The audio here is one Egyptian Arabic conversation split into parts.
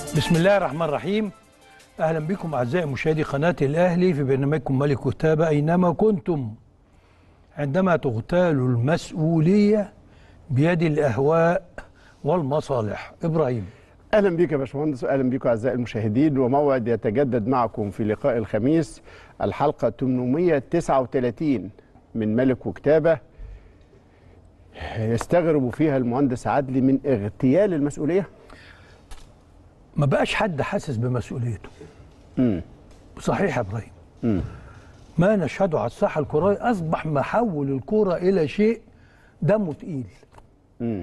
بسم الله الرحمن الرحيم اهلا بكم اعزائي مشاهدي قناه الاهلي في برنامجكم ملك كتابه اينما كنتم عندما تغتال المسؤوليه بيد الاهواء والمصالح ابراهيم اهلا بك يا باشمهندس واهلا بكم اعزائي المشاهدين وموعد يتجدد معكم في لقاء الخميس الحلقه 839 من ملك وكتابه يستغرب فيها المهندس عدلي من اغتيال المسؤوليه ما بقاش حد حاسس بمسؤوليته امم صحيح يا ابراهيم امم ما نشهده على الساحه الكرويه اصبح محول الكوره الى شيء دمه تقيل امم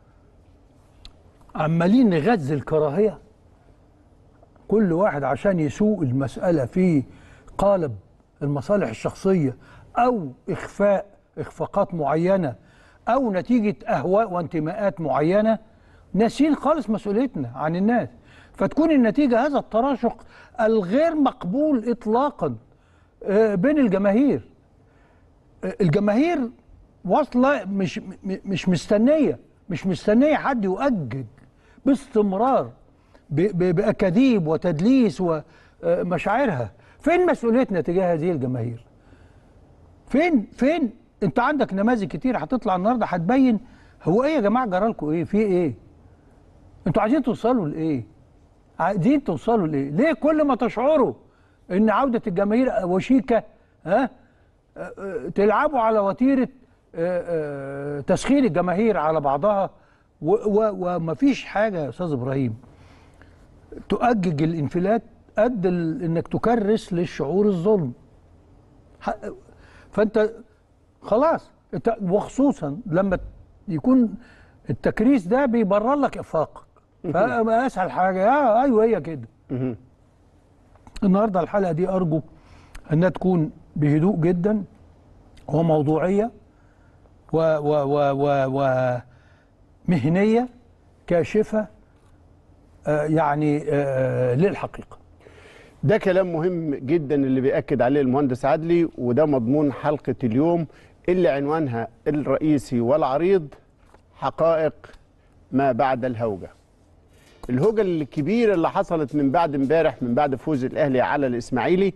عمالين نغذي الكراهيه كل واحد عشان يسوق المساله في قالب المصالح الشخصيه او اخفاء اخفاقات معينه او نتيجه اهواء وانتماءات معينه ناسين خالص مسؤوليتنا عن الناس فتكون النتيجه هذا التراشق الغير مقبول اطلاقا آه، بين الجماهير آه، الجماهير واصله مش م- مش مستنيه مش مستنيه حد يؤجج باستمرار ب- ب- باكاذيب وتدليس ومشاعرها فين مسؤوليتنا تجاه هذه الجماهير فين فين انت عندك نماذج كتير هتطلع النهارده هتبين هو ايه يا جماعه جرالكم ايه في ايه انتوا عايزين توصلوا لايه عايزين توصلوا لايه ليه كل ما تشعروا ان عوده الجماهير وشيكه ها آه، آه، تلعبوا على وتيره آه، آه، تسخين الجماهير على بعضها و- و- ومفيش حاجه يا استاذ ابراهيم تؤجج الانفلات قد ال- انك تكرس للشعور الظلم ح- فانت خلاص انت وخصوصا لما يكون التكريس ده بيبرر لك افاقك فاسهل حاجه آه ايوه هي كده مهم. النهارده الحلقه دي ارجو انها تكون بهدوء جدا وموضوعيه و و و و ومهنيه كاشفه آه، يعني آه، للحقيقه ده كلام مهم جدا اللي بيأكد عليه المهندس عدلي وده مضمون حلقة اليوم اللي عنوانها الرئيسي والعريض حقائق ما بعد الهوجة الهوجة الكبيرة اللي حصلت من بعد امبارح من بعد فوز الأهلي على الإسماعيلي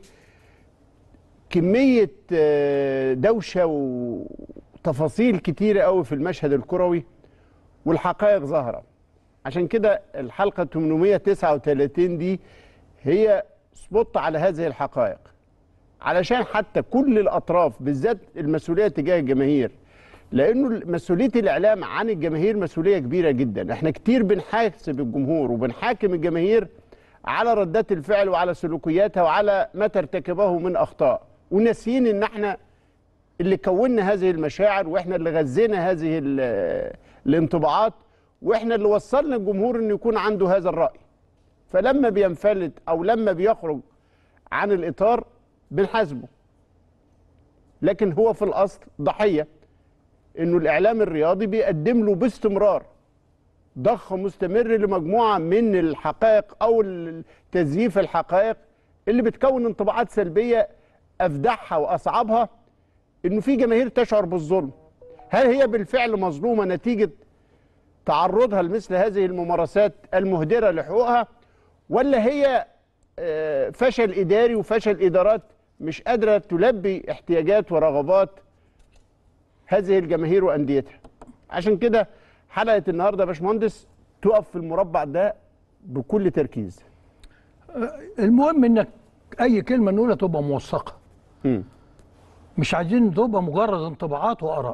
كمية آه، دوشة وتفاصيل كتيرة قوي في المشهد الكروي والحقائق ظاهرة عشان كده الحلقة 839 دي هي سبوت على هذه الحقائق علشان حتى كل الأطراف بالذات المسؤولية تجاه الجماهير لأنه مسؤولية الإعلام عن الجماهير مسؤولية كبيرة جدا احنا كتير بنحاسب الجمهور وبنحاكم الجماهير على ردات الفعل وعلى سلوكياتها وعلى ما ترتكبه من أخطاء وناسيين ان احنا اللي كونا هذه المشاعر واحنا اللي غذينا هذه ال- الانطباعات واحنا اللي وصلنا الجمهور انه يكون عنده هذا الرأي فلما بينفلت او لما بيخرج عن الاطار بنحاسبه لكن هو في الاصل ضحيه انه الاعلام الرياضي بيقدم له باستمرار ضخ مستمر لمجموعه من الحقائق او ال- تزييف الحقائق اللي بتكون انطباعات سلبيه افدحها واصعبها انه في جماهير تشعر بالظلم هل هي بالفعل مظلومه نتيجه تعرضها لمثل هذه الممارسات المهدره لحقوقها ولا هي آه، فشل اداري وفشل ادارات مش قادره تلبي احتياجات ورغبات هذه الجماهير وانديتها عشان كده حلقه النهارده يا باشمهندس تقف في المربع ده بكل تركيز المهم انك اي كلمه نقولها تبقى موثقه مم. مش عايزين تبقى مجرد انطباعات واراء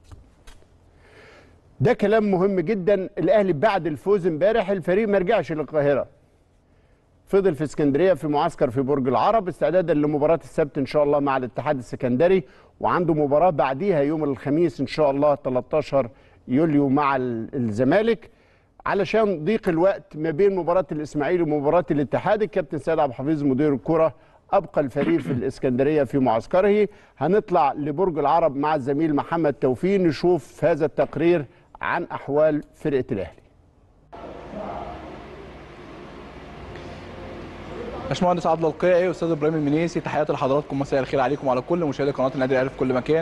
ده كلام مهم جدا الاهلي بعد الفوز امبارح الفريق ما رجعش للقاهره فضل في اسكندريه في معسكر في برج العرب استعدادا لمباراه السبت ان شاء الله مع الاتحاد السكندري وعنده مباراه بعديها يوم الخميس ان شاء الله 13 يوليو مع ال- الزمالك علشان ضيق الوقت ما بين مباراه الاسماعيلي ومباراه الاتحاد الكابتن سيد عبد الحفيظ مدير الكره ابقى الفريق في الاسكندريه في معسكره هنطلع لبرج العرب مع الزميل محمد توفيق نشوف هذا التقرير عن احوال فرقه الاهلي باشمهندس عبد القيعي استاذ ابراهيم المنيسي تحياتي لحضراتكم مساء الخير عليكم وعلى كل مشاهدي قناه النادي الاهلي في كل مكان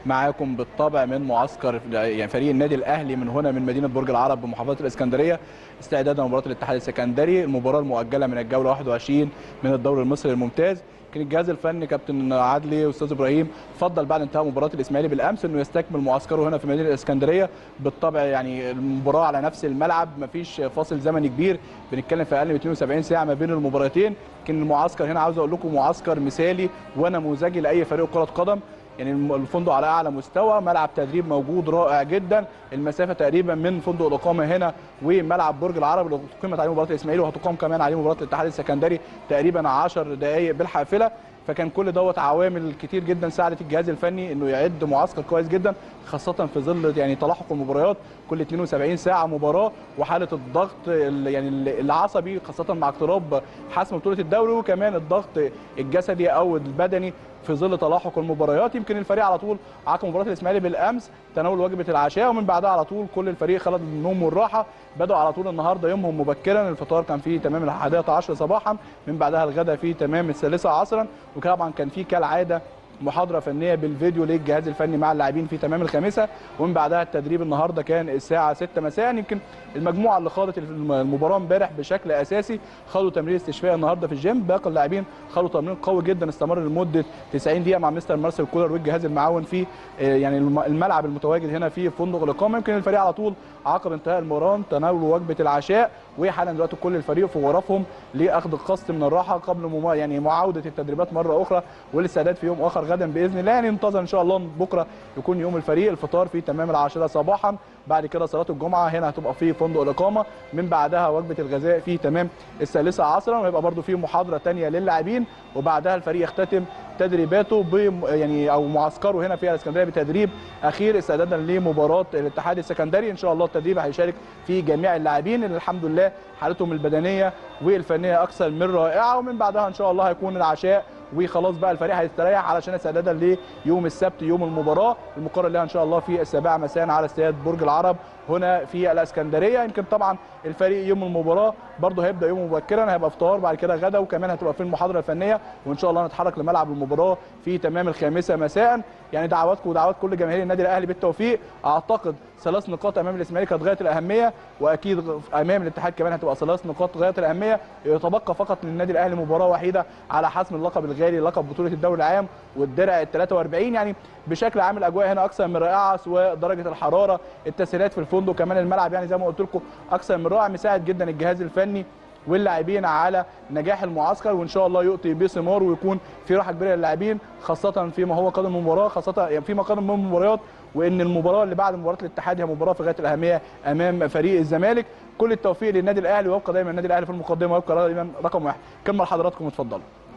معاكم بالطبع من معسكر يعني فريق النادي الاهلي من هنا من مدينه برج العرب بمحافظه الاسكندريه استعدادا لمباراه الاتحاد السكندري المباراه المؤجله من الجوله 21 من الدوري المصري الممتاز كان الجهاز الفني كابتن عدلي واستاذ ابراهيم فضل بعد انتهاء مباراه الاسماعيلي بالامس انه يستكمل معسكره هنا في مدينه الاسكندريه بالطبع يعني المباراه على نفس الملعب مفيش فاصل زمني كبير بنتكلم في اقل من 72 ساعه ما بين المباراتين كان المعسكر هنا عاوز اقول لكم معسكر مثالي ونموذجي لاي فريق كره قدم يعني الفندق على اعلى مستوى ملعب تدريب موجود رائع جدا المسافه تقريبا من فندق الاقامه هنا وملعب برج العرب اللي قيمت عليه مباراه الاسماعيلي وهتقام كمان عليه مباراه الاتحاد السكندري تقريبا 10 دقائق بالحافله فكان كل دوت عوامل كتير جدا ساعدت الجهاز الفني انه يعد معسكر كويس جدا خاصه في ظل يعني تلاحق المباريات كل 72 ساعه مباراه وحاله الضغط يعني العصبي خاصه مع اقتراب حسم بطوله الدوري وكمان الضغط الجسدي او البدني في ظل تلاحق المباريات يمكن الفريق على طول عقب مباراه الاسماعيلي بالامس تناول وجبه العشاء ومن بعدها على طول كل الفريق خلد النوم والراحه بدأوا على طول النهارده يومهم مبكرا الفطار كان في تمام الحادية عشر صباحا من بعدها الغداء في تمام الثالثة عصرا وطبعا كان في كالعادة محاضره فنيه بالفيديو للجهاز الفني مع اللاعبين في تمام الخامسه ومن بعدها التدريب النهارده كان الساعه 6 مساء يمكن المجموعه اللي خاضت المباراه امبارح بشكل اساسي خدوا تمرين استشفائي النهارده في الجيم باقي اللاعبين خدوا تمرين قوي جدا استمر لمده 90 دقيقه مع مستر مارسيل كولر والجهاز المعاون في يعني الملعب المتواجد هنا في فندق الاقامه يمكن الفريق على طول عقب انتهاء المباراه تناولوا وجبه العشاء وحالا دلوقتي كل الفريق في غرفهم لاخذ قسط من الراحه قبل مما يعني معاوده التدريبات مره اخرى والاستعداد في يوم اخر غدا باذن الله يعني ننتظر ان شاء الله بكره يكون يوم الفريق الفطار في تمام العاشره صباحا بعد كده صلاه الجمعه هنا هتبقى في فندق الاقامه من بعدها وجبه الغذاء في تمام الثالثه عصرا وهيبقى برده في محاضره ثانيه للاعبين وبعدها الفريق يختتم تدريباته ب يعني او معسكره هنا في الاسكندريه بتدريب اخير استعدادا لمباراه الاتحاد السكندري ان شاء الله التدريب هيشارك في جميع اللاعبين اللي الحمد لله حالتهم البدنيه والفنيه اكثر من رائعه ومن بعدها ان شاء الله هيكون العشاء وخلاص بقى الفريق هيستريح علشان استعدادا ليوم السبت يوم المباراه المقرر لها ان شاء الله في السابعه مساء على استاد برج العرب هنا في الاسكندريه يمكن طبعا الفريق يوم المباراه برضه هيبدا يوم مبكرا هيبقى فطار بعد كده غدا وكمان هتبقى في المحاضره الفنيه وان شاء الله نتحرك لملعب المباراه في تمام الخامسه مساء يعني دعواتكم ودعوات كل جماهير النادي الاهلي بالتوفيق اعتقد ثلاث نقاط امام الاسماعيلي كانت غايه الاهميه واكيد امام الاتحاد كمان هتبقى ثلاث نقاط غايه الاهميه يتبقى فقط للنادي الاهلي مباراه وحيده على حسم اللقب الغالي لقب بطوله الدوري العام والدرع ال 43 يعني بشكل عام الاجواء هنا اكثر من رائعه سواء درجه الحراره التسهيلات في الفندق كمان الملعب يعني زي ما قلت لكم اكثر من رائع مساعد جدا الجهاز الفني واللاعبين على نجاح المعسكر وان شاء الله يؤتي بثمار ويكون في راحه كبيره للاعبين خاصه فيما هو قادم المباراه خاصه يعني فيما قادم من المباريات وان المباراه اللي بعد مباراه الاتحاد هي مباراه في غايه الاهميه امام فريق الزمالك كل التوفيق للنادي الاهلي ويبقى دايما النادي الاهلي في المقدمه ويبقى دايما رقم واحد كمل حضراتكم اتفضلوا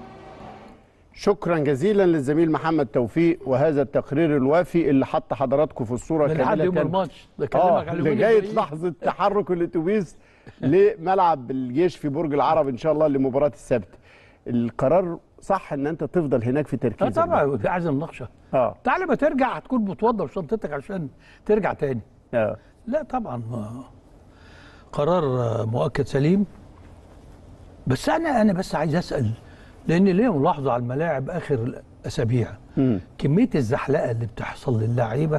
شكرا جزيلا للزميل محمد توفيق وهذا التقرير الوافي اللي حط حضراتكم في الصوره من لحد يوم كامله الماتش اه بكلمك على اليومين لغايه الجايين. لحظه تحرك الاتوبيس لملعب الجيش في برج العرب ان شاء الله لمباراه السبت القرار صح ان انت تفضل هناك في اه تركيز طبعا في اعظم مناقشه اه تعالى ما ترجع هتكون بتوضب شنطتك عشان ترجع تاني اه لا طبعا ما- قرار آه، مؤكد سليم بس انا انا بس عايز اسال لان ليه ملاحظه على الملاعب اخر الاسابيع مم. كميه الزحلقه اللي بتحصل للاعيبه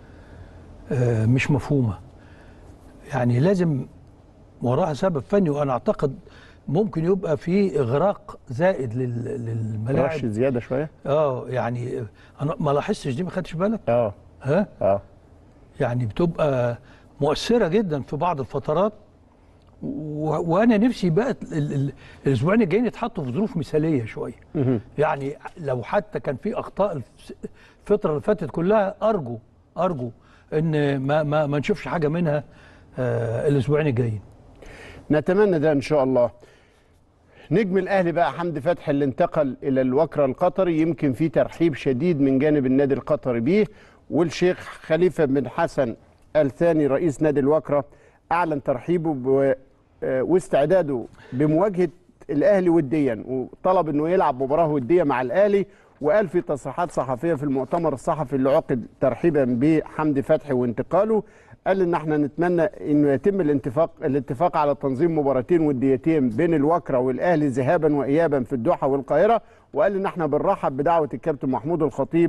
آه، مش مفهومه يعني لازم وراها سبب فني وانا اعتقد ممكن يبقى في اغراق زائد لل- رش للملاعب زياده شويه اه يعني انا ما لاحظتش دي ما خدتش بالك اه ها اه يعني بتبقى مؤثره جدا في بعض الفترات و... وانا نفسي بقى ال... ال... الاسبوعين الجايين يتحطوا في ظروف مثاليه شويه مهم. يعني لو حتى كان في اخطاء الف- الفتره اللي فاتت كلها ارجو ارجو ان ما ما, ما نشوفش حاجه منها آه الاسبوعين الجايين نتمنى ده ان شاء الله نجم الاهلي بقى حمدي فتحي اللي انتقل الى الوكره القطري يمكن في ترحيب شديد من جانب النادي القطري بيه والشيخ خليفه بن حسن الثاني رئيس نادي الوكره اعلن ترحيبه ب- آه، واستعداده بمواجهه الاهلي وديا وطلب انه يلعب مباراه وديه مع الاهلي وقال في تصريحات صحفيه في المؤتمر الصحفي اللي عقد ترحيبا بحمدي فتحي وانتقاله قال ان احنا نتمنى انه يتم الاتفاق الاتفاق على تنظيم مباراتين وديتين بين الوكره والاهلي ذهابا وايابا في الدوحه والقاهره وقال ان احنا بنرحب بدعوه الكابتن محمود الخطيب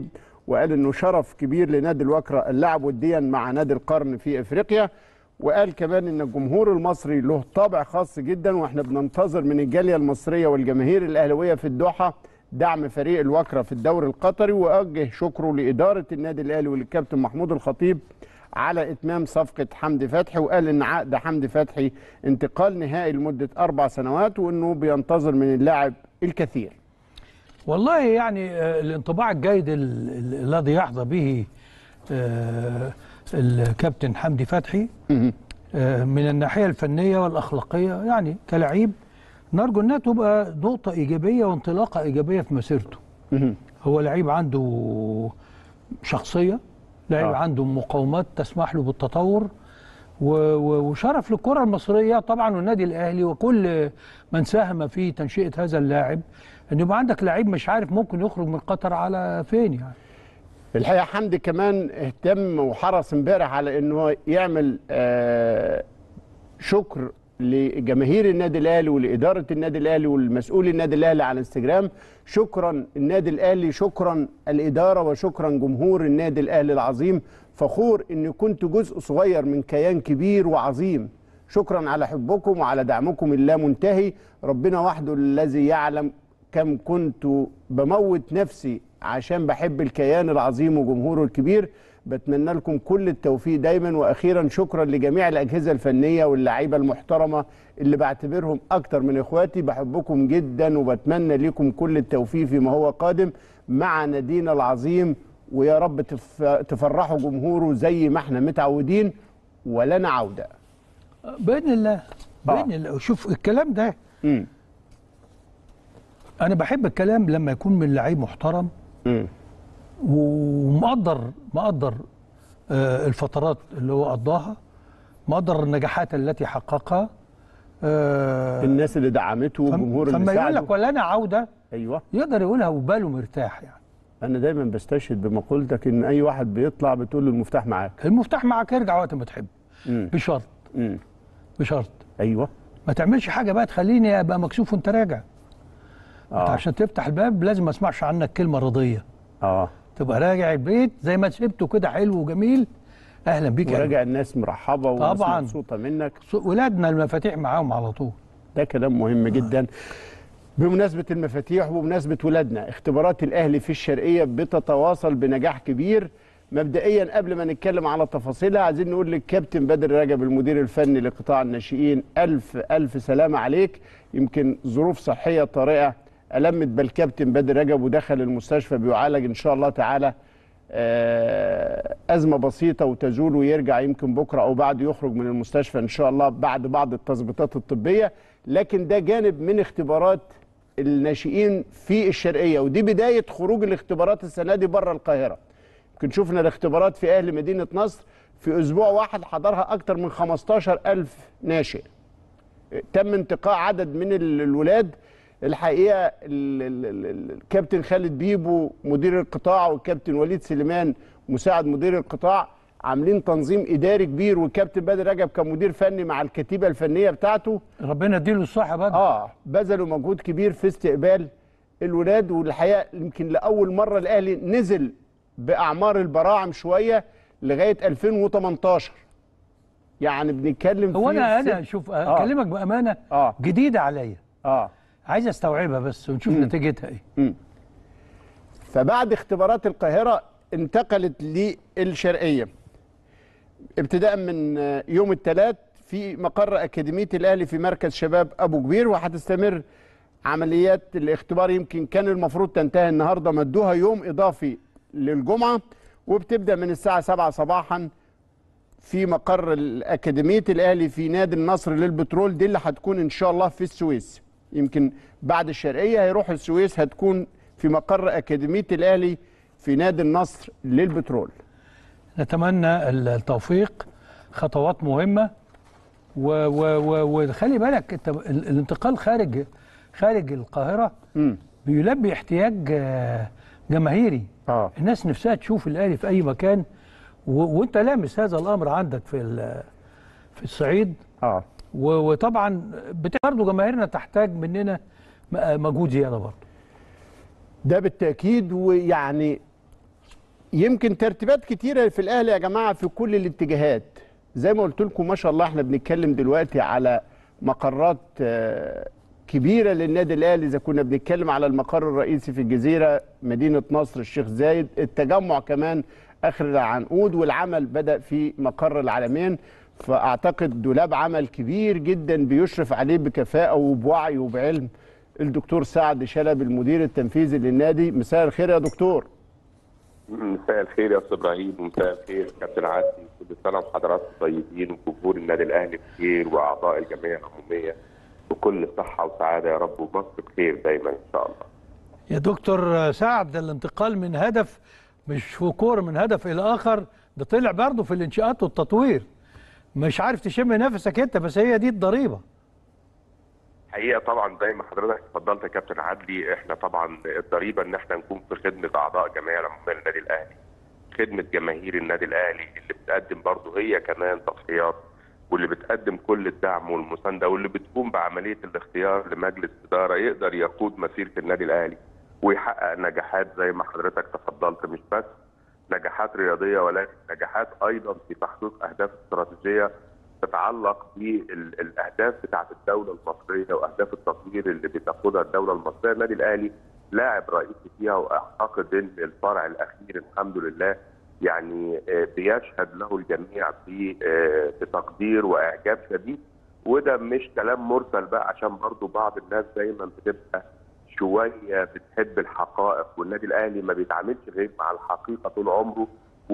وقال انه شرف كبير لنادي الوكره اللعب وديا مع نادي القرن في افريقيا وقال كمان ان الجمهور المصري له طابع خاص جدا واحنا بننتظر من الجاليه المصريه والجماهير الاهلاويه في الدوحه دعم فريق الوكره في الدوري القطري ووجه شكره لاداره النادي الاهلي وللكابتن محمود الخطيب على اتمام صفقه حمدي فتحي وقال ان عقد حمدي فتحي انتقال نهائي لمده اربع سنوات وانه بينتظر من اللاعب الكثير. والله يعني آه، الانطباع الجيد ال- ال- الذي يحظى به آه، الكابتن حمدي فتحي آه، من الناحيه الفنيه والاخلاقيه يعني كلاعب نرجو انها تبقى نقطه ايجابيه وانطلاقه ايجابيه في مسيرته هو لعيب عنده شخصيه لعيب آه. عنده مقاومات تسمح له بالتطور و- و- وشرف للكره المصريه طبعا والنادي الاهلي وكل من ساهم في تنشئه هذا اللاعب ان يبقى عندك لعيب مش عارف ممكن يخرج من قطر على فين يعني الحقيقه حمدي كمان اهتم وحرص امبارح على انه يعمل آه، شكر لجماهير النادي الاهلي ولاداره النادي الاهلي والمسؤول النادي الاهلي على انستجرام شكرا النادي الاهلي شكرا الاداره وشكرا جمهور النادي الاهلي العظيم فخور اني كنت جزء صغير من كيان كبير وعظيم شكرا على حبكم وعلى دعمكم اللامنتهي ربنا وحده الذي يعلم كم كنت بموت نفسي عشان بحب الكيان العظيم وجمهوره الكبير بتمنى لكم كل التوفيق دايما واخيرا شكرا لجميع الاجهزه الفنيه واللعيبه المحترمه اللي بعتبرهم اكتر من اخواتي بحبكم جدا وبتمنى لكم كل التوفيق فيما هو قادم مع نادينا العظيم ويا رب تف- تفرحوا جمهوره زي ما احنا متعودين ولنا عوده باذن الله باذن آه. الله شوف الكلام ده امم انا بحب الكلام لما يكون من لعيب محترم امم ومقدر مقدر آه، الفترات اللي هو قضاها مقدر النجاحات التي حققها آه، الناس اللي دعمته فم- والجمهور اللي فما يقول ساعده لك ولنا عوده ايوه يقدر يقولها وباله مرتاح يعني انا دايما بستشهد بمقولتك ان اي واحد بيطلع بتقول له المفتاح معاك المفتاح معك يرجع وقت ما تحب امم بشرط امم بشرط ايوه ما تعملش حاجه بقى تخليني ابقى مكسوف وانت راجع انت اه عشان تفتح الباب لازم ما اسمعش عنك كلمه رضيه اه تبقى راجع البيت زي ما سبته كده حلو وجميل اهلا بيك يا وراجع الناس مرحبه والناس طبعاً. مبسوطه منك قلبي. ولادنا المفاتيح معاهم على طول ده كلام مهم جدا بمناسبة المفاتيح وبمناسبة ولادنا اختبارات الأهلي في الشرقية بتتواصل بنجاح كبير مبدئيا قبل ما نتكلم على تفاصيلها عايزين نقول للكابتن بدر رجب المدير الفني لقطاع الناشئين ألف ألف سلامة عليك يمكن ظروف صحية طارئة ألمت بالكابتن بدر رجب ودخل المستشفى بيعالج إن شاء الله تعالى آه، أزمة بسيطة وتزول ويرجع يمكن بكرة أو بعد يخرج من المستشفى إن شاء الله بعد بعض التظبيطات الطبية لكن ده جانب من اختبارات الناشئين في الشرقية ودي بداية خروج الاختبارات السنة دي بره القاهرة يمكن شفنا الاختبارات في أهل مدينة نصر في أسبوع واحد حضرها أكتر من 15 ألف ناشئ تم انتقاء عدد من ال- الولاد الحقيقه ال- ال- ال- الكابتن خالد بيبو مدير القطاع والكابتن وليد سليمان مساعد مدير القطاع عاملين تنظيم اداري كبير والكابتن بدر رجب كمدير فني مع الكتيبه الفنيه بتاعته ربنا يديله الصحه بدري اه بذلوا مجهود كبير في استقبال الولاد والحقيقه يمكن لاول مره الاهلي نزل باعمار البراعم شويه لغايه 2018 يعني بنتكلم هو في انا ست- انا شوف اكلمك بامانه اه جديده عليا اه عايز استوعبها بس ونشوف نتيجتها ايه فبعد اختبارات القاهرة انتقلت للشرقية ابتداء من آه، يوم الثلاث في مقر أكاديمية الأهلي في مركز شباب أبو كبير وهتستمر عمليات الاختبار يمكن كان المفروض تنتهي النهاردة مدوها يوم إضافي للجمعة وبتبدأ من الساعة 7 صباحا في مقر الأكاديمية الأهلي في نادي النصر للبترول دي اللي هتكون إن شاء الله في السويس يمكن بعد الشرقية هيروح السويس هتكون في مقر أكاديمية الأهلي في نادي النصر للبترول نتمنى التوفيق خطوات مهمه و- و- و- وخلي بالك انت ال- الانتقال خارج خارج القاهره مم. بيلبي احتياج آه، جماهيري اه الناس نفسها تشوف الاهلي في اي مكان و- وانت لامس هذا الامر عندك في ال- في الصعيد اه و- وطبعا بت- برضه جماهيرنا تحتاج مننا م- مجهود زياده برضه ده بالتأكيد ويعني يمكن ترتيبات كتيرة في الأهلي يا جماعة في كل الاتجاهات زي ما قلت لكم ما شاء الله احنا بنتكلم دلوقتي على مقرات آه، كبيرة للنادي الأهلي إذا كنا بنتكلم على المقر الرئيسي في الجزيرة مدينة نصر الشيخ زايد التجمع كمان آخر العنقود والعمل بدأ في مقر العالمين فأعتقد دولاب عمل كبير جدا بيشرف عليه بكفاءة وبوعي وبعلم الدكتور سعد شلبي المدير التنفيذي للنادي مساء الخير يا دكتور مساء الخير يا استاذ ابراهيم ومساء الخير كابتن عدلي كل سنه وحضراتكم طيبين وجمهور النادي الاهلي بخير واعضاء الجمعيه العموميه بكل صحه وسعاده يا رب ومصر بخير دايما ان شاء الله. يا دكتور سعد الانتقال من هدف مش في كوره من هدف الى اخر ده طلع برضه في الانشاءات والتطوير مش عارف تشم نفسك انت بس هي دي الضريبه حقيقه طبعا زي ما حضرتك اتفضلت يا كابتن عدلي احنا طبعا الضريبه ان احنا نكون في خدمه اعضاء الجمعيه العموميه للنادي الاهلي. خدمه جماهير النادي الاهلي اللي بتقدم برضه هي كمان تضحيات واللي بتقدم كل الدعم والمسانده واللي بتقوم بعمليه الاختيار لمجلس اداره يقدر يقود مسيره النادي الاهلي ويحقق نجاحات زي ما حضرتك تفضلت مش بس نجاحات رياضيه ولكن نجاحات ايضا في تحقيق اهداف استراتيجيه تتعلق بالاهداف بتاعه الدوله المصريه واهداف التطوير اللي بتاخدها الدوله المصريه النادي الاهلي لاعب رئيسي فيها واعتقد ان الفرع الاخير الحمد لله يعني آه، بيشهد له الجميع ب- آه، بتقدير واعجاب شديد وده مش كلام مرسل بقى عشان برضو بعض الناس دايما بتبقى شويه بتحب الحقائق والنادي الاهلي ما بيتعاملش غير مع الحقيقه طول عمره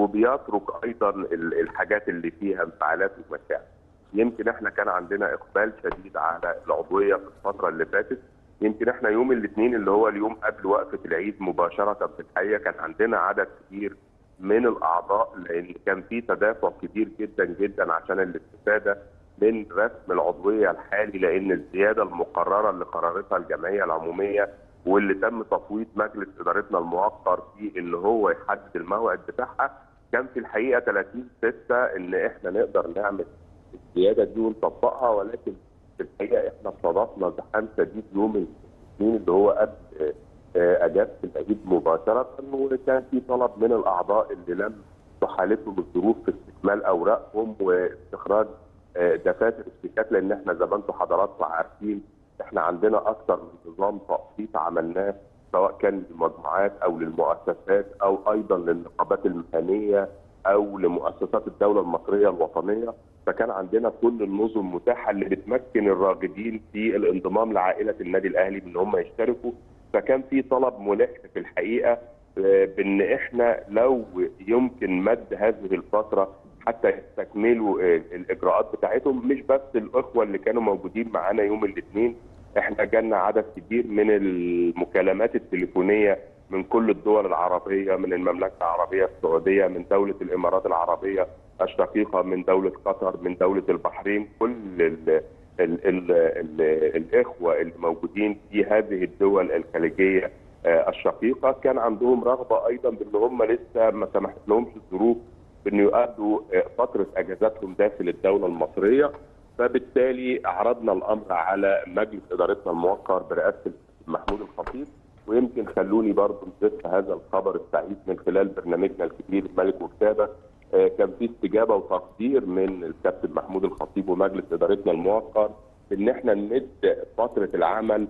وبيترك ايضا ال- الحاجات اللي فيها انفعالات ومشاعر. يمكن احنا كان عندنا اقبال شديد على العضويه في الفتره اللي فاتت يمكن احنا يوم الاثنين اللي هو اليوم قبل وقفه العيد مباشره في الحقيقه كان عندنا عدد كبير من الاعضاء لان كان في تدافع كبير جدا جدا عشان الاستفاده من رسم العضويه الحالي لان الزياده المقرره اللي قررتها الجمعيه العموميه واللي تم تفويض مجلس ادارتنا الموقر في ان هو يحدد الموعد بتاعها كان في الحقيقه 30 6 ان احنا نقدر نعمل الزياده دي ونطبقها ولكن في الحقيقه احنا استضفنا زحام شديد يوم الاثنين اللي هو قبل آه، آه، اجازه العيد مباشره وكان في طلب من الاعضاء اللي لم تحالفهم الظروف في استكمال اوراقهم واستخراج آه، دفاتر الشيكات لان احنا زي ما انتم حضراتكم عارفين احنا عندنا اكثر من نظام تقسيط عملناه سواء كان للمجموعات او للمؤسسات او ايضا للنقابات المهنيه او لمؤسسات الدوله المصريه الوطنيه فكان عندنا كل النظم متاحه اللي بتمكن الراغبين في الانضمام لعائله النادي الاهلي بان هم يشتركوا فكان في طلب ملح في الحقيقه آه، بان احنا لو يمكن مد هذه الفتره حتى يستكملوا آه، الاجراءات بتاعتهم مش بس الاخوه اللي كانوا موجودين معانا يوم الاثنين احنا جالنا عدد كبير من المكالمات التليفونيه من كل الدول العربيه من المملكه العربيه السعوديه من دوله الامارات العربيه الشقيقه من دوله قطر من دوله البحرين كل ال ال ال ال الاخوه اللي موجودين في هذه الدول الخليجيه آه، الشقيقه كان عندهم رغبه ايضا بان هم لسه ما سمحت لهمش الظروف بان يؤدوا آه، فتره اجازاتهم داخل الدوله المصريه فبالتالي عرضنا الامر على مجلس ادارتنا الموقر برئاسه محمود الخطيب ويمكن خلوني برضه نزف هذا الخبر السعيد من خلال برنامجنا الكبير الملك وكتابه آه، كان في استجابه وتقدير من الكابتن محمود الخطيب ومجلس ادارتنا الموقر ان احنا نمد فتره العمل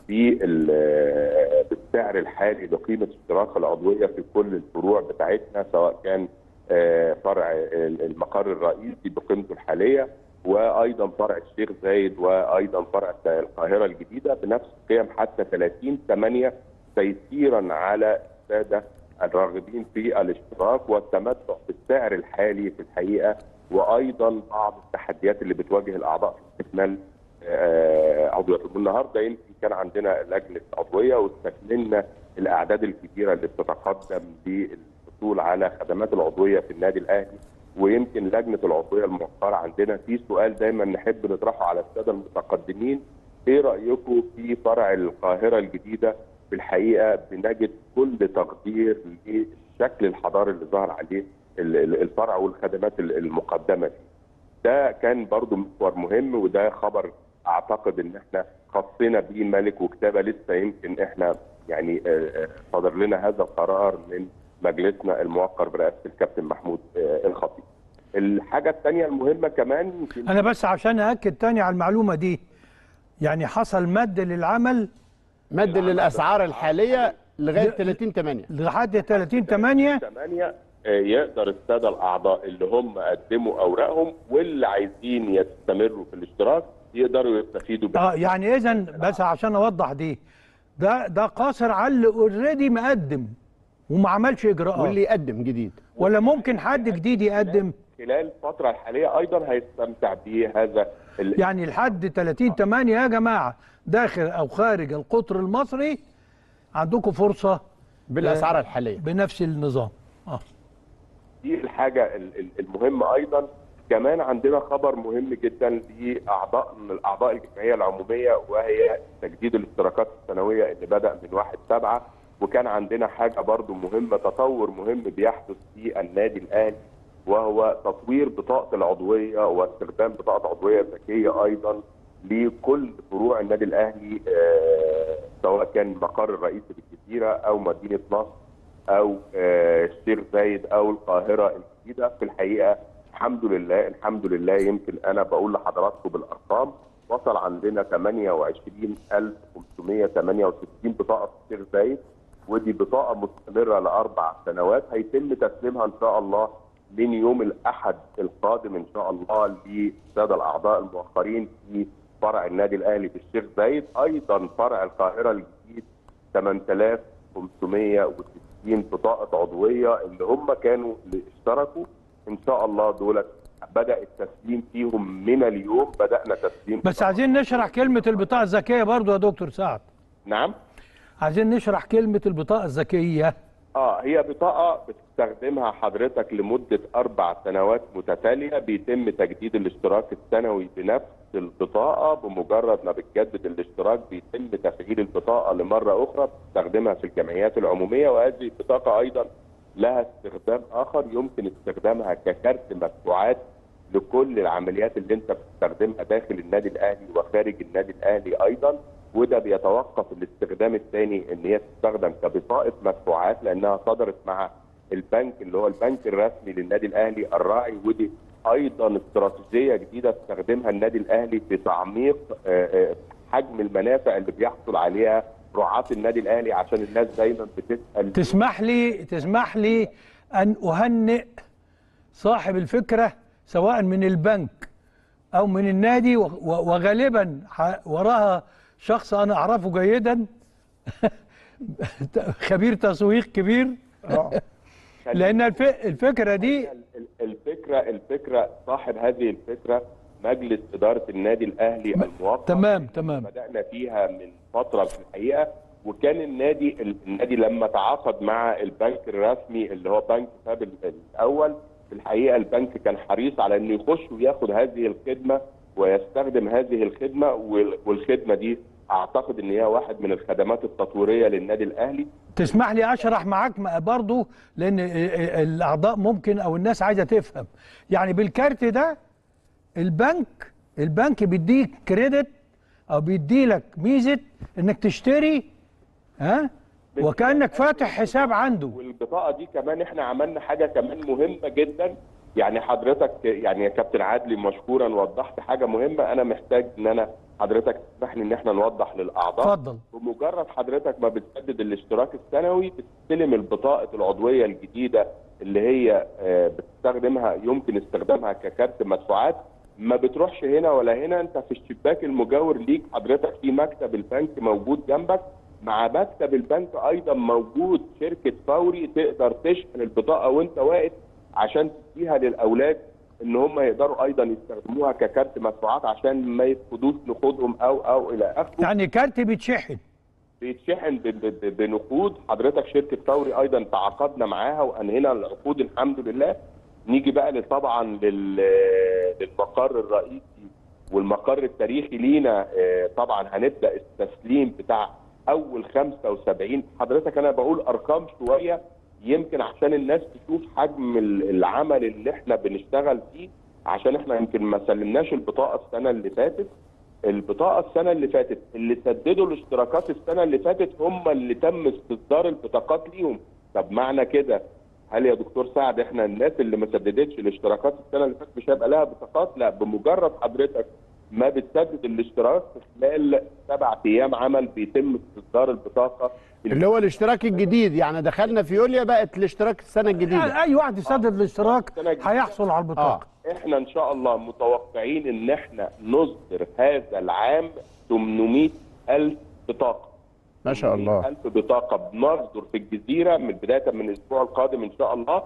بال- بالسعر الحالي لقيمه اشتراك العضويه في كل الفروع بتاعتنا سواء كان آه، فرع المقر الرئيسي بقيمته الحاليه وايضا فرع الشيخ زايد وايضا فرع القاهره الجديده بنفس القيم حتى 30 8 تيسيرا على الساده الراغبين في الاشتراك والتمتع بالسعر الحالي في الحقيقه وايضا بعض التحديات اللي بتواجه الاعضاء في استكمال آه، عضوياتهم النهارده يمكن كان عندنا لجنه عضويه واستكملنا الاعداد الكبيره اللي بتتقدم للحصول على خدمات العضويه في النادي الاهلي ويمكن لجنه العضويه الموقره عندنا في سؤال دايما نحب نطرحه على الساده المتقدمين ايه رايكم في فرع القاهره الجديده في الحقيقه بنجد كل تقدير للشكل الحضاري اللي ظهر عليه ال- ال- الفرع والخدمات ال- المقدمه فيه. ده كان برضو محور مهم وده خبر اعتقد ان احنا خصينا بيه ملك وكتابه لسه يمكن احنا يعني آه، آه، صدر لنا هذا القرار من مجلسنا الموقر برئاسه الكابتن محمود آه، الخطيب. الحاجه الثانيه المهمه كمان يمكن انا بس عشان ااكد تاني على المعلومه دي يعني حصل مد للعمل مد للاسعار الحاليه لغايه 30 8 لحد 30 8 8 يقدر الساده الاعضاء اللي هم قدموا اوراقهم واللي عايزين يستمروا في الاشتراك يقدروا يستفيدوا بال- اه يعني اذا بس عشان اوضح دي ده ده قاصر على اللي اوريدي مقدم وما عملش اجراءات واللي يقدم جديد ولا ممكن حد جديد يقدم خلال الفتره الحاليه ايضا هيستمتع بهذا ال- يعني لحد 30 8 يا جماعه داخل او خارج القطر المصري عندكم فرصه بالاسعار الحاليه بنفس النظام اه دي الحاجه ال- ال- المهمه ايضا كمان عندنا خبر مهم جدا لاعضاء من الاعضاء الجمعيه العموميه وهي تجديد الاشتراكات السنويه اللي بدا من 1 7 وكان عندنا حاجه برضو مهمه تطور مهم بيحدث في النادي الاهلي وهو تطوير بطاقه العضويه واستخدام بطاقه عضويه ذكيه ايضا لكل فروع النادي الاهلي آه، سواء كان المقر الرئيسي بالجزيره او مدينه نصر او آه، الشيخ زايد او القاهره الجديده في الحقيقه الحمد لله الحمد لله يمكن انا بقول لحضراتكم بالارقام وصل عندنا 28568 بطاقه في الشيخ زايد ودي بطاقه مستمره لاربع سنوات هيتم تسليمها ان شاء الله من يوم الاحد القادم ان شاء الله للساده الاعضاء المؤخرين في فرع النادي الاهلي في الشيخ زايد ايضا فرع القاهره الجديد 8560 بطاقه عضويه اللي هم كانوا اللي اشتركوا ان شاء الله دولت بدا التسليم فيهم من اليوم بدانا تسليم بس عايزين نشرح كلمه البطاقه الذكيه برضو يا دكتور سعد نعم عايزين نشرح كلمه البطاقه الذكيه اه هي بطاقه بتستخدمها حضرتك لمده اربع سنوات متتاليه بيتم تجديد الاشتراك السنوي بنفس البطاقه بمجرد ما بتجدد الاشتراك بيتم تفعيل البطاقه لمره اخرى بتستخدمها في الجمعيات العموميه وهذه البطاقه ايضا لها استخدام اخر يمكن استخدامها ككارت مدفوعات لكل العمليات اللي انت بتستخدمها داخل النادي الاهلي وخارج النادي الاهلي ايضا وده بيتوقف الاستخدام الثاني ان هي تستخدم كبطاقه مدفوعات لانها صدرت مع البنك اللي هو البنك الرسمي للنادي الاهلي الراعي ودي ايضا استراتيجيه جديده استخدمها النادي الاهلي في تعميق آه، آه، حجم المنافع اللي بيحصل عليها رعاة النادي الاهلي عشان الناس دايما بتسال تسمح لي تسمح لي ان اهنئ صاحب الفكره سواء من البنك او من النادي و- و- وغالبا ح- وراها شخص انا اعرفه جيدا خبير تسويق كبير لان الف- الفكره دي ال- ال- الفكره الفكره صاحب هذه الفكره مجلس اداره النادي الاهلي الموقر تمام تمام بدانا فيها من فتره في الحقيقه وكان النادي النادي لما تعاقد مع البنك الرسمي اللي هو بنك فاب الاول في الحقيقه البنك كان حريص على انه يخش وياخد هذه الخدمه ويستخدم هذه الخدمه وال- والخدمه دي اعتقد ان هي واحد من الخدمات التطويريه للنادي الاهلي تسمح لي اشرح معاك م- برضو لان ال- ال- الاعضاء ممكن او الناس عايزه تفهم يعني بالكارت ده البنك البنك بيديك كريدت او بيديلك ميزه انك تشتري ها وكانك فاتح حساب عنده والبطاقه دي كمان احنا عملنا حاجه كمان مهمه جدا يعني حضرتك يعني يا كابتن عادلي مشكورا وضحت حاجه مهمه انا محتاج ان انا حضرتك تسمح لي ان احنا نوضح للاعضاء اتفضل بمجرد حضرتك ما بتجدد الاشتراك السنوي بتستلم البطاقه العضويه الجديده اللي هي آه، بتستخدمها يمكن استخدامها ككارت مدفوعات ما بتروحش هنا ولا هنا انت في الشباك المجاور ليك حضرتك في مكتب البنك موجود جنبك مع مكتب البنك ايضا موجود شركه فوري تقدر تشحن البطاقه وانت واقف عشان تديها للاولاد ان هم يقدروا ايضا يستخدموها ككارت مدفوعات عشان ما يفقدوش نقودهم او او الى اخره يعني كارت بيتشحن بيتشحن ب- ب- ب- بنقود حضرتك شركه فوري ايضا تعاقدنا معاها وانهينا العقود الحمد لله نيجي بقى لل- طبعا لل- للمقر الرئيسي والمقر التاريخي لينا آه، طبعا هنبدا التسليم بتاع اول 75 حضرتك انا بقول ارقام شويه يمكن عشان الناس تشوف حجم ال- العمل اللي احنا بنشتغل فيه عشان احنا يمكن ما سلمناش البطاقه السنه اللي فاتت البطاقه السنه اللي فاتت اللي سددوا الاشتراكات السنه اللي فاتت هم اللي تم استصدار البطاقات ليهم طب معنى كده هل يا دكتور سعد احنا الناس اللي ما سددتش الاشتراكات السنه اللي فاتت مش هيبقى لها بطاقات؟ لا بمجرد حضرتك ما بتسدد الاشتراك في خلال سبع ايام عمل بيتم استصدار البطاقه اللي هو الاشتراك الجديد يعني دخلنا في يوليو بقت الاشتراك السنه الجديده يعني اي واحد يسدد الاشتراك السنة الجديدة. هيحصل على البطاقه احنا ان شاء الله متوقعين ان احنا نصدر هذا العام 800 الف بطاقه ما شاء الله. ألف بطاقة بنصدر في الجزيرة من بداية من الأسبوع القادم إن شاء الله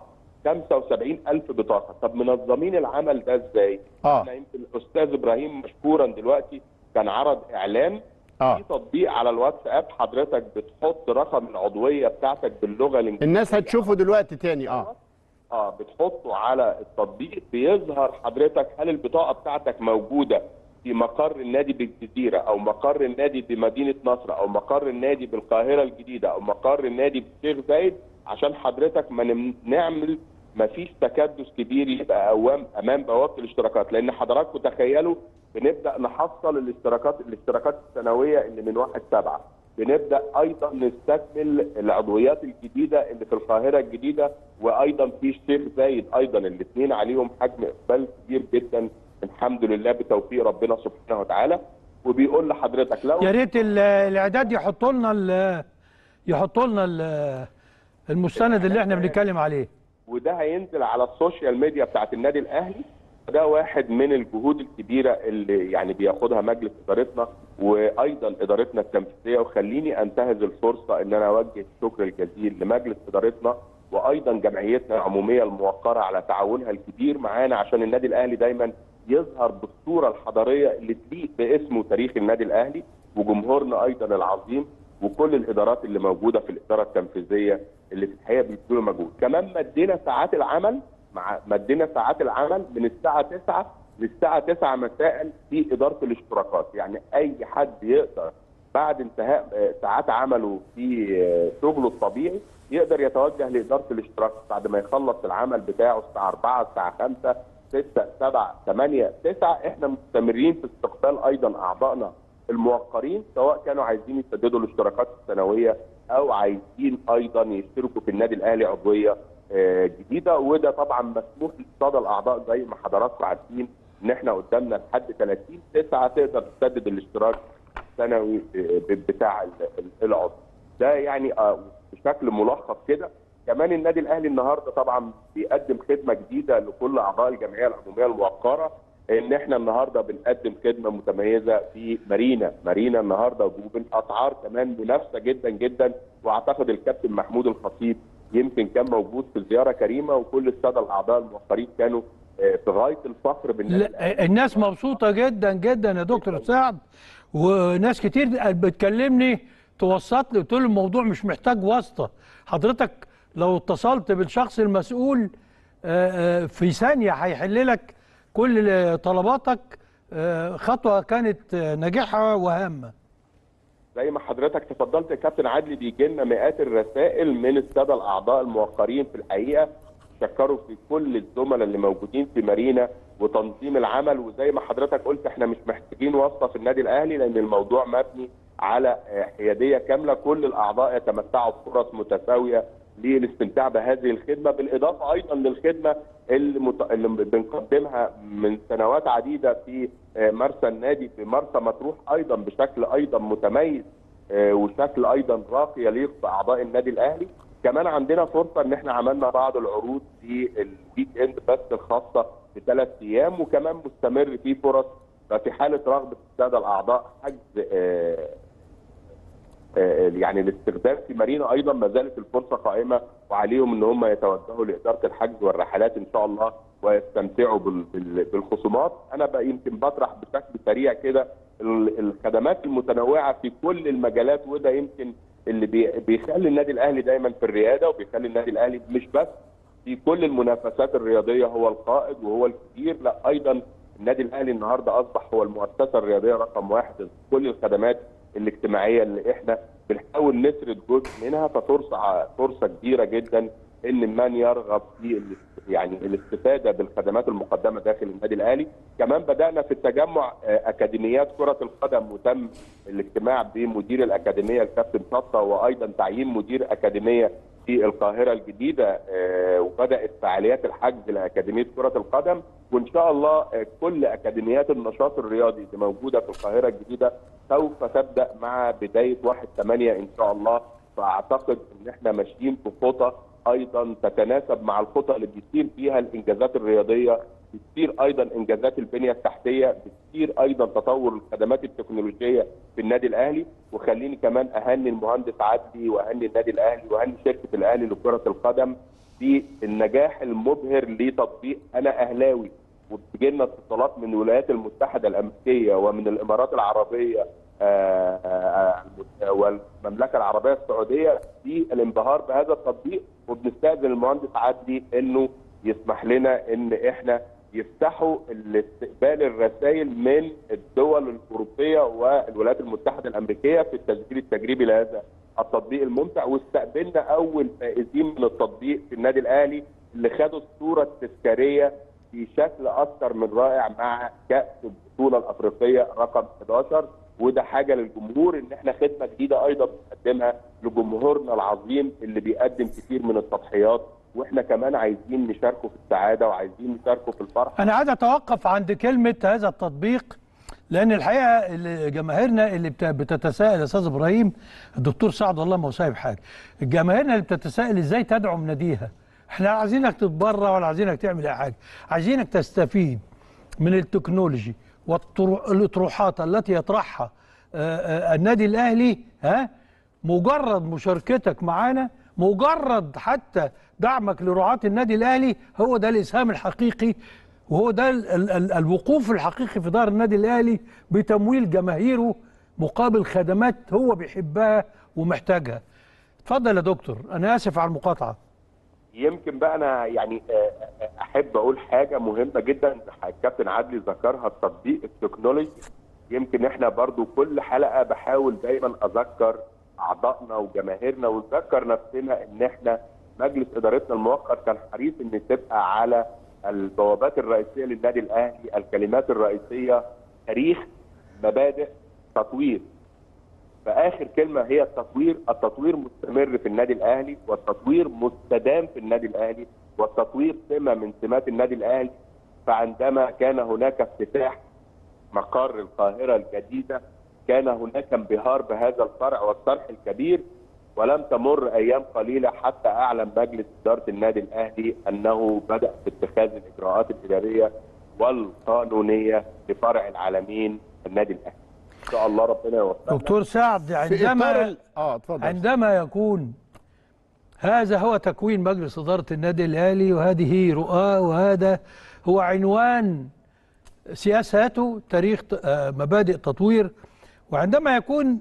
75 ألف بطاقة طب منظمين العمل ده إزاي؟ آه. احنا يمكن الأستاذ إبراهيم مشكورا دلوقتي كان عرض إعلان آه. في تطبيق على الواتساب حضرتك بتحط رقم العضوية بتاعتك باللغة الإنجليزية الناس هتشوفه دلوقتي تاني اه اه بتحطه على التطبيق بيظهر حضرتك هل البطاقه بتاعتك موجوده في مقر النادي بالجزيره او مقر النادي بمدينه نصر او مقر النادي بالقاهره الجديده او مقر النادي بالشيخ زايد عشان حضرتك ما نم- نعمل ما فيش تكدس كبير يبقى اوام امام بوابه الاشتراكات لان حضراتكم تخيلوا بنبدا نحصل الاشتراكات الاشتراكات السنويه اللي من 1 7 بنبدا ايضا نستكمل العضويات الجديده اللي في القاهره الجديده وايضا في الشيخ زايد ايضا الاثنين عليهم حجم اقبال كبير جدا الحمد لله بتوفيق ربنا سبحانه وتعالى وبيقول لحضرتك لو يا ريت ال- الاعداد يحطوا لنا ال- يحطوا لنا ال- المستند اللي احنا بنتكلم عليه وده هينزل على السوشيال ميديا بتاعت النادي الاهلي ده واحد من الجهود الكبيره اللي يعني بياخدها مجلس ادارتنا وايضا ادارتنا التنفيذيه وخليني انتهز الفرصه ان انا اوجه الشكر الجزيل لمجلس ادارتنا وايضا جمعيتنا العموميه الموقره على تعاونها الكبير معانا عشان النادي الاهلي دايما يظهر بالصوره الحضاريه اللي تليق باسم وتاريخ النادي الاهلي وجمهورنا ايضا العظيم وكل الادارات اللي موجوده في الاداره التنفيذيه اللي في الحقيقه بيبذلوا مجهود كمان مدينا ساعات العمل مع مدينا ساعات العمل من الساعه 9 للساعه 9 مساء في اداره الاشتراكات يعني اي حد يقدر بعد انتهاء آه، ساعات عمله في آه، شغله الطبيعي يقدر يتوجه لاداره الاشتراك بعد ما يخلص العمل بتاعه الساعه 4 الساعه 5 6 7 8 9 احنا مستمرين في استقبال ايضا اعضائنا الموقرين سواء كانوا عايزين يسددوا الاشتراكات السنويه او عايزين ايضا يشتركوا في النادي الاهلي عضويه آه، جديده وده طبعا مسموح لصدى الاعضاء زي ما حضراتكم عارفين ان احنا قدامنا لحد 30 9 تقدر تسدد الاشتراك السنوي آه، بتاع ال- ال- العضو ده يعني آه، بشكل ملخص كده كمان النادي الاهلي النهارده طبعا بيقدم خدمه جديده لكل اعضاء الجمعيه العموميه الموقره ان احنا النهارده بنقدم خدمه متميزه في مارينا مارينا النهارده وبالاسعار كمان منافسه جدا جدا واعتقد الكابتن محمود الخطيب يمكن كان موجود في زياره كريمه وكل الساده الاعضاء الموقرين كانوا آه، في غايه الفخر بالنادي الأهلي. لا الناس مبسوطه جدا جدا يا دكتور سعد وناس كتير بتكلمني توسط لي قلت له الموضوع مش محتاج واسطه حضرتك لو اتصلت بالشخص المسؤول آه، آه، في ثانيه هيحل لك كل طلباتك آه، خطوه كانت آه، ناجحه وهامه زي ما حضرتك تفضلت يا كابتن عدلي بيجي لنا مئات الرسائل من الساده الاعضاء الموقرين في الحقيقه شكروا في كل الزملاء اللي موجودين في مارينا وتنظيم العمل وزي ما حضرتك قلت احنا مش محتاجين واسطه في النادي الاهلي لان الموضوع مبني على آه، حياديه كامله كل الاعضاء يتمتعوا بفرص متساويه للاستمتاع بهذه الخدمه بالاضافه ايضا للخدمه اللي, مت... اللي بنقدمها من سنوات عديده في آه، مرسى النادي في مرسى مطروح ايضا بشكل ايضا متميز آه، وشكل ايضا راقي يليق باعضاء النادي الاهلي كمان عندنا فرصه ان احنا عملنا بعض العروض في الويك اند بس الخاصه بثلاث ايام وكمان مستمر في فرص ففي حاله رغبه الساده الاعضاء حجز آه، آه، يعني الاستخدام في مارينا ايضا ما زالت الفرصه قائمه وعليهم ان هم يتوجهوا لاداره الحجز والرحلات ان شاء الله ويستمتعوا بال- بال- بالخصومات انا بقى يمكن بطرح بشكل سريع كده ال- الخدمات المتنوعه في كل المجالات وده يمكن اللي بي- بيخلي النادي الاهلي دايما في الرياده وبيخلي النادي الاهلي مش بس في كل المنافسات الرياضيه هو القائد وهو الكبير لا ايضا النادي الاهلي النهارده اصبح هو المؤسسه الرياضيه رقم واحد في كل الخدمات الاجتماعيه اللي احنا بنحاول نسرد جزء منها ففرصه فرصه كبيره جدا ان من يرغب في ال- يعني الاستفاده بالخدمات المقدمه داخل النادي الاهلي كمان بدانا في التجمع آه، اكاديميات كره القدم وتم الاجتماع بمدير الاكاديميه الكابتن شطه وايضا تعيين مدير اكاديميه في القاهره الجديده آه، وبدات فعاليات الحجز لاكاديميه كره القدم وان شاء الله آه، كل اكاديميات النشاط الرياضي اللي موجوده في القاهره الجديده سوف تبدا مع بدايه 1 8 ان شاء الله فاعتقد ان احنا ماشيين في خطى ايضا تتناسب مع الخطى اللي بيصير فيها الانجازات الرياضيه بتصير ايضا انجازات البنيه التحتيه بتصير ايضا تطور الخدمات التكنولوجيه في النادي الاهلي وخليني كمان اهني المهندس عدلي واهني النادي الاهلي واهني شركه الاهلي لكره القدم بالنجاح المبهر لتطبيق انا اهلاوي وبتجي لنا اتصالات من الولايات المتحده الامريكيه ومن الامارات العربيه آه، آه، آه، والمملكه العربيه السعوديه في الانبهار بهذا التطبيق وبنستاذن المهندس عدلي انه يسمح لنا ان احنا يفتحوا الاستقبال الرسائل من الدول الاوروبيه والولايات المتحده الامريكيه في التسجيل التجريبي لهذا التطبيق الممتع واستقبلنا اول فائزين من التطبيق في النادي الاهلي اللي خدوا الصوره التذكاريه في شكل اكثر من رائع مع كاس البطوله الافريقيه رقم 11 وده حاجه للجمهور ان احنا خدمه جديده ايضا بنقدمها لجمهورنا العظيم اللي بيقدم كتير من التضحيات واحنا كمان عايزين نشاركه في السعاده وعايزين نشاركه في الفرحه انا عايز اتوقف عند كلمه هذا التطبيق لان الحقيقه اللي- جماهيرنا اللي بت- بتتساءل يا استاذ ابراهيم الدكتور سعد والله ما هو سايب حاجه جماهيرنا اللي بتتساءل ازاي تدعم ناديها احنا لا عايزينك تتبرع ولا عايزينك تعمل اي حاجه عايزينك تستفيد من التكنولوجي والاطروحات التي يطرحها آه، آه، النادي الاهلي ها مجرد مشاركتك معانا مجرد حتى دعمك لرعاة النادي الاهلي هو ده الاسهام الحقيقي وهو ده ال ال ال الوقوف الحقيقي في دار النادي الاهلي بتمويل جماهيره مقابل خدمات هو بيحبها ومحتاجها. اتفضل يا دكتور انا اسف على المقاطعه. يمكن بقى انا يعني آه، آه، احب اقول حاجه مهمه جدا الكابتن عدلي ذكرها التطبيق التكنولوجي يمكن احنا برضو كل حلقه بحاول دايما اذكر اعضائنا وجماهيرنا ونذكر نفسنا ان احنا مجلس ادارتنا المؤقت كان حريص ان تبقى على البوابات الرئيسيه للنادي الاهلي الكلمات الرئيسيه تاريخ مبادئ تطوير فاخر كلمه هي التطوير، التطوير مستمر في النادي الاهلي والتطوير مستدام في النادي الاهلي والتطوير سمه من سمات النادي الاهلي فعندما كان هناك افتتاح مقر القاهره الجديده كان هناك انبهار بهذا الفرع والطرح الكبير ولم تمر ايام قليله حتى اعلن مجلس اداره النادي الاهلي انه بدا في اتخاذ الاجراءات الاداريه والقانونيه لفرع العالمين النادي الاهلي. ان شاء الله ربنا يوفقنا. دكتور سعد في اطار عندما ال- اه اتفضل عندما يكون هذا هو تكوين مجلس إدارة النادي الأهلي وهذه رؤاه وهذا هو عنوان سياساته تاريخ ت- آه، مبادئ تطوير وعندما يكون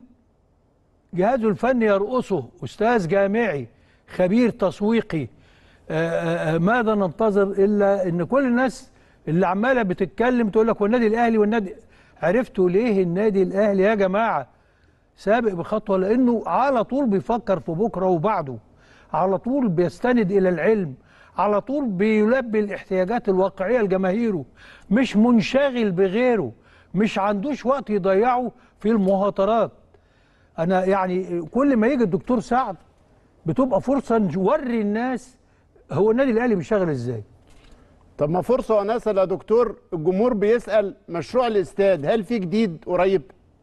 جهازه الفني يرأسه أستاذ جامعي خبير تسويقي آه، آه، آه، ماذا ننتظر إلا أن كل الناس اللي عمالة بتتكلم تقول لك والنادي الأهلي والنادي عرفتوا ليه النادي الأهلي يا جماعة سابق بخطوه لانه على طول بيفكر في بكره وبعده على طول بيستند الى العلم على طول بيلبي الاحتياجات الواقعيه لجماهيره مش منشغل بغيره مش عندوش وقت يضيعه في المهاترات انا يعني كل ما يجي الدكتور سعد بتبقى فرصه نوري الناس هو النادي الاهلي بيشتغل ازاي طب ما فرصه وانا اسال يا دكتور الجمهور بيسال مشروع الاستاد هل في جديد قريب؟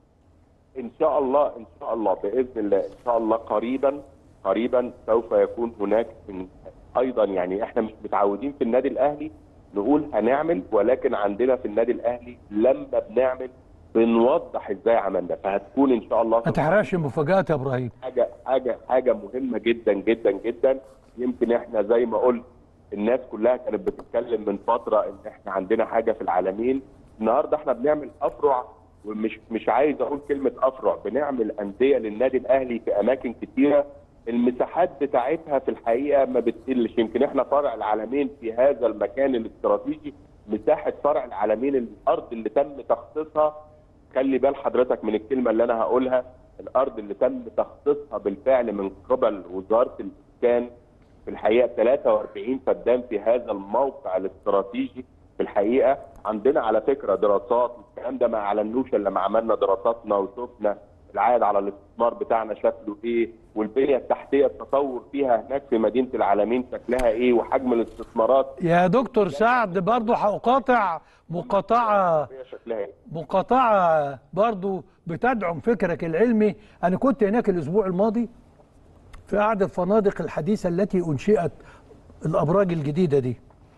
ان شاء الله ان شاء الله باذن الله ان شاء الله قريبا قريبا سوف يكون هناك من ايضا يعني احنا مش متعودين في النادي الاهلي نقول هنعمل ولكن عندنا في النادي الاهلي لما بنعمل بنوضح ازاي عملنا فهتكون ان شاء الله ما تحرقش المفاجات يا ابراهيم حاجه حاجه حاجه مهمه جدا جدا جدا يمكن احنا زي ما قلت الناس كلها كانت بتتكلم من فتره ان احنا عندنا حاجه في العالمين النهارده احنا بنعمل افرع ومش مش عايز اقول كلمه افرع بنعمل انديه للنادي الاهلي في اماكن كتيره المساحات بتاعتها في الحقيقه ما بتقلش يمكن احنا فرع العالمين في هذا المكان الاستراتيجي مساحه فرع العالمين الارض اللي تم تخصيصها خلي بال حضرتك من الكلمه اللي انا هقولها الارض اللي تم تخصيصها بالفعل من قبل وزاره الاسكان في الحقيقه 43 فدان في هذا الموقع الاستراتيجي في الحقيقه عندنا على فكره دراسات الكلام ده ما اعلنوش الا لما عملنا دراساتنا وشفنا العائد على الاستثمار بتاعنا شكله ايه والبنيه التحتيه التطور فيها هناك في مدينه العالمين شكلها ايه وحجم الاستثمارات يا دكتور سعد برضو هقاطع مقاطعه هي شكلها ايه مقاطعة برضو بتدعم فكرك العلمي أنا كنت هناك الأسبوع الماضي في أحد الفنادق الحديثة التي أنشئت الأبراج الجديدة دي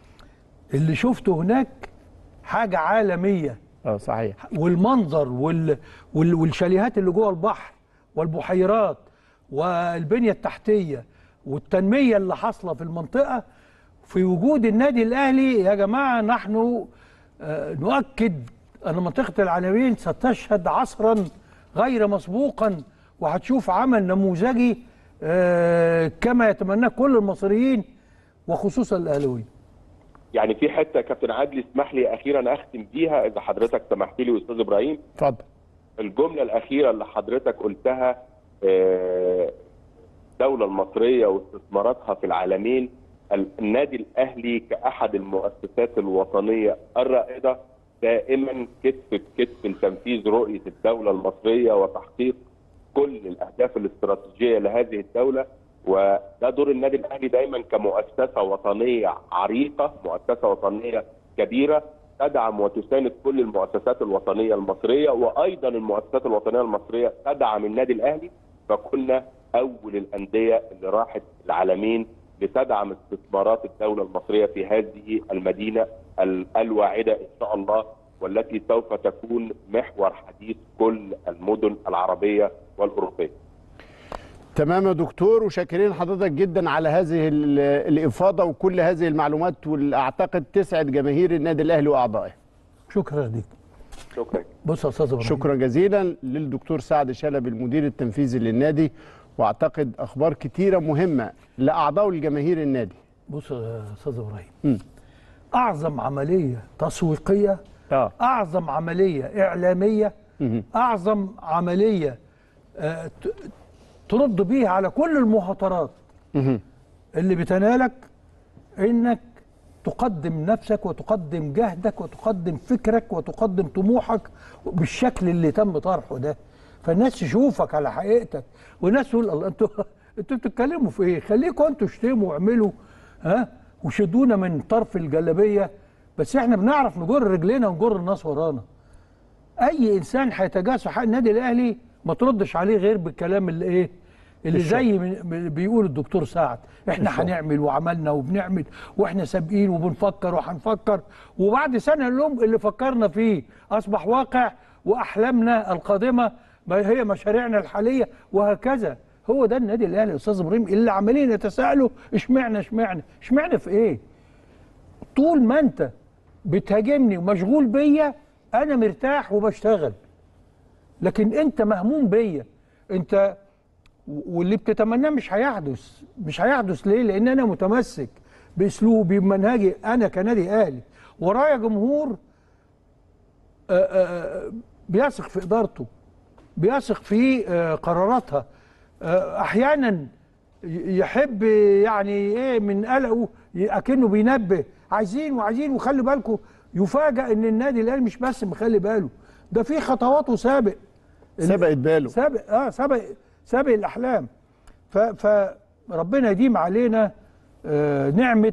اللي شفته هناك حاجة عالمية اه صحيح والمنظر وال وال والشاليهات اللي جوه البحر والبحيرات والبنية التحتية والتنمية اللي حاصلة في المنطقة في وجود النادي الأهلي يا جماعة نحن آه، نؤكد أن منطقة العناوين ستشهد عصرا غير مسبوقا وهتشوف عمل نموذجي آه، كما يتمناه كل المصريين وخصوصا الأهلاويين يعني في حته يا كابتن عادل اسمح لي اخيرا اختم بيها اذا حضرتك سمحت لي استاذ ابراهيم اتفضل الجمله الاخيره اللي حضرتك قلتها آه، الدوله المصريه واستثماراتها في العالمين ال- النادي الاهلي كاحد المؤسسات الوطنيه الرائده دائما كتف بكتف لتنفيذ رؤيه الدوله المصريه وتحقيق كل الاهداف الاستراتيجيه لهذه الدوله وده دور النادي الاهلي دايما كمؤسسه وطنيه عريقه مؤسسه وطنيه كبيره تدعم وتساند كل المؤسسات الوطنيه المصريه وايضا المؤسسات الوطنيه المصريه تدعم النادي الاهلي فكنا اول الانديه اللي راحت العالمين لتدعم استثمارات الدوله المصريه في هذه المدينه ال- الواعده ان شاء الله والتي سوف تكون محور حديث كل المدن العربيه والاوروبيه. تمام يا دكتور وشاكرين حضرتك جدا على هذه ال- الافاضه وكل هذه المعلومات واللي اعتقد تسعد جماهير النادي الاهلي واعضائه شكرا ليك شكرا. بص يا أستاذ إبراهيم شكرا جزيلا للدكتور سعد شلبي المدير التنفيذي للنادي واعتقد اخبار كتيره مهمه لاعضاء الجماهير النادي بص يا أستاذ إبراهيم مم. أعظم عملية تسويقية اه اعظم عمليه اعلاميه اعظم عمليه آه، ت- ترد بيها على كل المهاترات اللي بتنالك انك تقدم نفسك وتقدم جهدك وتقدم فكرك وتقدم طموحك بالشكل اللي تم طرحه ده فالناس تشوفك على حقيقتك والناس تقول الله انتوا انتوا بتتكلموا في ايه؟ خليكم انتوا اشتموا واعملوا ها وشدونا من طرف الجلابيه بس احنا بنعرف نجر رجلينا ونجر الناس ورانا. اي انسان هيتجاسس حق النادي الاهلي ما تردش عليه غير بالكلام اللي ايه؟ اللي زي من- بيقول الدكتور سعد احنا هنعمل وعملنا وبنعمل واحنا سابقين وبنفكر وهنفكر وبعد سنه اليوم اللي فكرنا فيه اصبح واقع واحلامنا القادمه ما هي مشاريعنا الحاليه وهكذا هو ده النادي الاهلي يا استاذ ابراهيم اللي عمالين يتساءلوا اشمعنى اشمعنى اشمعنى في ايه؟ طول ما انت بتهاجمني ومشغول بيا انا مرتاح وبشتغل لكن انت مهموم بيا انت واللي بتتمناه مش هيحدث مش هيحدث ليه لان انا متمسك باسلوبي بمنهجي انا كنادي اهلي ورايا جمهور آه، آه، بيثق في ادارته بيثق في آه، قراراتها آه، احيانا ي- يحب يعني ايه من قلقه ي- اكنه بينبه عايزين وعايزين وخلي بالكم يفاجئ ان النادي الاهلي مش بس مخلي باله ده في خطواته سابق سبقت باله سابق اه سابق سابق الاحلام ف فربنا يديم علينا آه نعمه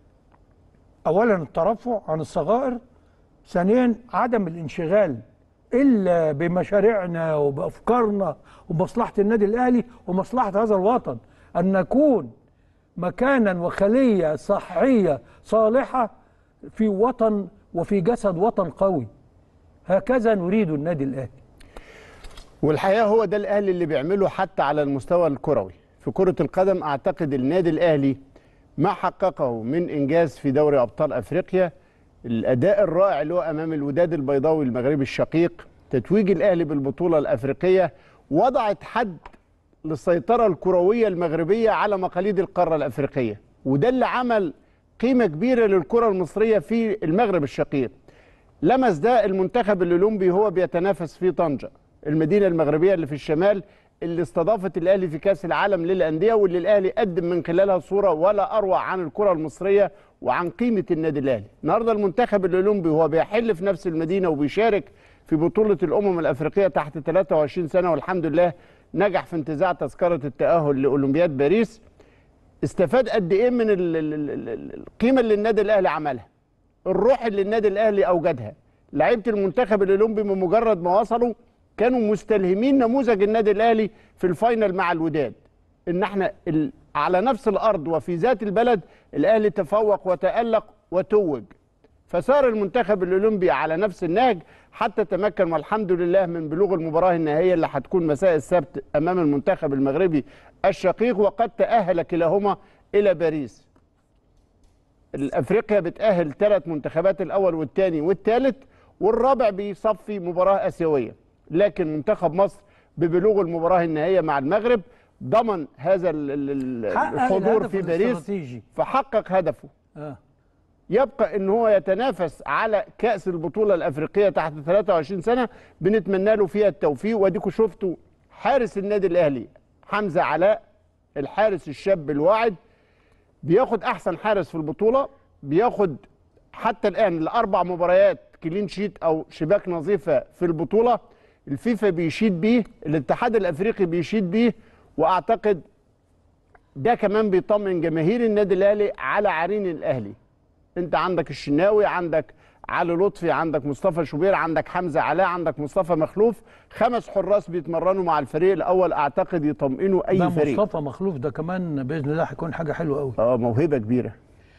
اولا الترفع عن الصغائر ثانيا عدم الانشغال الا بمشاريعنا وبافكارنا ومصلحه النادي الاهلي ومصلحه هذا الوطن ان نكون مكانا وخليه صحيه صالحه في وطن وفي جسد وطن قوي هكذا نريد النادي الاهلي والحقيقه هو ده الاهلي اللي بيعمله حتى على المستوى الكروي في كره القدم اعتقد النادي الاهلي ما حققه من انجاز في دوري ابطال افريقيا الاداء الرائع اللي هو امام الوداد البيضاوي المغربي الشقيق تتويج الاهلي بالبطوله الافريقيه وضعت حد للسيطره الكرويه المغربيه على مقاليد القاره الافريقيه وده اللي عمل قيمه كبيره للكره المصريه في المغرب الشقيق لمس ده المنتخب الاولمبي هو بيتنافس في طنجه المدينه المغربيه اللي في الشمال اللي استضافت الاهلي في كاس العالم للانديه واللي الاهلي قدم من خلالها صوره ولا اروع عن الكره المصريه وعن قيمه النادي الاهلي النهارده المنتخب الاولمبي هو بيحل في نفس المدينه وبيشارك في بطوله الامم الافريقيه تحت 23 سنه والحمد لله نجح في انتزاع تذكره التاهل لاولمبياد باريس استفاد قد ايه من ال- ال- ال- ال- القيمه اللي النادي الاهلي عملها الروح اللي النادي الاهلي اوجدها لعيبه المنتخب الاولمبي من مجرد ما وصلوا كانوا مستلهمين نموذج النادي الاهلي في الفاينل مع الوداد ان احنا ال... على نفس الارض وفي ذات البلد الاهلي تفوق وتالق وتوج فسار المنتخب الاولمبي على نفس النهج حتى تمكن والحمد لله من بلوغ المباراه النهائيه اللي هتكون مساء السبت امام المنتخب المغربي الشقيق وقد تاهل كلاهما الى باريس الافريقيا بتاهل ثلاث منتخبات الاول والثاني والثالث والرابع بيصفي مباراه اسيويه لكن منتخب مصر ببلوغ المباراه النهائيه مع المغرب ضمن هذا ال- ال- ال- حقق الحضور الهدف في باريس الاستراتيجي. فحقق هدفه آه. يبقى ان هو يتنافس على كاس البطوله الافريقيه تحت 23 سنه بنتمنى له فيها التوفيق واديكم شفتوا حارس النادي الاهلي حمزه علاء الحارس الشاب الواعد بياخد احسن حارس في البطوله بياخد حتى الان الاربع مباريات كلين شيت او شباك نظيفه في البطوله الفيفا بيشيد بيه الاتحاد الافريقي بيشيد بيه واعتقد ده كمان بيطمن جماهير النادي الاهلي على عرين الاهلي انت عندك الشناوي عندك علي لطفي عندك مصطفى شوبير عندك حمزه علاء عندك مصطفى مخلوف خمس حراس بيتمرنوا مع الفريق الاول اعتقد يطمئنوا ده اي فريق مصطفى مخلوف ده كمان باذن الله هيكون حاجه حلوه قوي اه موهبه كبيره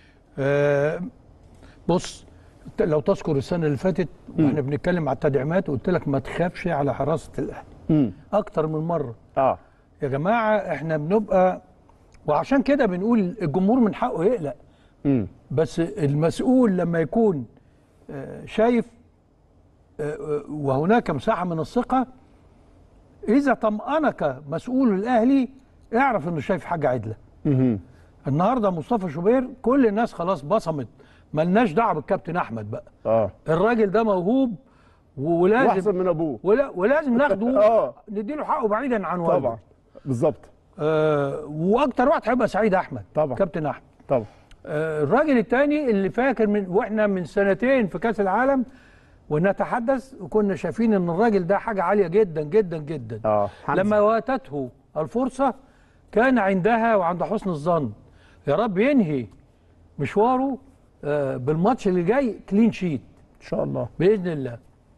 آه بص ت- لو تذكر السنه اللي فاتت واحنا بنتكلم على التدعيمات قلت لك ما تخافش على حراسه الاهلي امم اكتر من مره اه يا جماعه احنا بنبقى وعشان كده بنقول الجمهور من حقه يقلق امم بس المسؤول لما يكون آه، شايف آه، آه، وهناك مساحه من الثقه اذا طمأنك مسؤول الاهلي اعرف انه شايف حاجه عدله امم النهارده مصطفى شوبير كل الناس خلاص بصمت ملناش دعوه بالكابتن احمد بقى اه الراجل ده موهوب ولازم واحسن من ابوه ولا ولازم ناخده آه. نديله حقه بعيدا عن والده طبعا بالظبط آه واكتر واحد هيبقى سعيد احمد طبعا. كابتن احمد طبعا آه الراجل الثاني اللي فاكر من واحنا من سنتين في كاس العالم ونتحدث وكنا شايفين ان الراجل ده حاجه عاليه جدا جدا جدا اه حمزة. لما واتته الفرصه كان عندها وعند حسن الظن يا رب ينهي مشواره آه بالماتش اللي جاي كلين شيت ان شاء الله باذن الله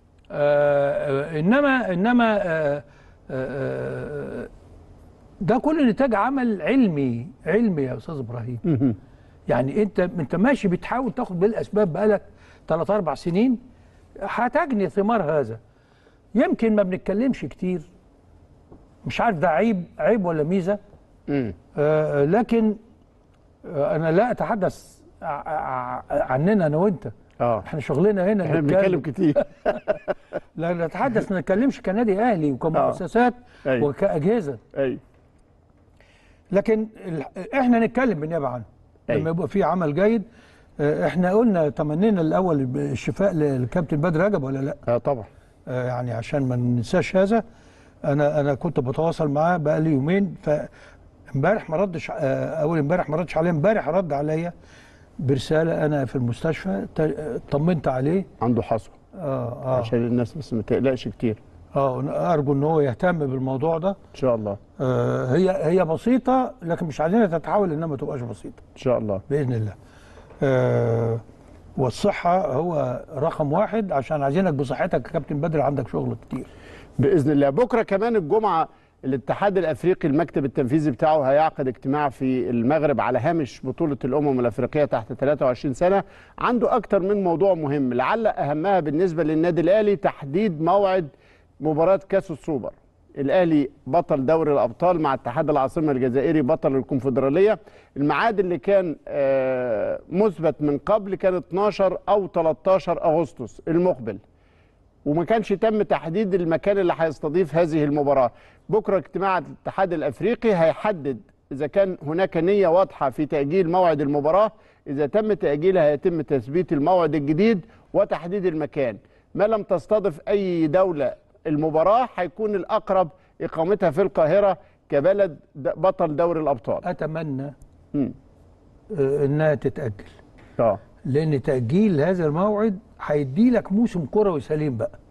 آه آه انما انما آه آه آه، ده كل نتاج عمل علمي علمي يا استاذ ابراهيم مهم. يعني انت انت ماشي بتحاول تاخد بالاسباب بقالك ثلاث اربع سنين هتجني ثمار هذا يمكن ما بنتكلمش كتير مش عارف ده عيب عيب ولا ميزه مم. آه لكن آه انا لا اتحدث ع- ع- عننا انا وانت اه احنا شغلنا هنا احنا نتكلم. بنتكلم كتير لا نتحدث ما نتكلمش كنادي اهلي وكمؤسسات أيوة. وكاجهزه ايوه لكن ال- احنا نتكلم بالنيابه عنه أيوة. لما يبقى في عمل جيد آه، احنا قلنا تمنينا الاول الشفاء للكابتن بدر رجب ولا لا اه طبعا آه، يعني عشان ما ننساش هذا انا انا كنت بتواصل معاه بقى لي يومين فامبارح ما ردش آه، اول امبارح ما ردش عليا امبارح رد عليا برساله انا في المستشفى ت- آه، طمنت عليه عنده حصوه اه اه عشان الناس بس ما تقلقش كتير اه ارجو ان هو يهتم بالموضوع ده ان شاء الله آه هي هي بسيطه لكن مش عايزينها تتحول انها ما تبقاش بسيطه ان شاء الله باذن الله آه والصحه هو رقم واحد عشان عايزينك بصحتك يا كابتن بدر عندك شغل كتير باذن الله بكره كمان الجمعه الاتحاد الافريقي المكتب التنفيذي بتاعه هيعقد اجتماع في المغرب على هامش بطوله الامم الافريقيه تحت 23 سنه عنده اكتر من موضوع مهم لعل اهمها بالنسبه للنادي الاهلي تحديد موعد مباراه كاس السوبر الاهلي بطل دوري الابطال مع اتحاد العاصمه الجزائري بطل الكونفدراليه الميعاد اللي كان آه، مثبت من قبل كان 12 او 13 اغسطس المقبل وما كانش تم تحديد المكان اللي هيستضيف هذه المباراة بكرة اجتماع الاتحاد الأفريقي هيحدد إذا كان هناك نية واضحة في تأجيل موعد المباراة إذا تم تأجيلها يتم تثبيت الموعد الجديد وتحديد المكان ما لم تستضف أي دولة المباراة هيكون الأقرب إقامتها في القاهرة كبلد د- بطل دوري الأبطال اتمنى مم. آه انها تتاجل اه لان تاجيل هذا الموعد هيدي لك موسم كروي سليم بقى مم.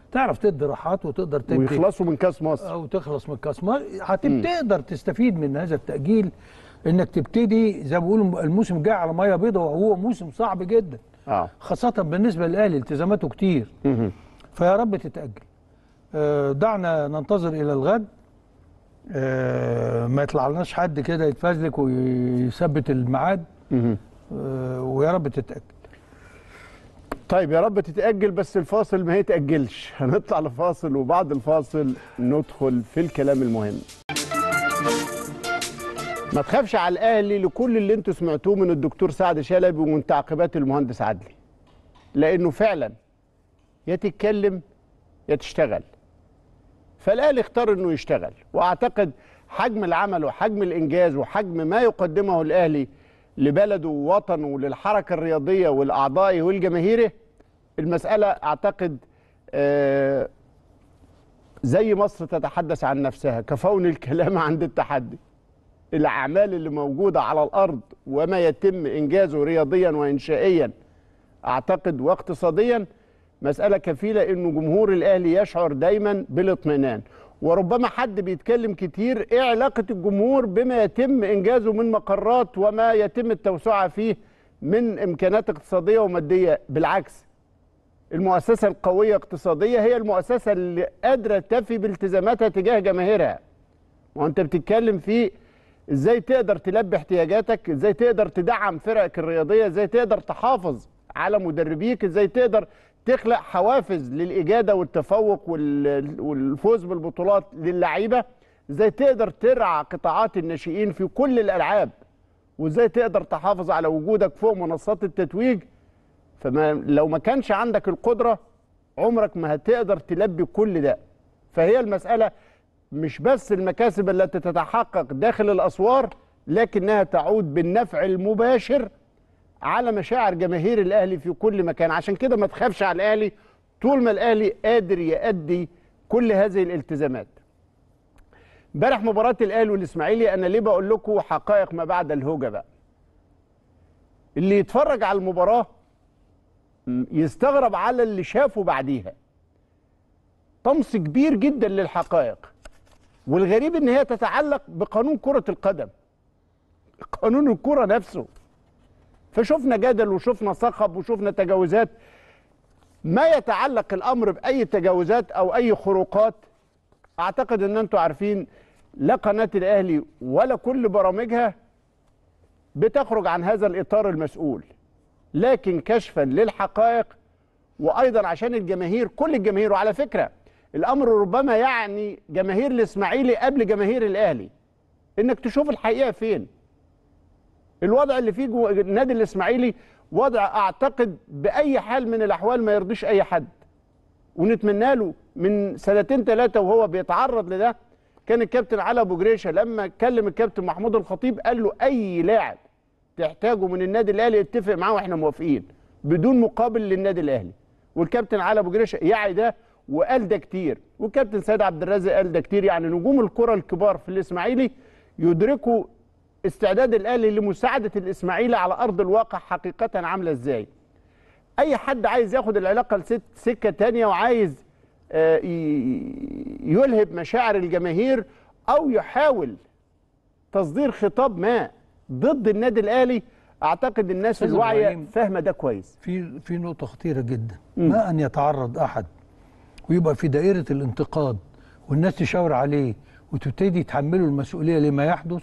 تعرف تدي راحات وتقدر تدي ويخلصوا من كاس مصر او تخلص من كاس مصر هتقدر تستفيد من هذا التاجيل انك تبتدي زي ما بيقولوا الموسم جاي على ميه بيضاء وهو موسم صعب جدا اه خاصه بالنسبه للاهلي التزاماته كتير مهم. فيا رب تتاجل آه، دعنا ننتظر الى الغد آه، ما يطلع لناش حد كده يتفزلك ويثبت الميعاد مهم. آه، ويا رب تتاجل طيب يا رب تتأجل بس الفاصل ما يتأجلش هنطلع لفاصل وبعد الفاصل ندخل في الكلام المهم ما تخافش على الأهلي لكل اللي انتوا سمعتوه من الدكتور سعد شلبي ومن تعقيبات المهندس عدلي لأنه فعلا يا تتكلم يا تشتغل فالأهلي اختار انه يشتغل واعتقد حجم العمل وحجم الانجاز وحجم ما يقدمه الاهلي لبلده ووطنه وللحركه الرياضيه والاعضاء والجماهيره المساله اعتقد آه، زي مصر تتحدث عن نفسها كفون الكلام عند التحدي الاعمال اللي موجوده على الارض وما يتم انجازه رياضيا وانشائيا اعتقد واقتصاديا مساله كفيله انه جمهور الاهلي يشعر دايما بالاطمئنان وربما حد بيتكلم كتير ايه علاقه الجمهور بما يتم انجازه من مقرات وما يتم التوسعه فيه من امكانات اقتصاديه وماديه بالعكس المؤسسه القويه اقتصاديه هي المؤسسه اللي قادره تفي بالتزاماتها تجاه جماهيرها وانت بتتكلم في ازاي تقدر تلبي احتياجاتك ازاي تقدر تدعم فرقك الرياضيه ازاي تقدر تحافظ على مدربيك ازاي تقدر تخلق حوافز للاجاده والتفوق وال- والفوز بالبطولات للعيبه ازاي تقدر ترعى قطاعات الناشئين في كل الالعاب وازاي تقدر تحافظ على وجودك فوق منصات التتويج فما لو ما كانش عندك القدره عمرك ما هتقدر تلبي كل ده فهي المساله مش بس المكاسب التي تتحقق داخل الاسوار لكنها تعود بالنفع المباشر على مشاعر جماهير الاهلي في كل مكان عشان كده ما تخافش على الاهلي طول ما الاهلي قادر يؤدي كل هذه الالتزامات امبارح مباراه الاهلي والاسماعيلي انا ليه بقول لكم حقائق ما بعد الهوجه بقى اللي يتفرج على المباراه م- يستغرب على اللي شافه بعديها طمس كبير جدا للحقائق والغريب ان هي تتعلق بقانون كره القدم قانون الكره نفسه فشفنا جدل وشفنا صخب وشفنا تجاوزات ما يتعلق الامر باي تجاوزات او اي خروقات اعتقد ان انتم عارفين لا قناه الاهلي ولا كل برامجها بتخرج عن هذا الاطار المسؤول لكن كشفا للحقائق وايضا عشان الجماهير كل الجماهير وعلى فكره الامر ربما يعني جماهير الاسماعيلي قبل جماهير الاهلي انك تشوف الحقيقه فين الوضع اللي فيه جوه النادي الاسماعيلي وضع اعتقد باي حال من الاحوال ما يرضيش اي حد ونتمنى له من سنتين ثلاثه وهو بيتعرض لده كان الكابتن علي ابو جريشه لما كلم الكابتن محمود الخطيب قال له اي لاعب تحتاجه من النادي الاهلي اتفق معاه واحنا موافقين بدون مقابل للنادي الاهلي والكابتن علي ابو جريشه يعي ده وقال ده كتير والكابتن سيد عبد الرازق قال ده كتير يعني نجوم الكره الكبار في الاسماعيلي يدركوا استعداد الاهلي لمساعده الاسماعيلي على ارض الواقع حقيقه عامله ازاي اي حد عايز ياخد العلاقه لست سكه تانية وعايز آه، ي- يلهب مشاعر الجماهير او يحاول تصدير خطاب ما ضد النادي الاهلي اعتقد الناس أستاذ الواعيه إبراهيم. فاهمه ده كويس في في نقطة خطيرة جدا ما أن يتعرض أحد ويبقى في دائرة الانتقاد والناس تشاور عليه وتبتدي تحمله المسؤولية لما يحدث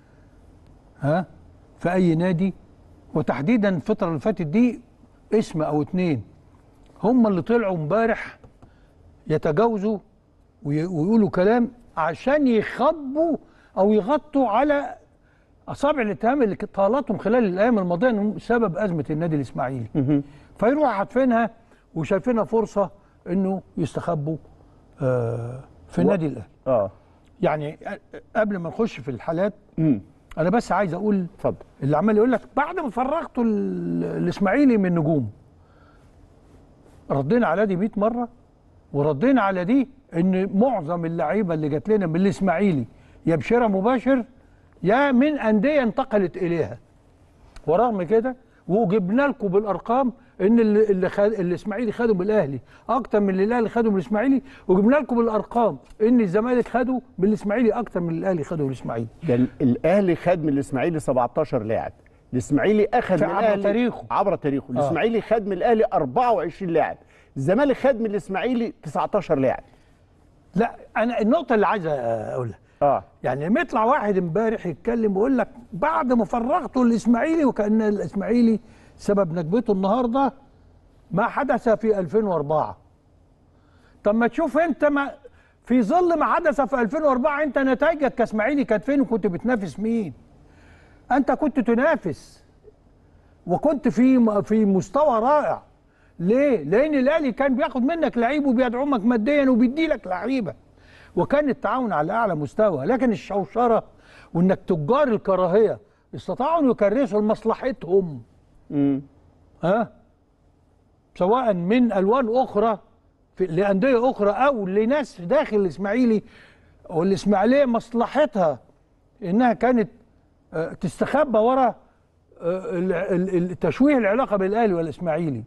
ها في أي نادي وتحديدا الفترة اللي فاتت دي اسم أو اتنين هم اللي طلعوا امبارح يتجاوزوا وي- ويقولوا كلام عشان يخبوا أو يغطوا على اصابع الاتهام اللي طالتهم خلال الايام الماضيه انهم سبب ازمه النادي الاسماعيلي فيروحوا حاتفينها وشايفينها فرصه انه يستخبوا آه، في النادي الاهلي اه يعني قبل ما نخش في الحالات امم انا بس عايز اقول اتفضل اللي عمال يقول لك بعد ما فرغتوا ال- الاسماعيلي من نجوم ردينا على دي 100 مره وردينا على دي ان معظم اللعيبه اللي جات لنا من الاسماعيلي يا بشراء مباشر يا من انديه انتقلت اليها ورغم كده وجبنا لكم بالارقام ان اللي اللي خد الاسماعيلي خده من الاهلي اكتر من اللي الاهلي خده من الاسماعيلي وجبنا لكم الارقام ان الزمالك خده من الاسماعيلي اكتر من الاهلي خده من الاسماعيلي ده ال- الاهلي خد من الاسماعيلي 17 لاعب الاسماعيلي اخذ في من عبر الاهلي تاريخه. عبر تاريخه الاسماعيلي خد من الاهلي 24 لاعب الزمالك خد من الاسماعيلي 19 لاعب لا انا النقطه اللي عايز اقولها اه يعني لما يطلع واحد امبارح يتكلم ويقول لك بعد ما فرغته الاسماعيلي وكان الاسماعيلي سبب نكبته النهارده ما حدث في 2004 طب ما تشوف انت ما في ظل ما حدث في 2004 انت نتائجك كاسماعيلي كانت فين وكنت بتنافس مين؟ انت كنت تنافس وكنت في في مستوى رائع ليه؟ لان الاهلي كان بياخد منك لعيب وبيدعمك ماديا وبيدي لك لعيبه وكان التعاون على اعلى مستوى لكن الشوشره وانك تجار الكراهيه استطاعوا ان يكرسوا لمصلحتهم امم ها سواء من الوان اخرى في لانديه اخرى او لناس داخل الاسماعيلي والاسماعيليه مصلحتها انها كانت آه، تستخبى ورا آه، ال- ال- ال- تشويه العلاقه بين الاهلي والاسماعيلي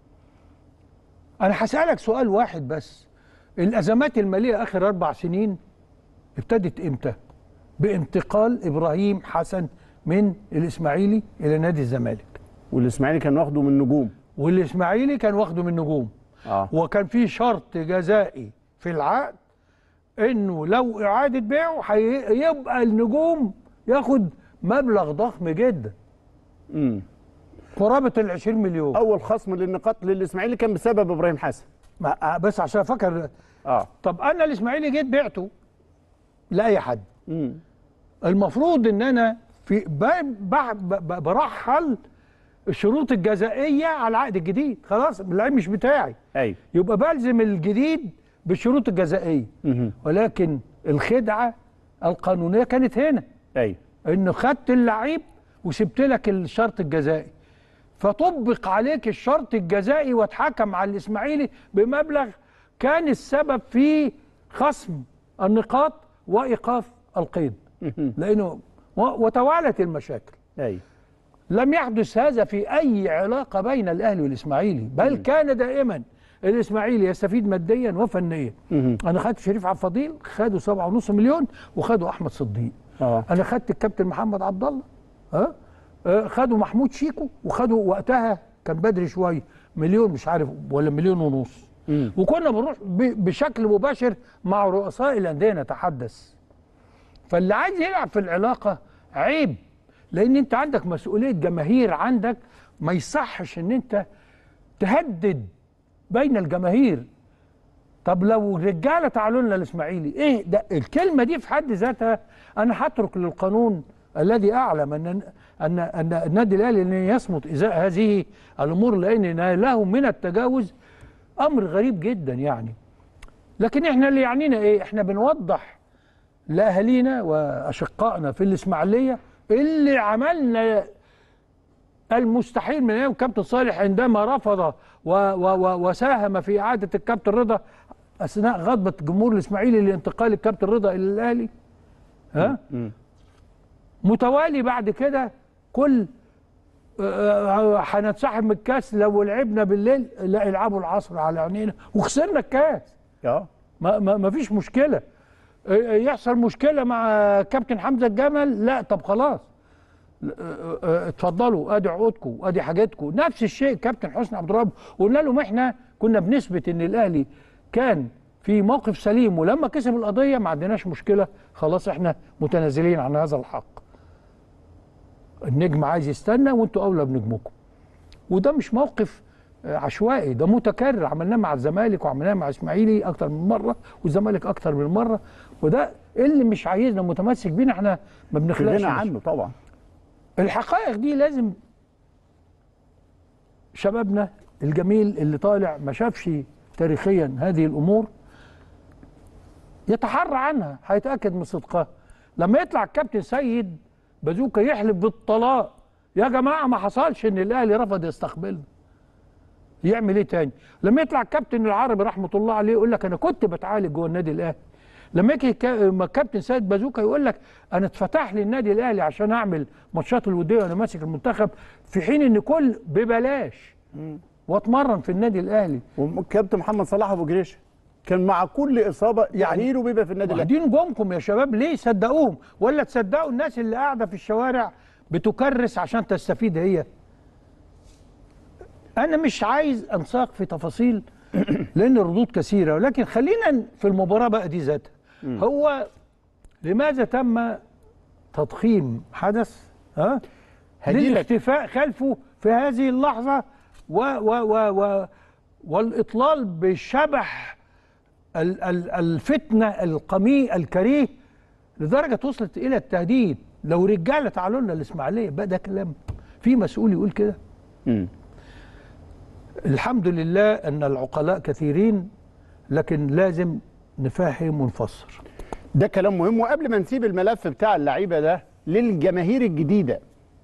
انا هسالك سؤال واحد بس الازمات الماليه اخر اربع سنين ابتدت امتى بانتقال ابراهيم حسن من الاسماعيلي الى نادي الزمالك والاسماعيلي كان واخده من نجوم والاسماعيلي كان واخده من نجوم اه وكان في شرط جزائي في العقد انه لو اعاده بيعه هي- يبقى النجوم ياخد مبلغ ضخم جدا امم قرابه ال 20 مليون اول خصم للنقاط للاسماعيلي كان بسبب ابراهيم حسن ما- بس عشان افكر اه طب انا الاسماعيلي جيت بعته لاي حد امم المفروض ان انا في ب- ب- ب- برحل الشروط الجزائيه على العقد الجديد خلاص اللعيب مش بتاعي ايوه يبقى بلزم الجديد بالشروط الجزائيه مهم. ولكن الخدعه القانونيه كانت هنا ايوه انه خدت اللعيب وسبت لك الشرط الجزائي فطبق عليك الشرط الجزائي واتحكم على الاسماعيلي بمبلغ كان السبب في خصم النقاط وايقاف القيد لانه و- وتوالت المشاكل ايوه لم يحدث هذا في اي علاقه بين الاهلي والاسماعيلي بل كان دائما الاسماعيلي يستفيد ماديا وفنيا مهم. انا خدت شريف عبد الفضيل خدوا سبعة ونص مليون وخدوا احمد صديق اه انا خدت الكابتن محمد عبد الله ها آه، خدوا محمود شيكو وخدوا وقتها كان بدري شويه مليون مش عارف ولا مليون ونص مم. وكنا بنروح ب- بشكل مباشر مع رؤساء الانديه نتحدث فاللي عايز يلعب في العلاقه عيب لان انت عندك مسؤوليه جماهير عندك ما يصحش ان انت تهدد بين الجماهير طب لو رجاله تعالوا لنا الاسماعيلي ايه ده الكلمه دي في حد ذاتها انا هترك للقانون الذي اعلم ان ان ان النادي الاهلي ان يصمت ازاء هذه الامور لان له من التجاوز امر غريب جدا يعني لكن احنا اللي يعنينا ايه احنا بنوضح لاهالينا واشقائنا في الاسماعيليه اللي عملنا المستحيل من ايام كابتن صالح عندما رفض و و و وساهم في اعاده الكابتن رضا اثناء غضبه جمهور الاسماعيلي لانتقال الكابتن رضا الى الاهلي ها متوالي بعد كده كل آه، آه، هننسحب من الكاس لو لعبنا بالليل لا العبوا العصر على عينينا وخسرنا الكاس اه ما, ما, ما فيش مشكله آه، آه، يحصل مشكله مع كابتن حمزه الجمل لا طب خلاص آه، آه، آه، اتفضلوا ادي عقودكم ادي حاجاتكم نفس الشيء كابتن حسني عبد الرب قلنا لهم احنا كنا بنثبت ان الاهلي كان في موقف سليم ولما كسب القضيه ما عندناش مشكله خلاص احنا متنازلين عن هذا الحق النجم عايز يستنى وانتوا اولى بنجمكم وده مش موقف آه، عشوائي ده متكرر عملناه مع الزمالك وعملناه مع اسماعيلي اكتر من مره والزمالك اكتر من مره وده اللي مش عايزنا متمسك بينا احنا ما في بنخلقش غنى مش- عنه طبعا الحقائق دي لازم شبابنا الجميل اللي طالع ما شافش تاريخيا هذه الامور يتحرى عنها هيتاكد من صدقها لما يطلع الكابتن سيد بازوكا يحلف بالطلاق يا جماعه ما حصلش ان الاهلي رفض يستقبلنا يعمل ايه تاني لما يطلع الكابتن العربي رحمه الله عليه يقول لك انا كنت بتعالج جوه النادي الاهلي لما يجي كا- ما الكابتن سيد بازوكا يقول لك انا اتفتح لي النادي الاهلي عشان اعمل ماتشات الوديه وانا ماسك المنتخب في حين ان كل ببلاش واتمرن في النادي الاهلي والكابتن محمد صلاح ابو جريشه كان مع كل اصابه تحليله بيبقى في النادي الاهلي دي نجومكم يا شباب ليه صدقوهم ولا تصدقوا الناس اللي قاعده في الشوارع بتكرس عشان تستفيد هي انا مش عايز انساق في تفاصيل لان الردود كثيره ولكن خلينا في المباراه بقى دي ذاتها هو لماذا تم تضخيم حدث ها هجيلك. للاختفاء خلفه في هذه اللحظه و و و و والاطلال بشبح ال- ال- الفتنه القميء الكريه لدرجه وصلت الى التهديد لو رجاله تعالوا لنا الاسماعيليه بقى ده كلام في مسؤول يقول كده مم. الحمد لله ان العقلاء كثيرين لكن لازم نفهم ونفسر ده كلام مهم وقبل ما نسيب الملف بتاع اللعيبه ده للجماهير الجديده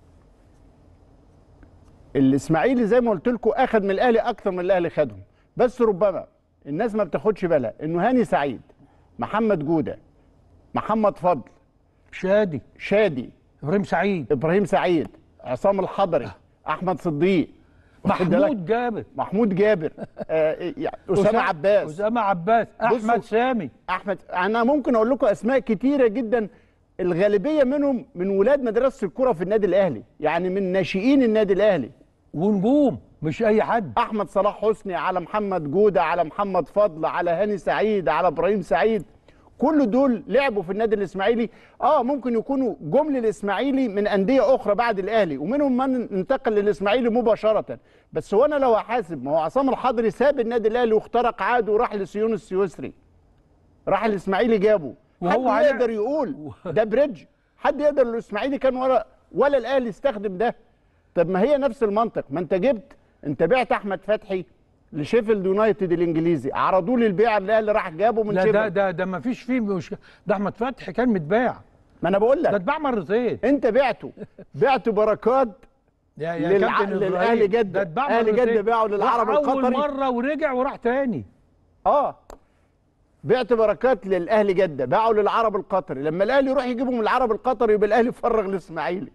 الاسماعيلي زي ما قلت لكم اخذ من الاهلي اكثر من الاهلي خدهم بس ربما الناس ما بتاخدش بالها انه هاني سعيد محمد جوده محمد فضل شادي شادي ابراهيم سعيد ابراهيم سعيد عصام الحضري احمد صديق واخد بالك؟ محمود جابر محمود جابر آه يعني اسامه عباس اسامه عباس بصوا. احمد سامي احمد انا ممكن اقول لكم اسماء كتيره جدا الغالبيه منهم من ولاد مدرسه الكره في النادي الاهلي يعني من ناشئين النادي الاهلي ونجوم مش اي حد احمد صلاح حسني على محمد جوده على محمد فضل على هاني سعيد على ابراهيم سعيد كل دول لعبوا في النادي الاسماعيلي اه ممكن يكونوا جم للاسماعيلي من انديه اخرى بعد الاهلي ومنهم من انتقل للاسماعيلي مباشره بس هو انا لو احاسب ما هو عصام الحضري ساب النادي الاهلي واخترق عاده وراح لسيون السويسري راح الاسماعيلي جابه وهو حد على- يقدر يقول ده بريدج حد يقدر الاسماعيلي كان ورا ولا الاهلي استخدم ده طب ما هي نفس المنطق ما انت جبت انت بعت احمد فتحي لشيفيلد يونايتد الانجليزي عرضوه للبيع الاهلي راح جابه من لا ده شيفيلد ده ده ما فيش فيه مش ده احمد فتحي كان متباع ما انا بقول ده لك اتباع مرتين انت بعته بعت بركات يا يا للع- كابتن للأهلي إبراهيم، جدة. ده اتباع أهلي مرتين. جدة باعوا للعرب راح القطري. اول مره ورجع وراح تاني اه بعت بركات للاهلي جده باعوا للعرب القطري لما الاهلي يروح يجيبهم من العرب القطري يبقى الاهلي فرغ الاسماعيلي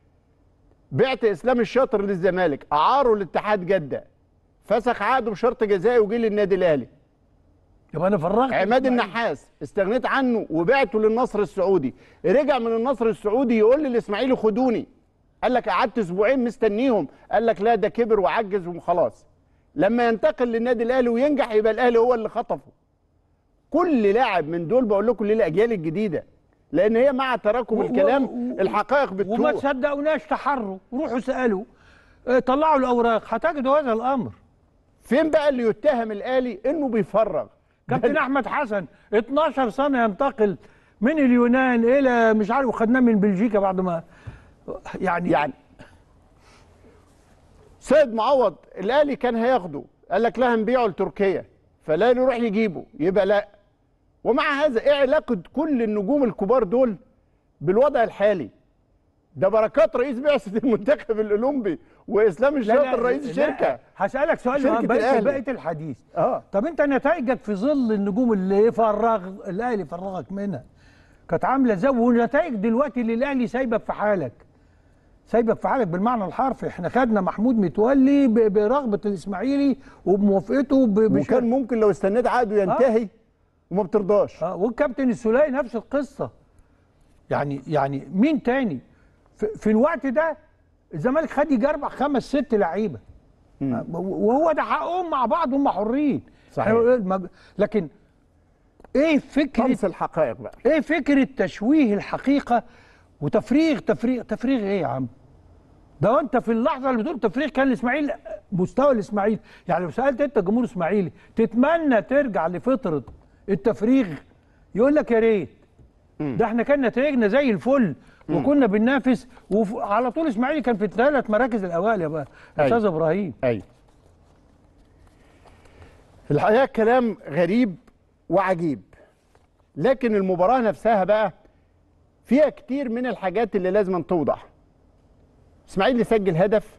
بعت اسلام الشاطر للزمالك اعاره لاتحاد جده فسخ عقده بشرط جزائي وجه للنادي الاهلي يبقى انا فرغت عماد الإسماعيلي. النحاس استغنيت عنه وبعته للنصر السعودي رجع من النصر السعودي يقول للاسماعيلي خدوني قال لك قعدت اسبوعين مستنيهم قال لك لا ده كبر وعجز وخلاص لما ينتقل للنادي الاهلي وينجح يبقى الاهلي هو اللي خطفه كل لاعب من دول بقول لكم ليه الاجيال الجديده لان هي مع تراكم و- و- الكلام و- الحقائق وما بتروح تصدقوناش تحروا روحوا اسالوا اه، طلعوا الاوراق هتجدوا هذا الامر فين بقى اللي يتهم الاهلي انه بيفرغ كابتن احمد حسن 12 سنه ينتقل من اليونان الى مش عارف وخدناه من بلجيكا بعد ما يعني يعني سيد معوض الاهلي كان هياخده قال لك لا هنبيعه لتركيا فالاهلي يروح يجيبه يبقى لا ومع هذا ايه علاقه كل النجوم الكبار دول بالوضع الحالي ده بركات رئيس بعثه المنتخب الاولمبي واسلام الشاطر رئيس الشركه هسألك سؤال شركة مهم بقية الأهلي. بقية الحديث اه طب انت نتائجك في ظل النجوم اللي فرغ الاهلي فرغك منها كانت عامله ازاي ونتائج دلوقتي اللي الاهلي سايبك في حالك سايبك في حالك بالمعنى الحرفي احنا خدنا محمود متولي ب- برغبه الاسماعيلي وبموافقته ب- بشرط. وكان ممكن لو استنيت عقده ينتهي وما بترضاش اه والكابتن السولية نفس القصه يعني يعني مين تاني في, في الوقت ده الزمالك خد يجي اربع خمس ست لعيبه آه، وهو ده حقهم مع بعض هم حرين صحيح. إحنا- ما- لكن ايه فكره طمس الحقائق بقى ايه فكره تشويه الحقيقه وتفريغ تفريغ تفريغ ايه يا عم ده انت في اللحظه اللي بتقول تفريغ كان الاسماعيلي مستوى الاسماعيلي يعني لو سالت انت جمهور اسماعيلي تتمنى ترجع لفتره التفريغ يقول لك يا ريت ده احنا كان نتائجنا زي الفل وكنا بننافس وعلى طول اسماعيلي كان في الثلاث مراكز الاوائل يا بقى أيوة. استاذ ابراهيم ايوه الحقيقه كلام غريب وعجيب لكن المباراه نفسها بقى فيها كتير من الحاجات اللي لازم أن توضح اسماعيل سجل هدف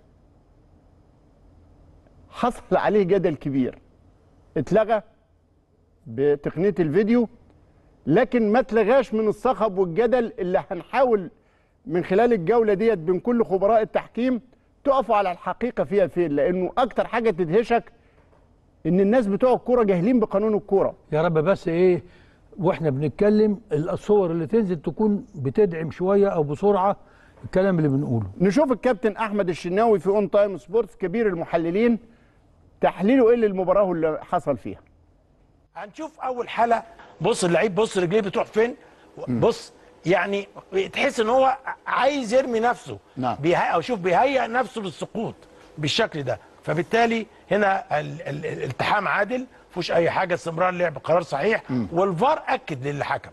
حصل عليه جدل كبير اتلغى بتقنيه الفيديو لكن ما اتلغاش من الصخب والجدل اللي هنحاول من خلال الجوله ديت بين كل خبراء التحكيم تقفوا على الحقيقه فيها فين لانه اكتر حاجه تدهشك ان الناس بتوع الكوره جاهلين بقانون الكوره يا رب بس ايه واحنا بنتكلم الصور اللي تنزل تكون بتدعم شويه او بسرعه الكلام اللي بنقوله نشوف الكابتن احمد الشناوي في اون تايم سبورتس كبير المحللين تحليله ايه للمباراه واللي حصل فيها هنشوف اول حاله بص اللعيب بص رجليه بتروح فين بص يعني تحس ان هو عايز يرمي نفسه نعم. بيهيئ او شوف بيهيئ نفسه للسقوط بالشكل ده فبالتالي هنا ال- ال- الالتحام عادل مفيش اي حاجه استمرار اللعب قرار صحيح والفار اكد للحكم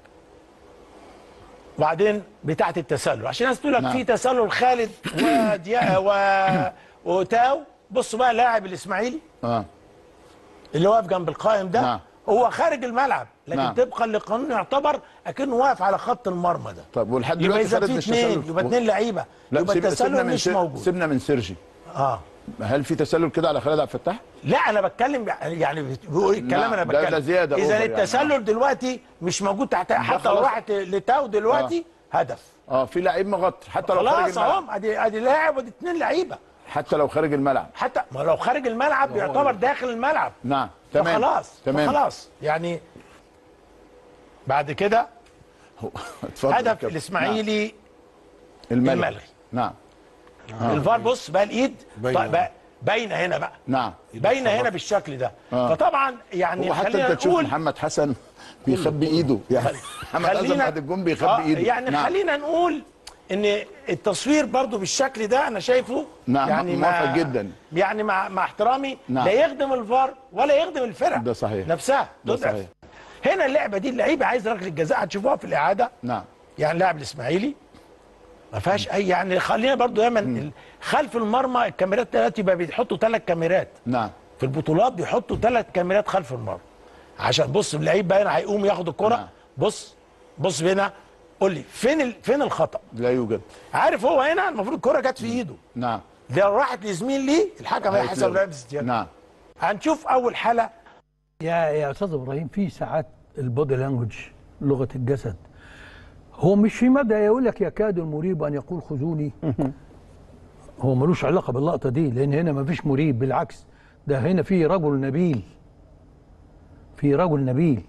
وبعدين بتاعه التسلل عشان الناس تقول لك نعم. في تسلل خالد وديا و... وتاو بص بقى لاعب الاسماعيلي اه اللي واقف جنب القائم ده نعم. هو خارج الملعب لكن نعم. طبقا للقانون يعتبر اكنه واقف على خط المرمى ده طب ولحد يبقى دلوقتي اذا فرد في مش اثنين تسلل يبقى اثنين لعيبه لا يبقى سيب- سيبنا التسلل من مش سير- موجود سيبنا من سيرجي اه هل في تسلل كده على خالد عبد الفتاح؟ لا انا بتكلم يعني بيقول الكلام نعم، انا ده- بتكلم ده زيادة اذا أوفر يعني. التسلل دلوقتي مش موجود تحت حتى لو خلاص. راحت لتاو دلوقتي هدف اه في لعيب مغطي حتى لو خارج خلاص الملعب اهو ادي ادي لاعب ودي اثنين لعيبه حتى لو خارج الملعب حتى ما لو خارج الملعب بيعتبر داخل الملعب نعم تمام فخلاص تمام خلاص يعني بعد كده اتفضل يا هدف كابتن. الاسماعيلي نعم. الملغي الملغي. نعم الفار بص بقى الايد باينة. طيب بقى باينه هنا بقى نعم باينه هنا بالشكل ده آه. فطبعا يعني هو حتى خلينا انت تشوف نقول محمد حسن بيخبي ايده يعني محمد حسن بعد الجون بيخبي آه ايده يعني نعم. خلينا نقول ان التصوير برضو بالشكل ده انا شايفه نعم، يعني موافق جدا. يعني مع مع احترامي نعم. لا يخدم الفار ولا يخدم الفرق ده صحيح. نفسها ده تضعف. صحيح. هنا اللعبه دي اللعيبه عايز ركله الجزاء هتشوفوها في الاعاده نعم يعني لاعب الاسماعيلي ما فيهاش اي يعني خلينا برضو دايما ال- خلف المرمى الكاميرات دلوقتي بقى بيحطوا ثلاث كاميرات نعم في البطولات بيحطوا ثلاث كاميرات خلف المرمى عشان بص اللعيب بقى هنا هيقوم ياخد الكره نعم. بص بص هنا قول لي فين ال... فين الخطا لا يوجد عارف هو هنا المفروض الكره جت في ايده نعم لو راحت لزميل ليه الحكم هيحسب هيتلغي. لعب استياج نعم هنشوف اول حاله يا يا استاذ ابراهيم في ساعات البودي لانجوج لغه الجسد هو مش في مبدا يقول لك يكاد المريب ان يقول خذوني هو ملوش علاقه باللقطه دي لان هنا ما فيش مريب بالعكس ده هنا في رجل نبيل في رجل نبيل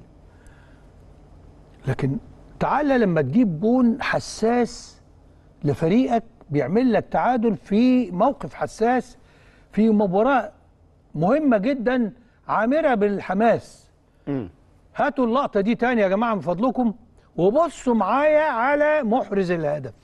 لكن تعالى لما تجيب جون حساس لفريقك بيعمل لك تعادل في موقف حساس في مباراه مهمه جدا عامره بالحماس هاتوا اللقطه دي تاني يا جماعه من فضلكم وبصوا معايا على محرز الهدف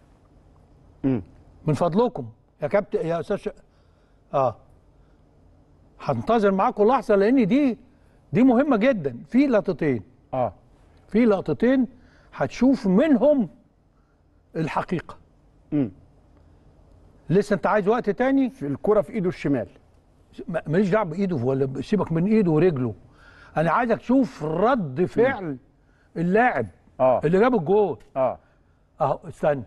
من فضلكم يا كابتن يا استاذ ش... اه هنتظر معاكم لحظه لان دي دي مهمه جدا في لقطتين اه في لقطتين هتشوف منهم الحقيقه مم. لسه انت عايز وقت تاني في الكره في ايده الشمال ما- ماليش دعوه بايده ولا سيبك من ايده ورجله انا عايزك تشوف رد فعل اللاعب اه اللي جاب الجول اه اهو استنى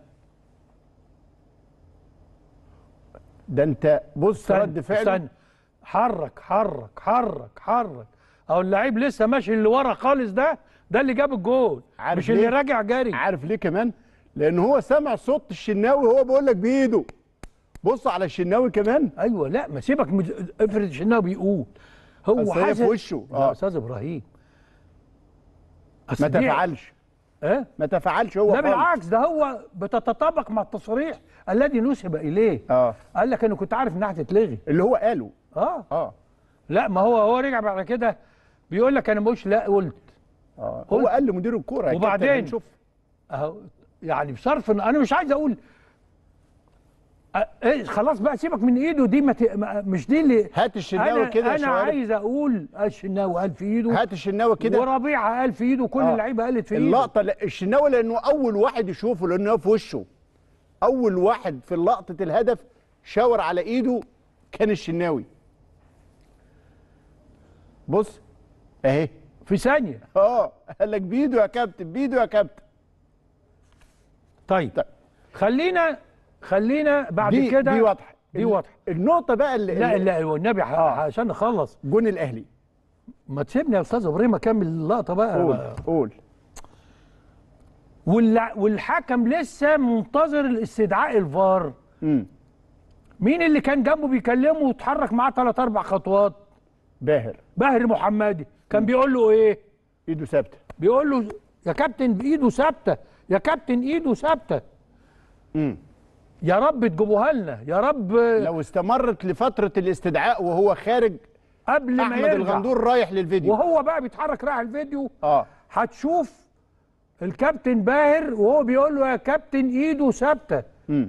ده انت بص استنى رد فعله استنى حرك حرك حرك حرك اهو اللعيب لسه ماشي اللي ورا خالص ده ده اللي جاب الجول عارف مش اللي ليه؟ راجع جري عارف ليه كمان لان هو سمع صوت الشناوي وهو بيقول لك بايده بص على الشناوي كمان ايوه لا ما سيبك من افرض الشناوي بيقول هو أصل هي حاسس في وشه. يا آه. استاذ ابراهيم أصل ما دي- تفعلش ايه ما تفعلش هو لا خالص. بالعكس ده هو بتتطابق مع التصريح الذي نسب اليه اه قال لك انا كنت عارف انها هتتلغي اللي هو قاله اه اه لا ما هو هو رجع بعد كده بيقول لك انا مش لا قلت اه هو قال لمدير الكوره يا وبعدين؟ كابتن هنشوف اهو يعني بصرف انا مش عايز اقول أه إيه خلاص بقى سيبك من ايده دي ما ت... ما- مش دي اللي هات الشناوي انا كده يا انا شوارب. عايز اقول الشناوي قال في ايده هات الشناوي كده وربيعه قال في ايده كل آه. اللعيبه قالت في ايده اللقطه لا، الشناوي لانه اول واحد يشوفه لانه في وشه اول واحد في لقطه الهدف شاور على ايده كان الشناوي بص اهي في ثانيه اه قال لك بايده يا كابتن بايده يا كابتن طيب طيب. خلينا خلينا بعد دي كده دي واضحه دي ال- واضحه النقطه بقى اللي لا اللي- لا والنبي ح- آه. عشان نخلص جون الاهلي ما تسيبني يا استاذ ابراهيم اكمل اللقطه بقى قول قول والع... والحكم لسه منتظر الاستدعاء الفار امم مين اللي كان جنبه بيكلمه واتحرك معاه ثلاث اربع خطوات باهر باهر محمدي كان بيقول له ايه ايده ثابته بيقول له يا كابتن بايده ثابته يا كابتن ايده ثابته مم. يا رب تجيبوها لنا يا رب لو استمرت لفتره الاستدعاء وهو خارج قبل ما احمد يرجع الغندور رايح للفيديو وهو بقى بيتحرك رايح الفيديو اه هتشوف الكابتن باهر وهو بيقول له يا كابتن ايده ثابته مم.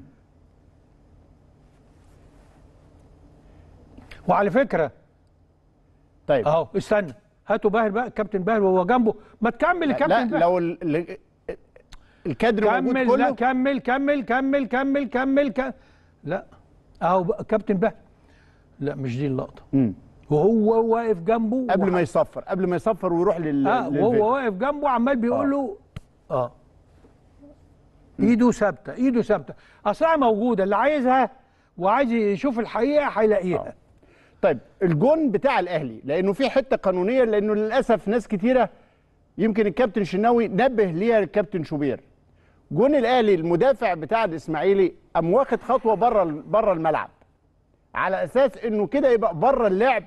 وعلى فكره طيب اهو استنى هاتوا باهر بقى الكابتن باهر وهو جنبه ما تكمل لا الكابتن باهر لو ال- ال- الكادر موجود كمل لا كله كمل كمل كمل كمل كمل كمل لا اهو بقى كابتن باهر لا مش دي اللقطه مم. وهو واقف جنبه قبل وح- ما يصفر قبل ما يصفر ويروح لل اه للفيديو. وهو واقف جنبه عمال بيقول له اه ايده ثابته ايده ثابته اصلها موجوده اللي عايزها وعايز يشوف الحقيقه هيلاقيها طيب الجون بتاع الاهلي لانه في حته قانونيه لانه للاسف ناس كتيره يمكن الكابتن شناوي نبه ليها الكابتن شوبير جون الاهلي المدافع بتاع الاسماعيلي قام واخد خطوه بره بره الملعب على اساس انه كده يبقى بره اللعب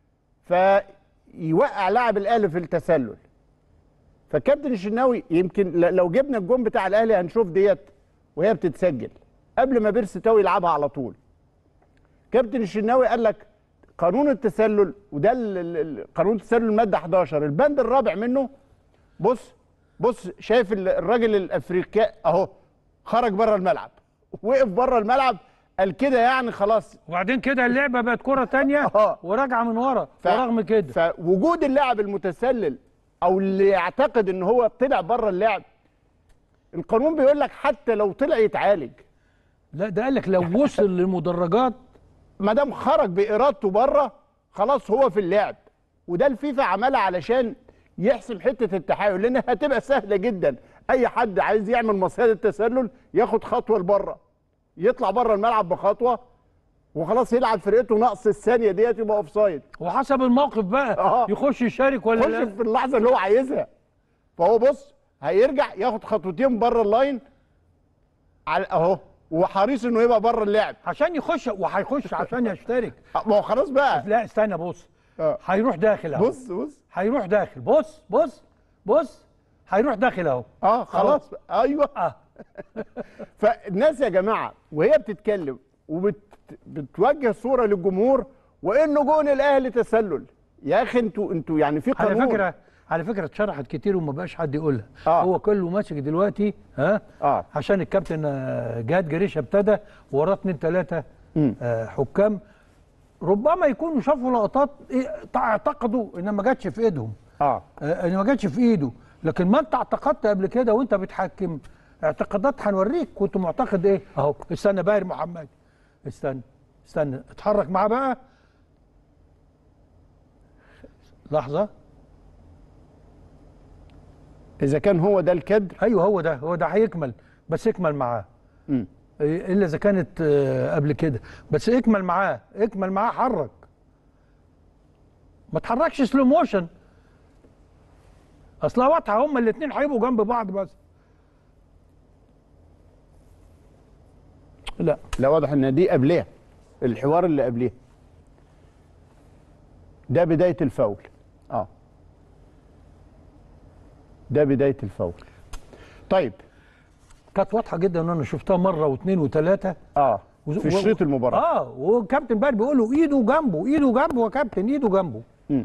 فيوقع لاعب الاهلي في التسلل فالكابتن الشناوي يمكن ل- لو جبنا الجون بتاع الاهلي هنشوف ديت وهي بتتسجل قبل ما بيرسي تاوي يلعبها على طول كابتن الشناوي قال لك قانون التسلل وده ال- ال- ال- قانون التسلل الماده 11 البند الرابع منه بص بص شايف ال- الراجل الافريقي اهو خرج بره الملعب وقف بره الملعب قال كده يعني خلاص وبعدين كده اللعبه بقت كره تانية آه. وراجعه من ورا ف- ورغم كده فوجود اللاعب المتسلل او اللي يعتقد ان هو طلع بره اللعب القانون بيقول لك حتى لو طلع يتعالج لا ده قال لك لو وصل للمدرجات ما دام خرج بارادته بره خلاص هو في اللعب وده الفيفا عملها علشان يحسم حته التحايل لانها هتبقى سهله جدا اي حد عايز يعمل مصيده تسلل ياخد خطوه لبره يطلع بره الملعب بخطوه وخلاص يلعب فرقته نقص الثانيه ديت يبقى اوف سايد وحسب الموقف بقى آه. يخش يشارك ولا خش لا في اللحظه اللي هو عايزها فهو بص هيرجع ياخد خطوتين بره اللاين على اهو وحريص انه يبقى بره اللعب عشان يخش وهيخش عشان يشترك ما هو خلاص بقى لا استنى بص آه. هيروح داخل اهو بص بص هيروح داخل بص بص بص هيروح داخل اهو اه خلاص ايوه اه فالناس يا جماعه وهي بتتكلم وبتوجه صوره للجمهور وانه جون الاهلي تسلل يا اخي انتوا انتوا يعني في على قانون فكره على فكره اتشرحت كتير وما بقاش حد يقولها آه. هو كله ماسك دلوقتي ها اه عشان الكابتن آه، جهاد جريشه ابتدى وراه اتنين تلاته مم. آه، حكام ربما يكونوا شافوا لقطات إيه، اعتقدوا ان ما جاتش في ايدهم اه آه، ان ما جاتش في ايده لكن ما انت اعتقدت قبل كده وانت بتحكم اعتقادات هنوريك كنت معتقد ايه اهو استنى باهر محمد استنى استنى اتحرك معاه بقى لحظه اذا كان هو ده الكادر ايوه هو ده هو ده هيكمل بس اكمل معاه مم. إيه، الا اذا كانت آه، قبل كده بس اكمل معاه اكمل معاه حرك ما تحركش سلو موشن اصلها واضحه هما الاثنين هيبقوا جنب بعض بس لا لا واضح ان دي قبلها الحوار اللي قبلها ده بدايه الفاول اه ده بدايه الفاول طيب كانت واضحه جدا ان انا شفتها مره واثنين وثلاثه اه وز- في و- شريط المباراه اه وكابتن بقى بيقول له ايده جنبه ايده جنبه يا كابتن ايده جنبه مم.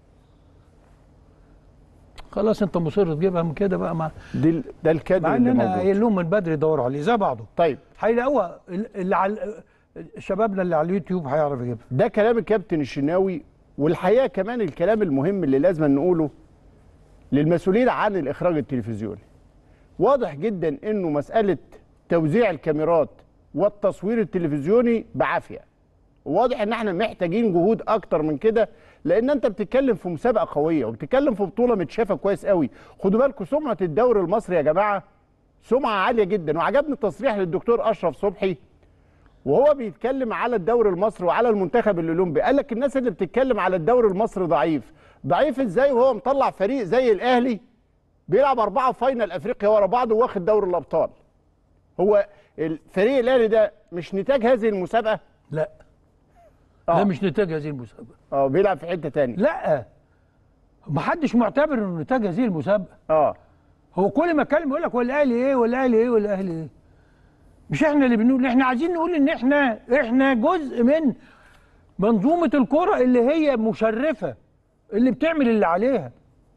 خلاص انت مصر تجيبها من كده بقى مع دي ال- ده الكادر مع اللي ان انا موجود قايل لهم من بدري يدوروا عليه زي بعضه طيب هيلاقوها اللي على شبابنا اللي على اليوتيوب هيعرف يجيبها ده كلام الكابتن الشناوي والحقيقه كمان الكلام المهم اللي لازم نقوله للمسؤولين عن الاخراج التلفزيوني واضح جدا انه مساله توزيع الكاميرات والتصوير التلفزيوني بعافيه واضح ان احنا محتاجين جهود اكتر من كده لان انت بتتكلم في مسابقه قويه وبتتكلم في بطوله متشافه كويس قوي خدوا بالكم سمعه الدوري المصري يا جماعه سمعه عاليه جدا وعجبني التصريح للدكتور اشرف صبحي وهو بيتكلم على الدوري المصري وعلى المنتخب الاولمبي قال لك الناس اللي بتتكلم على الدوري المصري ضعيف ضعيف ازاي وهو مطلع فريق زي الاهلي بيلعب اربعه فاينل افريقيا ورا بعض واخد دوري الابطال هو الفريق الاهلي ده مش نتاج هذه المسابقه لا آه. ده مش نتاج هذه المسابقه اه بيلعب في حته تانية لا محدش معتبر انه نتاج هذه المسابقه اه هو كل ما اتكلم يقول لك والاهلي ايه والاهلي ايه والاهلي ايه مش احنا اللي بنقول احنا عايزين نقول ان احنا احنا جزء من منظومه الكره اللي هي مشرفه اللي بتعمل اللي عليها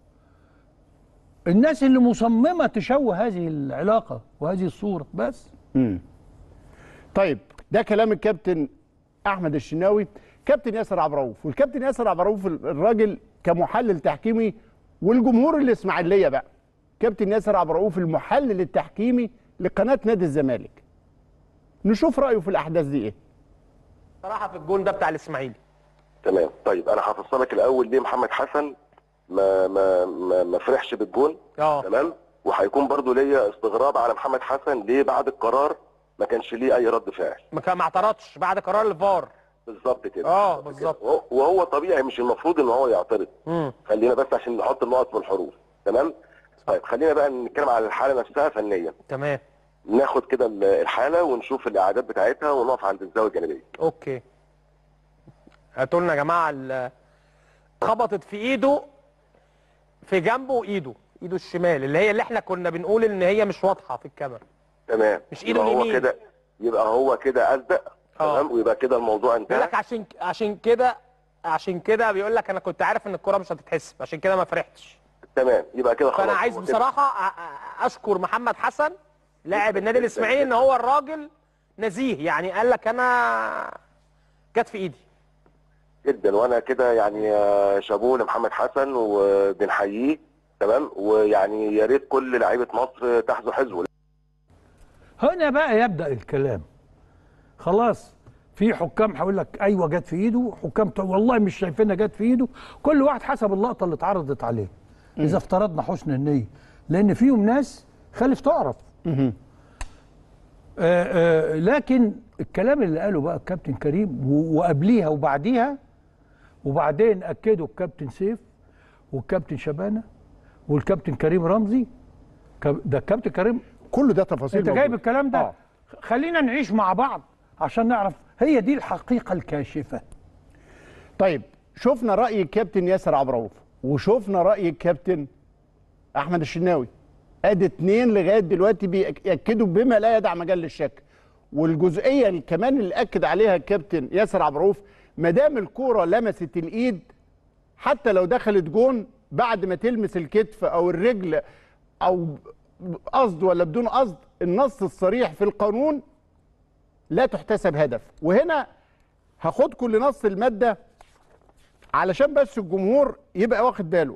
الناس اللي مصممه تشوه هذه العلاقه وهذه الصوره بس طيب ده كلام الكابتن احمد الشناوي كابتن ياسر عبد الرؤوف والكابتن ياسر عبد الرؤوف الراجل كمحلل تحكيمي والجمهور الاسماعيليه بقى كابتن ياسر عبد الرؤوف المحلل التحكيمي لقناه نادي الزمالك نشوف رايه في الاحداث دي ايه صراحه في الجون ده بتاع الاسماعيلي تمام طيب انا هفصلك الاول ليه محمد حسن ما ما ما, ما فرحش بالجون اه تمام وهيكون برضو ليا استغراب على محمد حسن ليه بعد القرار ما كانش ليه اي رد فعل ما كان- ما اعترضش بعد قرار الفار بالظبط كده اه بالظبط بالظبط كده. وهو- وهو طبيعي مش المفروض ان هو يعترض امم خلينا بس عشان نحط النقط في الحروف تمام طيب خلينا بقى نتكلم على الحاله نفسها فنيا تمام ناخد كده ال- الحاله ونشوف الاعداد بتاعتها ونقف عند الزاويه الجانبيه اوكي هاتوا لنا يا جماعه ال- خبطت في ايده في جنبه وايده ايده الشمال اللي هي اللي احنا كنا بنقول ان هي مش واضحه في الكاميرا تمام مش إيده يبقى هو اليمين. كده يبقى هو كده أصدق آه. تمام ويبقى كده الموضوع بيقول انتهى لك عشان عشان كده عشان كده بيقول لك انا كنت عارف ان الكره مش هتتحسب عشان كده ما فرحتش تمام يبقى كده خلاص فانا عايز هو كده. بصراحه أ- أ- اشكر محمد حسن لاعب النادي الاسماعيلي ان هو الراجل نزيه يعني قال لك انا جت في ايدي جدا وانا كده يعني آه، شابوه لمحمد حسن وبنحييه تمام ويعني يا ريت كل لعيبه مصر تحذو حذوه هنا بقى يبدا الكلام خلاص في حكام هيقول لك ايوه جت في ايده حكام تقول والله مش شايفينها جت في ايده كل واحد حسب اللقطه اللي اتعرضت عليه اذا افترضنا حسن النيه لان فيهم ناس خالف تعرف آه آه لكن الكلام اللي قاله بقى الكابتن كريم و- وقبليها وبعديها وبعدين اكده الكابتن سيف والكابتن شبانه والكابتن كريم رمزي كاب- ده الكابتن كريم كل ده تفاصيل انت جايب موجودة. الكلام ده آه. خلينا نعيش مع بعض عشان نعرف هي دي الحقيقه الكاشفه طيب شفنا راي الكابتن ياسر عبد الرؤوف وشفنا راي الكابتن احمد الشناوي ادي اتنين لغايه دلوقتي بياكدوا بما لا يدع مجال للشك والجزئيه اللي كمان اللي اكد عليها الكابتن ياسر عبد الرؤوف ما دام الكوره لمست الايد حتى لو دخلت جون بعد ما تلمس الكتف او الرجل او قصد ولا بدون قصد النص الصريح في القانون لا تحتسب هدف وهنا هاخدكم لنص الماده علشان بس الجمهور يبقى واخد باله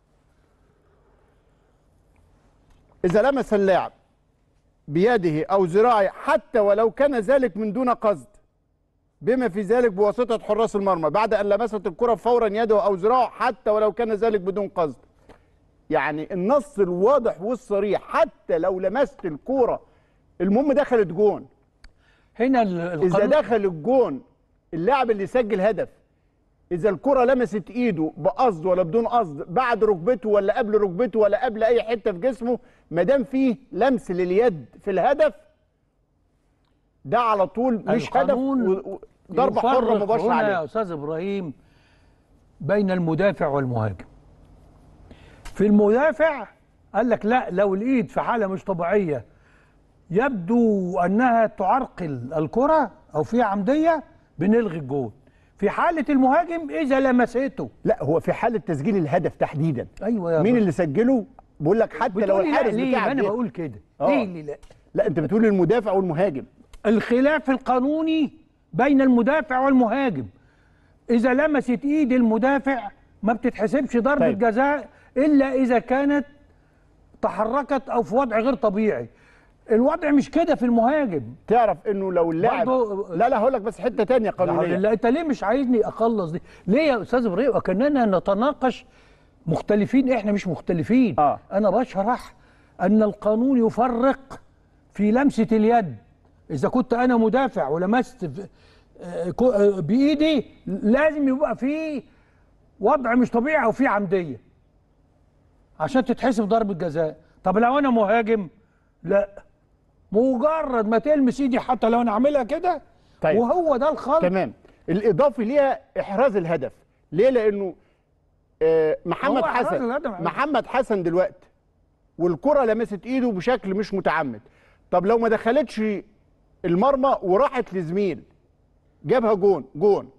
اذا لمس اللاعب بيده او ذراعه حتى ولو كان ذلك من دون قصد بما في ذلك بواسطه حراس المرمى بعد ان لمست الكره فورا يده او ذراعه حتى ولو كان ذلك بدون قصد يعني النص الواضح والصريح حتى لو لمست الكوره المهم دخلت جون هنا ال- اذا القانون دخل الجون اللاعب اللي سجل هدف اذا الكره لمست ايده بقصد ولا بدون قصد بعد ركبته ولا قبل ركبته ولا قبل اي حته في جسمه ما دام فيه لمس لليد في الهدف ده على طول مش هدف القانون و- و- ضربه حره يفرق مباشره هنا عليه يا استاذ ابراهيم بين المدافع والمهاجم في المدافع قال لك لا لو الايد في حاله مش طبيعيه يبدو انها تعرقل الكره او فيها عمديه بنلغي الجول في حاله المهاجم اذا لمسته لا هو في حاله تسجيل الهدف تحديدا ايوه يا مين باشا. اللي سجله بقول لك حتى لو بتقول لي لا الحارس ليه بتاعك ما انا جه. بقول كده آه. ليه اللي لا لا انت بتقول المدافع والمهاجم الخلاف القانوني بين المدافع والمهاجم اذا لمست ايد المدافع ما بتتحسبش ضربه طيب. جزاء الا اذا كانت تحركت او في وضع غير طبيعي الوضع مش كده في المهاجم تعرف انه لو اللاعب برضو- لا لا هقول لك بس حته تانية لا حول قانونيه الله انت ليه مش عايزني اخلص دي ليه يا استاذ ابراهيم وكاننا نتناقش مختلفين احنا مش مختلفين آه. انا بشرح ان القانون يفرق في لمسه اليد اذا كنت انا مدافع ولمست في- آه، كو- آه، بايدي لازم يبقى في وضع مش طبيعي او في عمديه عشان تتحسب ضربه جزاء طب لو انا مهاجم لا مجرد ما تلمس ايدي حتى لو انا عاملها كده طيب. وهو ده الخلط تمام الاضافي ليها احراز الهدف ليه لانه آه، محمد هو إحراز حسن الهدف. محمد حسن دلوقتي والكره لمست ايده بشكل مش متعمد طب لو ما دخلتش المرمى وراحت لزميل جابها جون جون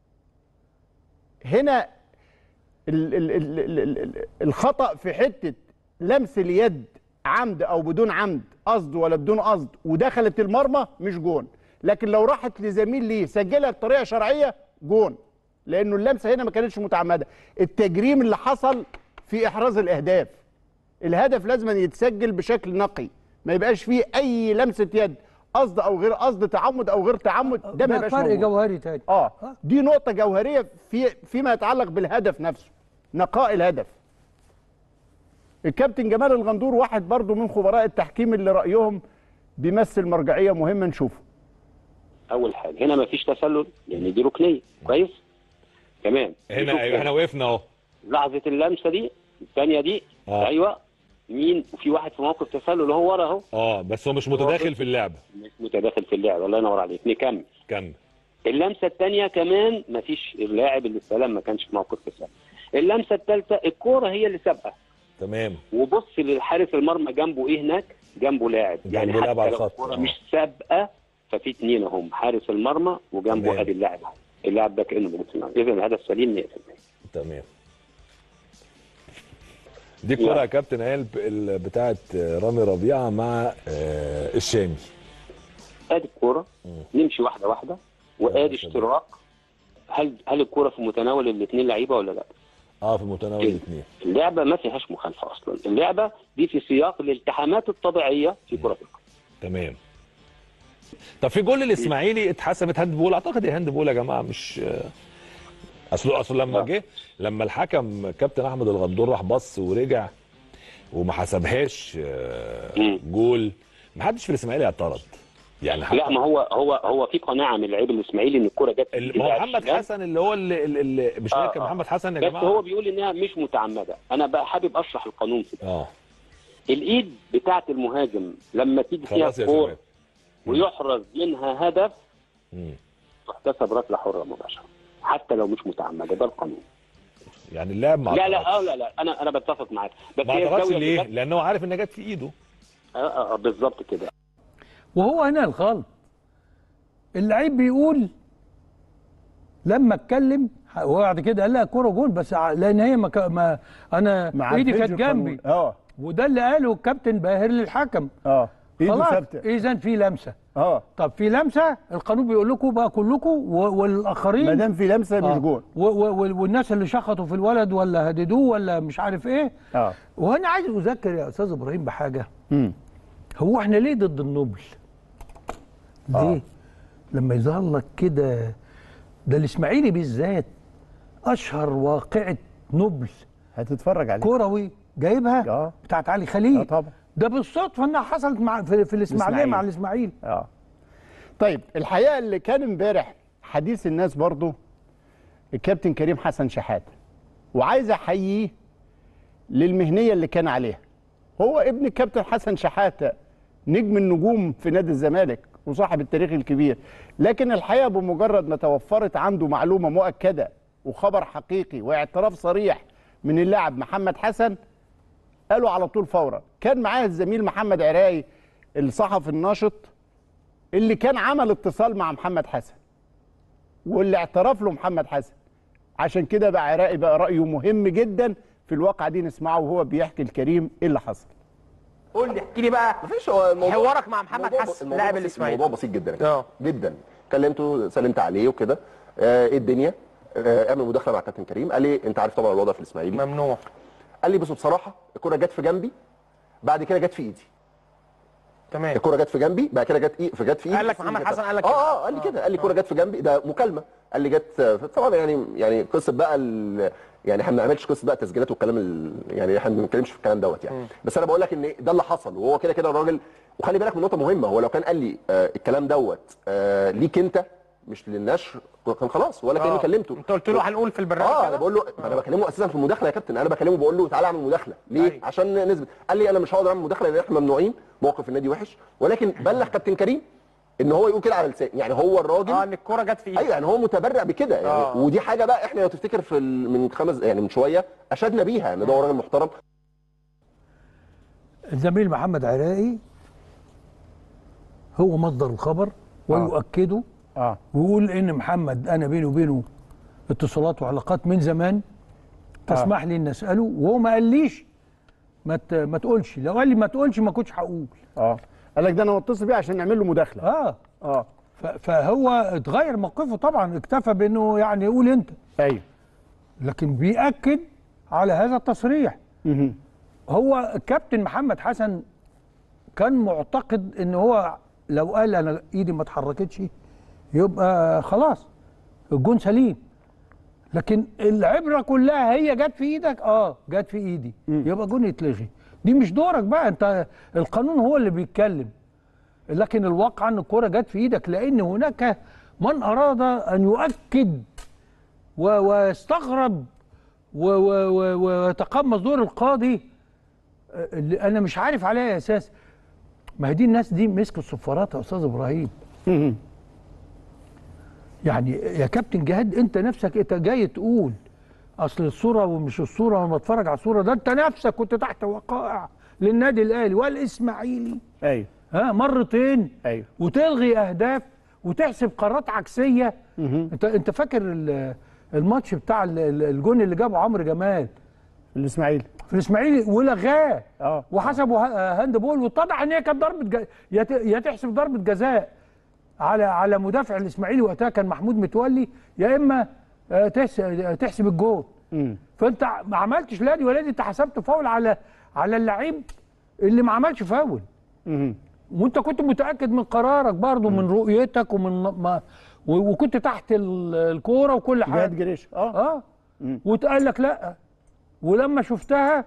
هنا ال ال ال ال ال ال الخطا في حته لمس اليد عمد او بدون عمد قصد ولا بدون قصد ودخلت المرمى مش جون لكن لو راحت لزميل ليه سجلها بطريقه شرعيه جون لانه اللمسه هنا ما كانتش متعمده التجريم اللي حصل في احراز الاهداف الهدف لازم أن يتسجل بشكل نقي ما يبقاش فيه اي لمسه يد قصد او غير قصد تعمد او غير تعمد ده ما ده يبقاش فرق موجود. جوهري تاني اه دي نقطة جوهرية في فيما يتعلق بالهدف نفسه نقاء الهدف الكابتن جمال الغندور واحد برضو من خبراء التحكيم اللي رأيهم بيمثل مرجعية مهمة نشوفه اول حاجه هنا مفيش تسلل لان دي ركنيه كويس تمام هنا نشوف ايوه احنا وقفنا اهو لحظه اللمسه دي الثانيه دي آه. ايوه مين وفي واحد في موقف تسلل وهو ورا اهو اه بس هو مش متداخل في اللعبه مش متداخل في اللعب الله ينور عليك نكمل كمل اللمسه الثانيه كمان مفيش اللاعب اللي استلم ما كانش في موقف تسلل اللمسه الثالثه الكوره هي اللي سابقه تمام وبص للحارس المرمى جنبه ايه هناك جنبه لاعب يعني جنبه لاعب حتى على لو الخط. الكوره آه. مش سابقه ففي اثنين اهم حارس المرمى وجنبه تمام. ادي اللاعب اهو اللاعب ده كانه بيمثل اذا الهدف سليم 100% تمام دي كرة يا كابتن قال ال- بتاعت رامي ربيعة مع آه، الشامي ادي الكوره نمشي واحده واحده وادي اشتراك هل هل الكوره في متناول الاثنين لعيبه ولا لا؟ اه في متناول الاثنين اللعبه ما فيهاش مخالفه اصلا اللعبه دي في سياق الالتحامات الطبيعيه في كره القدم تمام طب في جول الاسماعيلي اتحسبت هاند بول اعتقد هي هاند بول يا جماعه مش آه، اصل اصل لما جه لما الحكم كابتن احمد الغندور راح بص ورجع وما حسبهاش آه، جول ما حدش في الاسماعيلي اعترض يعني حتى لا ما هو هو هو في قناعه من اللعيب الاسماعيلي ان الكوره جت في ما هو اللاعب محمد الشمال. حسن اللي هو اللي, اللي, اللي مش آه، فاكر آه. محمد حسن يا بس جماعه هو بيقول انها مش متعمده انا بقى حابب اشرح القانون كده اه الايد بتاعه المهاجم لما تيجي فيها خلاص يا كوره شباب ويحرز منها هدف مم. تحتسب ركله حره مباشره حتى لو مش متعمده ده القانون يعني اللاعب ما لا لا اه اعترضش لا لا انا انا بتفق معاك بس ما هي اعترضش الزاوية اللي ليه؟ جت- لانه عارف ان جت في ايده آه آه آه، بالظبط كده وهو هنا الغلط اللعيب بيقول لما اتكلم وبعد كده قال لها كوره جول بس ع- لان هي ما, ك- ما انا مع ايدي الفيديو كانت جنبي القانوني. اه وده اللي قاله الكابتن باهر للحكم اه ايده خلاص ثابته اذا في لمسه اه طب في لمسه القانون بيقول لكم بقى كلكم و- والاخرين ما دام في لمسه مش آه. جول و- و- والناس اللي شخطوا في الولد ولا هددوه ولا مش عارف ايه اه وهنا عايز اذكر يا استاذ ابراهيم بحاجه امم هو احنا ليه ضد النبل؟ ليه؟ آه. لما يظهر لك كده ده الاسماعيلي بالذات اشهر واقعه نبل هتتفرج عليه كروي جايبها اه بتاعت علي خليل اه طبعا ده بالصدفه انها حصلت مع في, في الاسماعيليه الإسماعيلي. مع الاسماعيلي اه طيب الحقيقه اللي كان امبارح حديث الناس برضو الكابتن كريم حسن شحاته وعايز احييه للمهنيه اللي كان عليها هو ابن الكابتن حسن شحاته نجم النجوم في نادي الزمالك وصاحب التاريخ الكبير لكن الحقيقه بمجرد ما توفرت عنده معلومه مؤكده وخبر حقيقي واعتراف صريح من اللاعب محمد حسن قالوا على طول فورا كان معاه الزميل محمد عراقي الصحفي الناشط اللي كان عمل اتصال مع محمد حسن واللي اعترف له محمد حسن عشان كده بقى عراقي بقى رايه مهم جدا في الواقعه دي نسمعه وهو بيحكي الكريم ايه اللي حصل قول لي احكي لي بقى مفيش هو الموضوع حوارك مع محمد الموضوع- حسن الموضوع لاعب بسيط- الاسماعيلي الموضوع بسيط جدا يا كابتن. اه جدا كلمته سلمت عليه وكده آه، ايه الدنيا آه، اعمل مداخله مع كابتن كريم قال لي انت عارف طبعا الوضع في الاسماعيلي ممنوع قال لي بص بصراحه الكره جت في جنبي بعد كده جت في ايدي تمام الكره جت في جنبي بعد كده جت إيه فجت في ايدي قال لك بس محمد جت- حسن قال لك اه كده. اه قال لي كده قال لي الكره جت في جنبي ده مكالمه قال لي جت طبعا يعني يعني قصه بقى ال- يعني احنا ما بنعملش قصه بقى تسجيلات والكلام ال- يعني احنا ما بنتكلمش في الكلام دوت يعني بس انا بقول لك ان ده اللي حصل وهو كده كده الراجل وخلي بالك من نقطه مهمه هو لو كان قال لي آه الكلام دوت آه ليك انت مش للنشر كان خلاص ولا كاني آه. كلمته انت قلت له هنقول في البرنامج اه كده؟ انا بقول له انا بكلمه اساسا في المداخله يا كابتن انا بكلمه بقول له تعالى اعمل مداخله ليه أيوة. عشان نثبت قال لي انا مش هقدر اعمل مداخله لان احنا ممنوعين موقف النادي وحش ولكن بلغ كابتن كريم ان هو يقول كده على لسان يعني هو الراجل اه ان الكوره جت في ايده ايوه يعني هو متبرع بكده يعني آه. ودي حاجه بقى احنا لو تفتكر في ال- من خمس يعني من شويه اشدنا بيها ان ده هو راجل محترم الزميل محمد عراقي هو مصدر الخبر ويؤكده اه ويقول ان محمد انا بيني وبينه اتصالات وعلاقات من زمان تسمح لي ان اساله وهو ما قاليش ما ت- ما تقولش لو قال لي ما تقولش ما كنتش هقول اه قال لك ده انا متصل بيه عشان نعمل له مداخله اه اه ف- فهو اتغير موقفه طبعا اكتفى بانه يعني يقول انت ايوه لكن بيأكد على هذا التصريح مهم. هو الكابتن محمد حسن كان معتقد ان هو لو قال انا ايدي ما اتحركتش يبقى خلاص الجون سليم لكن العبره كلها هي جت في ايدك اه جت في ايدي يبقى جون يتلغي دي مش دورك بقى انت القانون هو اللي بيتكلم لكن الواقع ان الكره جت في ايدك لان هناك من اراد ان يؤكد و- ويستغرب و- و- و- ويتقمص دور القاضي آه، اللي انا مش عارف على اي اساس ما هي دي الناس دي مسكوا الصفارات يا استاذ ابراهيم مهم. يعني يا كابتن جهاد انت نفسك انت جاي تقول اصل الصوره ومش الصوره وما اتفرج على الصوره ده انت نفسك كنت تحت وقائع للنادي الاهلي والاسماعيلي ايوه ها مرتين ايوه وتلغي اهداف وتحسب قرارات عكسيه مهم. انت انت فاكر ال- الماتش بتاع ال- ال- الجون اللي جابه عمرو جمال الاسماعيلي في الاسماعيلي ولغاه اه وحسبوا ه- هاند بول واتضح ان هي كانت ضربه جا... يا ت- يا تحسب ضربه جزاء على على مدافع الاسماعيلي وقتها كان محمود متولي يا اما آه، تحس- آه، تحسب الجول مم. فانت ما عملتش لا دي ولا دي انت حسبت فاول على على اللعيب اللي ما عملش فاول مهم. وانت كنت متاكد من قرارك برضه من رؤيتك ومن ما و- وكنت تحت ال- الكوره وكل جهاد حاجه جريش اه اه وتقال لك لا ولما شفتها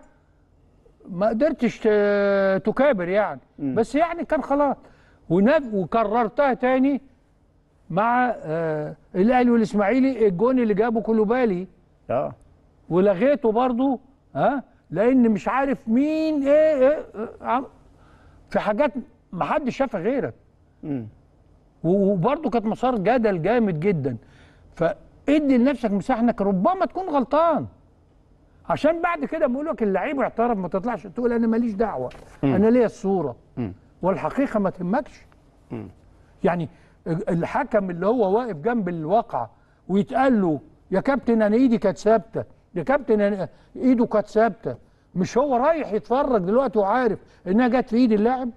ما قدرتش ت- تكابر يعني بس يعني كان خلاص ونب- وكررتها تاني مع آه الاهلي والاسماعيلي الجون اللي جابه كلوبالي اه ولغيته برضو ها لان مش عارف مين ايه, إيه, إيه عم- في حاجات ما حدش شافها غيرك مم. و- وبرضو كانت مسار جدل جامد جدا فادي لنفسك مساحه انك ربما تكون غلطان عشان بعد كده بيقول لك اللعيب اعترف ما تطلعش تقول انا ماليش دعوه انا ليا الصوره والحقيقه ما تهمكش يعني الحكم اللي هو واقف جنب الواقعه ويتقال له يا كابتن انا ايدي كانت ثابته يا كابتن انا ايده كانت ثابته مش هو رايح يتفرج دلوقتي وعارف انها جت في ايد اللاعب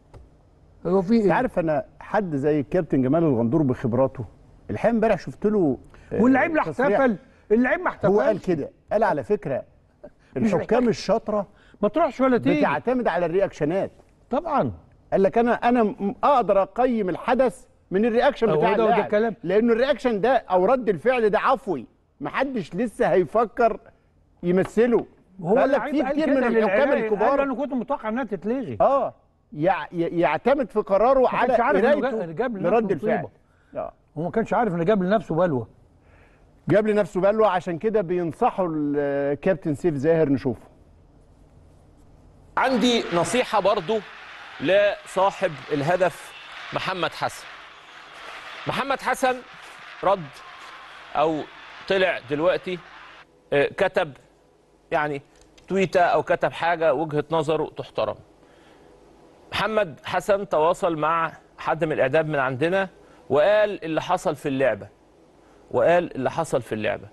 هو في انت ايه عارف انا حد زي الكابتن جمال الغندور بخبراته الحقيقه امبارح شفت له آه، واللعيب لا تصريح. احتفل اللعيب ما احتفلش هو قال كده قال على فكره الحكام الشاطره ما تروحش ولا تيجي بتعتمد على الرياكشنات طبعا قال لك انا انا م- اقدر اقيم الحدث من الرياكشن هو بتاع ده- وده اللاعب كلام. لانه الرياكشن ده او رد الفعل ده عفوي محدش لسه هيفكر يمثله هو فقال لك اللعيب في قال كتير كده من الحكام للعراقي، الكبار قال انا كنت متوقع انها تتلغي اه يع- ي- يعتمد في قراره ما على كانش عارف إنه قرايته جا- جاب لنفسه لرد الفعل مصيبة. آه. هو ما كانش عارف انه جاب لنفسه بلوه جاب لنفسه بلوه عشان كده بينصحوا الكابتن سيف زاهر نشوفه عندي نصيحة برضو لصاحب الهدف محمد حسن محمد حسن رد أو طلع دلوقتي آه، كتب يعني تويتة أو كتب حاجة وجهة نظره تحترم محمد حسن تواصل مع حد من الإعداد من عندنا وقال اللي حصل في اللعبة وقال اللي حصل في اللعبة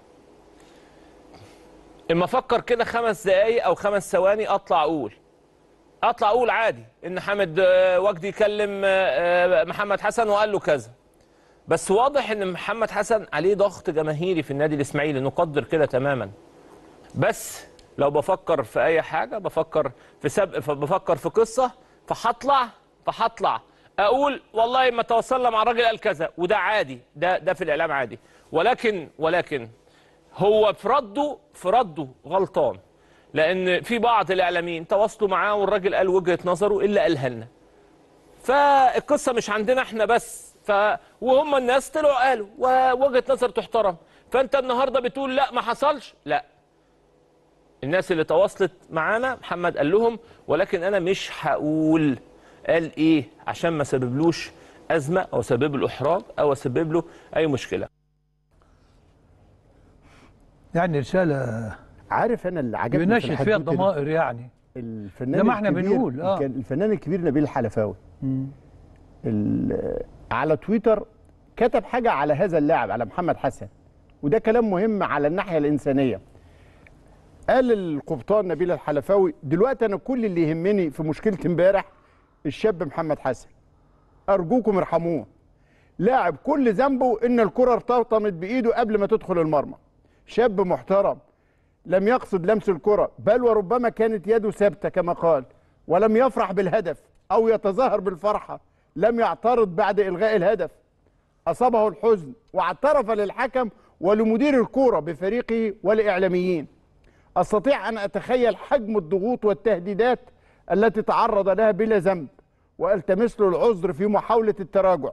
اما افكر كده خمس دقايق او خمس ثواني اطلع اقول اطلع اقول عادي ان حامد آه، وجدي كلم آه، آه، محمد حسن وقال له كذا بس واضح ان محمد حسن عليه ضغط جماهيري في النادي الاسماعيلي نقدر كده تماما بس لو بفكر في اي حاجه بفكر في سبق بفكر في قصه فهطلع فهطلع اقول والله ما تواصلنا مع الراجل قال كذا وده عادي ده ده في الاعلام عادي ولكن ولكن هو في رده في رده غلطان لان في بعض الاعلاميين تواصلوا معاه والراجل قال وجهه نظره الا قالها لنا فالقصه مش عندنا احنا بس ف وهم الناس طلعوا قالوا ووجهه نظر تحترم فانت النهارده بتقول لا ما حصلش لا الناس اللي تواصلت معانا محمد قال لهم ولكن انا مش هقول قال ايه عشان ما سببلوش ازمه او اسبب له احراج او اسبب له اي مشكله يعني رساله عارف انا اللي عجبني في ينشد فيها الحدوتة دي؟ الضمائر يعني الفنان زي ما احنا الكبير- بنقول، آه. كان الفنان الكبير نبيل الحلفاوي ال- على تويتر كتب حاجه على هذا اللاعب على محمد حسن وده كلام مهم على الناحيه الانسانيه قال القبطان نبيل الحلفاوي دلوقتي انا كل اللي يهمني في مشكله امبارح الشاب محمد حسن ارجوكم ارحموه لاعب كل ذنبه ان الكره ارتطمت بايده قبل ما تدخل المرمى شاب محترم لم يقصد لمس الكرة بل وربما كانت يده ثابتة كما قال ولم يفرح بالهدف أو يتظاهر بالفرحة لم يعترض بعد إلغاء الهدف أصابه الحزن واعترف للحكم ولمدير الكورة بفريقه والإعلاميين أستطيع أن أتخيل حجم الضغوط والتهديدات التي تعرض لها بلا ذنب وألتمس له العذر في محاولة التراجع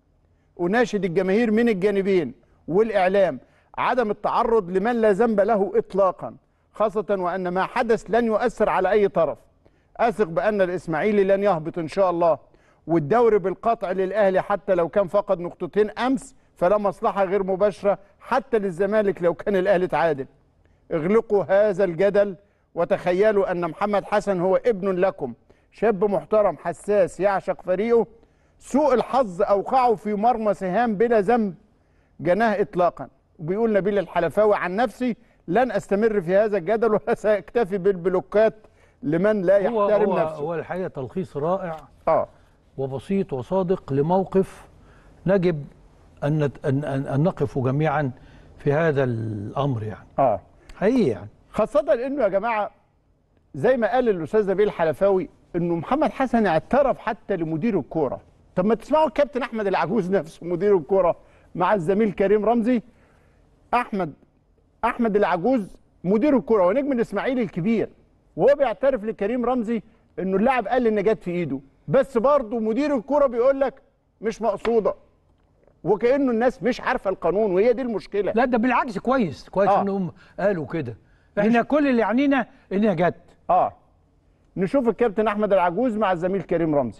أناشد الجماهير من الجانبين والإعلام عدم التعرض لمن لا ذنب له إطلاقا خاصة وأن ما حدث لن يؤثر على أي طرف أثق بأن الإسماعيلي لن يهبط إن شاء الله والدوري بالقطع للأهلي حتى لو كان فقد نقطتين أمس فلا مصلحة غير مباشرة حتى للزمالك لو كان الأهلي تعادل اغلقوا هذا الجدل وتخيلوا أن محمد حسن هو ابن لكم شاب محترم حساس يعشق فريقه سوء الحظ أوقعه في مرمى سهام بلا ذنب جناه إطلاقا وبيقول نبيل الحلفاوي عن نفسي لن أستمر في هذا الجدل وسأكتفي بالبلوكات لمن لا هو يحترم هو, نفسه هو الحقيقه تلخيص رائع اه وبسيط وصادق لموقف نجب ان نت- ان ان, أن نقف جميعا في هذا الامر يعني اه حقيقي يعني خاصة انه يا جماعة زي ما قال الاستاذ نبيل الحلفاوي انه محمد حسن اعترف حتى لمدير الكورة طب ما تسمعوا الكابتن احمد العجوز نفسه مدير الكورة مع الزميل كريم رمزي احمد احمد العجوز مدير الكورة ونجم الاسماعيلي الكبير وهو بيعترف لكريم رمزي انه اللاعب قال ان جت في ايده بس برضه مدير الكورة بيقول لك مش مقصودة وكانه الناس مش عارفه القانون وهي دي المشكله لا ده بالعكس كويس كويس آه. انهم قالوا كده احنا كل اللي يعنينا انها جت اه نشوف الكابتن احمد العجوز مع الزميل كريم رمزي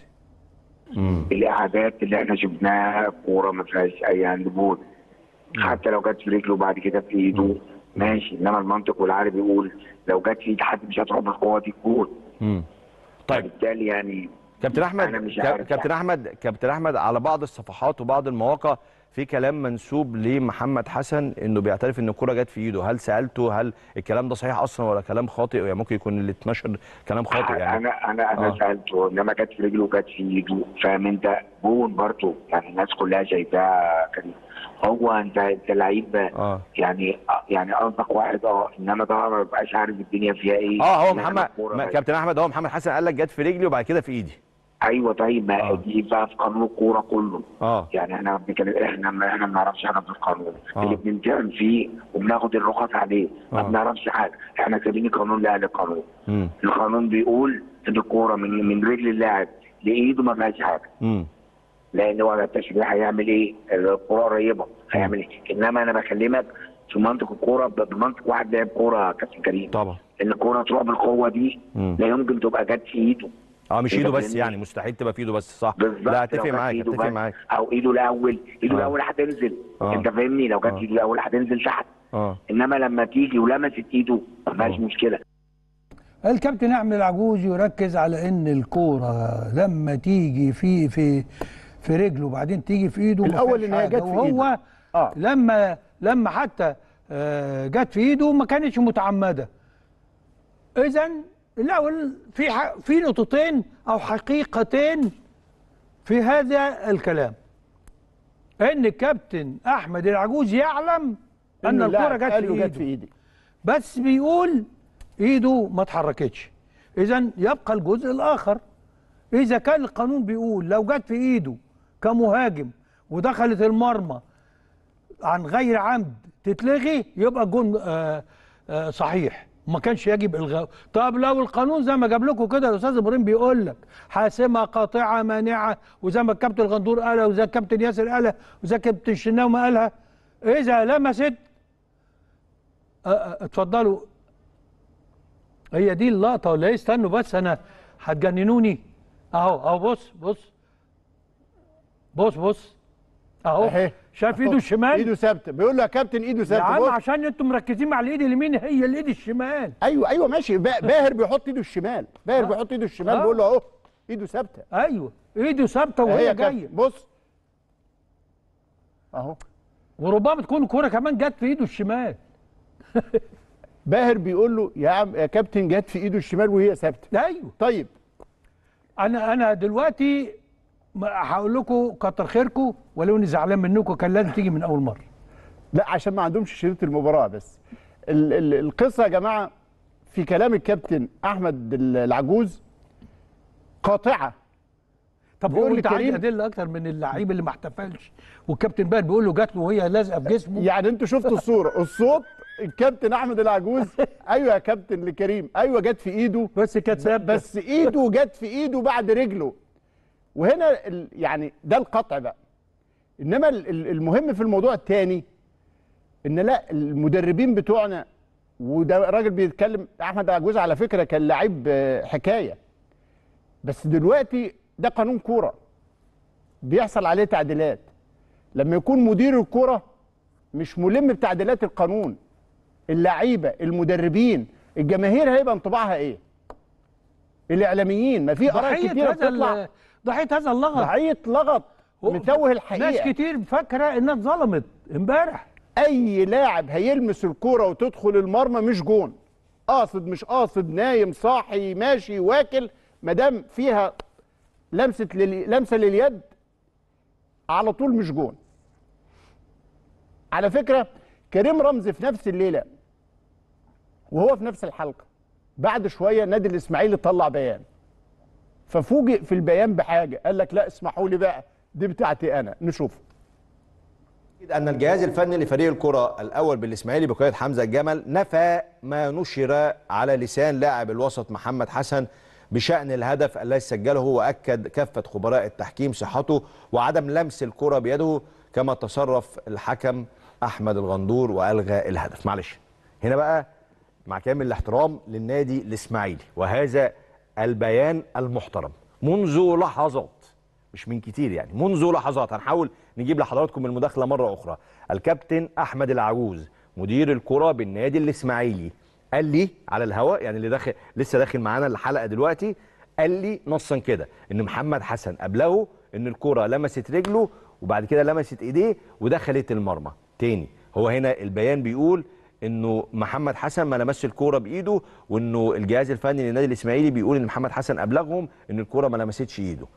الاعادات اللي احنا شفناها كوره ما فيهاش اي هاندبول حتى لو جت في رجله بعد كده في ايده ماشي انما المنطق والعقل بيقول لو جت في ايد حد مش هتروح بالقوه دي الجول طيب بالتالي يعني كابتن احمد أنا مش كاب- عارف كابتن يعني. احمد كابتن احمد على بعض الصفحات وبعض المواقع في كلام منسوب لمحمد حسن انه بيعترف ان الكره جت في ايده هل سالته هل الكلام ده صحيح اصلا ولا كلام خاطئ يعني ممكن يكون اللي اتنشر كلام خاطئ يعني انا انا انا آه. سالته انما جت في رجله وجت في ايده فاهم انت جون برضه يعني الناس كلها شايفاها كريم هو انت انت لعيب اه يعني يعني قصدك واحد اه انما ده ما بيبقاش عارف الدنيا فيها ايه اه هو يعني محمد الكورة ما- بقت- كابتن احمد هو محمد حسن قال لك جت في رجلي وبعد كده في ايدي ايوه طيب ما دي بقى في قانون الكوره كله اه يعني احنا بنتكلم احنا ما احنا ما نعرفش حاجه في القانون آه. اللي بنمتحن فيه وبناخد الرخص عليه ما آه. بنعرفش حاجه احنا سايبين القانون لاهل القانون امم القانون بيقول ان الكوره من من رجل اللاعب لايده ما فيهاش حاجه امم لان هو التشريع هيعمل ايه؟ الكوره قريبه هيعمل ايه؟ انما انا بكلمك في منطق الكوره ب- بمنطق واحد لاعب كوره يا كابتن كريم طبعا ان الكوره تروح بالقوه دي مم. لا يمكن تبقى جت في ايده اه مش أنت ايده بس فاهمني؟ يعني مستحيل تبقى في ايده بس صح بالظبط لا لو اتفق جت معاك إيده اتفق بس معاك او ايده الاول ايده آه. الاول هتنزل آه. انت فاهمني لو جت آه. ايده الاول هتنزل تحت اه انما لما تيجي ولمست ايده ما فيهاش مشكله الكابتن احمد العجوز يركز على ان الكوره لما تيجي في في في رجله وبعدين تيجي في ايده ما الأول فيهاش إن هي حاجة. جت في إيده. وهو آه. لما لما حتى آه، جت في ايده ما كانتش متعمده اذا لا وال- في ح- في نقطتين او حقيقتين في هذا الكلام ان الكابتن احمد العجوز يعلم ان إنه الكره اللاعب جت قال في له ايده جت في ايدي بس بيقول ايده ما اتحركتش اذا يبقى الجزء الاخر اذا كان القانون بيقول لو جت في ايده كمهاجم ودخلت المرمى عن غير عمد تتلغي يبقى الجون آه آه صحيح ما كانش يجب الغاء طب لو القانون زي ما جاب لكم كده الاستاذ ابراهيم بيقول لك حاسمه قاطعه مانعه وزي ما الكابتن الغندور قالها وزي الكابتن ياسر قالها وزي الكابتن الشناوي ما قالها اذا لمست آه، آه، اتفضلوا هي دي اللقطه ولا ايه استنوا بس انا هتجننوني اهو اهو بص بص بص بص اهو أهي. شايف ايده أهو. الشمال ايده ثابته بيقول له يا كابتن ايده يا ثابته عم بص. عشان انتم مركزين مع الايد اليمين هي الايد الشمال ايوه ايوه ماشي با- باهر بيحط ايده الشمال باهر آه. بيحط ايده الشمال آه. بيقول له اهو ايده ثابته ايوه ايده ثابته أهي يا وهي كابتن. جايه بص اهو وربما تكون الكوره كمان جت في ايده الشمال باهر بيقول له يا عم يا كابتن جت في ايده الشمال وهي ثابته ايوه طيب انا انا دلوقتي ما هقول لكم كتر خيركم ولو اني زعلان منكم كان لازم تيجي من اول مره لا عشان ما عندهمش شريط المباراه بس ال ال القصه يا جماعه في كلام الكابتن احمد ال- العجوز قاطعه طب بيقول هو لي انت عندي كريم- ادله اكتر من اللعيب اللي ما احتفلش والكابتن بقى بيقول له جات له وهي لازقه في جسمه يعني انتوا شفتوا الصوره الصوت الكابتن احمد العجوز ايوه يا كابتن لكريم ايوه جت في ايده بس كانت ثابته بس ايده جت في ايده بعد رجله وهنا ال يعني ده القطع بقى انما ال- ال- المهم في الموضوع الثاني ان لا المدربين بتوعنا وده راجل بيتكلم احمد العجوز على فكره كان لعيب آه، حكايه بس دلوقتي ده قانون كوره بيحصل عليه تعديلات لما يكون مدير الكوره مش ملم بتعديلات القانون اللعيبه المدربين الجماهير هيبقى انطباعها ايه الاعلاميين ما في اراء ضحيه كتيره هذا بتطلع ال- ضحيه هذا اللغط ضحيه لغط متوه الحقيقه ناس كتير فاكره انها اتظلمت امبارح اي لاعب هيلمس الكوره وتدخل المرمى مش جون قاصد مش قاصد نايم صاحي ماشي واكل ما دام فيها لمسه لل... لمسه لليد على طول مش جون على فكره كريم رمزي في نفس الليله وهو في نفس الحلقه بعد شويه نادي الاسماعيلي طلع بيان ففوجئ في البيان بحاجه قال لك لا اسمحوا لي بقى دي بتاعتي انا نشوف أن الجهاز الفني لفريق الكرة الأول بالإسماعيلي بقيادة حمزة الجمل نفى ما نشر على لسان لاعب الوسط محمد حسن بشأن الهدف الذي سجله وأكد كافة خبراء التحكيم صحته وعدم لمس الكرة بيده كما تصرف الحكم أحمد الغندور وألغى الهدف معلش هنا بقى مع كامل الاحترام للنادي الإسماعيلي وهذا البيان المحترم منذ لحظات مش من كتير يعني منذ لحظات هنحاول نجيب لحضراتكم المداخله مره اخرى الكابتن احمد العجوز مدير الكره بالنادي الاسماعيلي قال لي على الهواء يعني اللي داخل لسه داخل معانا الحلقه دلوقتي قال لي نصا كده ان محمد حسن ابلغه ان الكره لمست رجله وبعد كده لمست ايديه ودخلت المرمى تاني هو هنا البيان بيقول انه محمد حسن ما لمسش الكوره بايده وانه الجهاز الفني للنادي الاسماعيلي بيقول ان محمد حسن ابلغهم ان الكوره ما لمستش ايده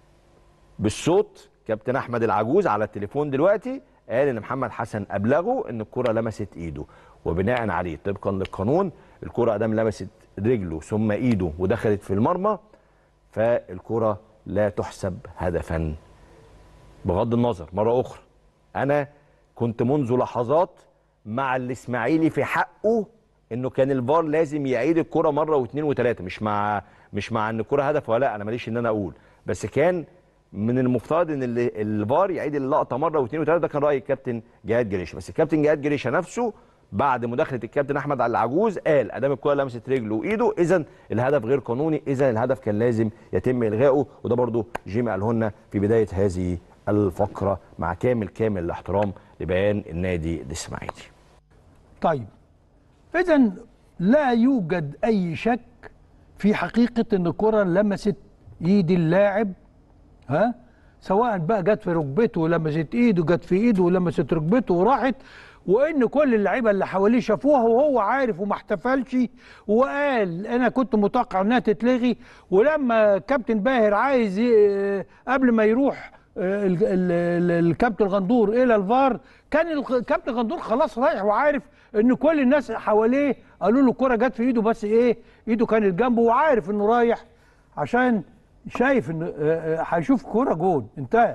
بالصوت كابتن احمد العجوز على التليفون دلوقتي قال ان محمد حسن ابلغه ان الكره لمست ايده وبناء عليه طبقا للقانون الكره ادام لمست رجله ثم ايده ودخلت في المرمى فالكره لا تحسب هدفا بغض النظر مره اخرى انا كنت منذ لحظات مع الاسماعيلي في حقه انه كان الفار لازم يعيد الكره مره واثنين وثلاثه مش مع مش مع ان الكره هدف ولا لا انا ماليش ان انا اقول بس كان من المفترض ان ال- الفار يعيد اللقطه مره واثنين وثلاثه ده كان راي الكابتن جهاد جريشه بس الكابتن جهاد جريشه نفسه بعد مداخله الكابتن احمد على العجوز قال ادام الكره لمست رجله وايده اذا الهدف غير قانوني اذا الهدف كان لازم يتم الغائه وده برضو جيمي قاله لنا في بدايه هذه الفقره مع كامل كامل الاحترام لبيان النادي الاسماعيلي طيب اذا لا يوجد اي شك في حقيقه ان الكره لمست ايد اللاعب ها سواء بقى جت في ركبته ولمست ايده جت في ايده ولمست ركبته وراحت وان كل اللعيبه اللي حواليه شافوها وهو عارف وما احتفلش وقال انا كنت متوقع انها تتلغي ولما كابتن باهر عايز ي- قبل ما يروح آه، ال- ال- ال- الكابتن غندور الى الفار كان الخ- الكابتن غندور خلاص رايح وعارف ان كل الناس حواليه قالوا له الكره جت في ايده بس ايه ايده كانت جنبه وعارف انه رايح عشان شايف ان آه، آه، هيشوف كوره جون انتهى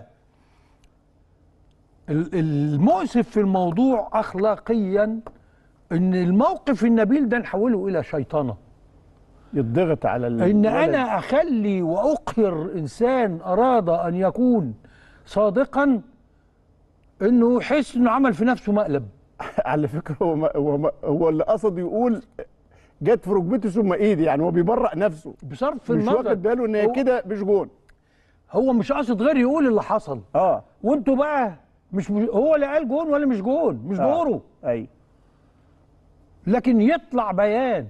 ال- المؤسف في الموضوع اخلاقيا ان الموقف النبيل ده نحوله الى شيطنه يضغط على ال- ان الولد. انا اخلي واقهر انسان اراد ان يكون صادقا انه يحس انه عمل في نفسه مقلب على فكره هو ما هو, ما هو اللي قصد يقول جت في ركبته ثم ايدي يعني هو بيبرأ نفسه بصرف مش النظر واخد باله ان هي هو- كده مش جون هو مش قاصد غير يقول اللي حصل اه وانتوا بقى مش مش هو اللي قال جون ولا مش جون مش آه. دوره اي لكن يطلع بيان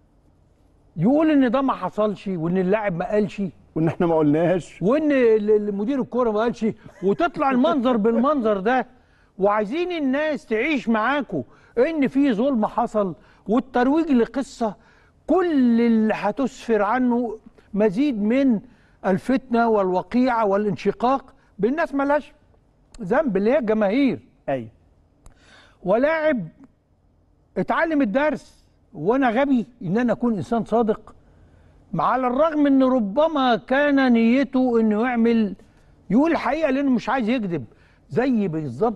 يقول ان ده ما حصلش وان اللاعب ما قالش وان احنا ما قلناش وان ال- ال- مدير الكوره ما قالش وتطلع المنظر بالمنظر ده وعايزين الناس تعيش معاكم ان في ظلم حصل والترويج لقصه كل اللي هتسفر عنه مزيد من الفتنه والوقيعه والانشقاق بالناس ملهاش ذنب اللي هي الجماهير اي ولاعب اتعلم الدرس وانا غبي ان انا اكون انسان صادق مع على الرغم ان ربما كان نيته انه يعمل يقول الحقيقه لانه مش عايز يكذب زي بالظبط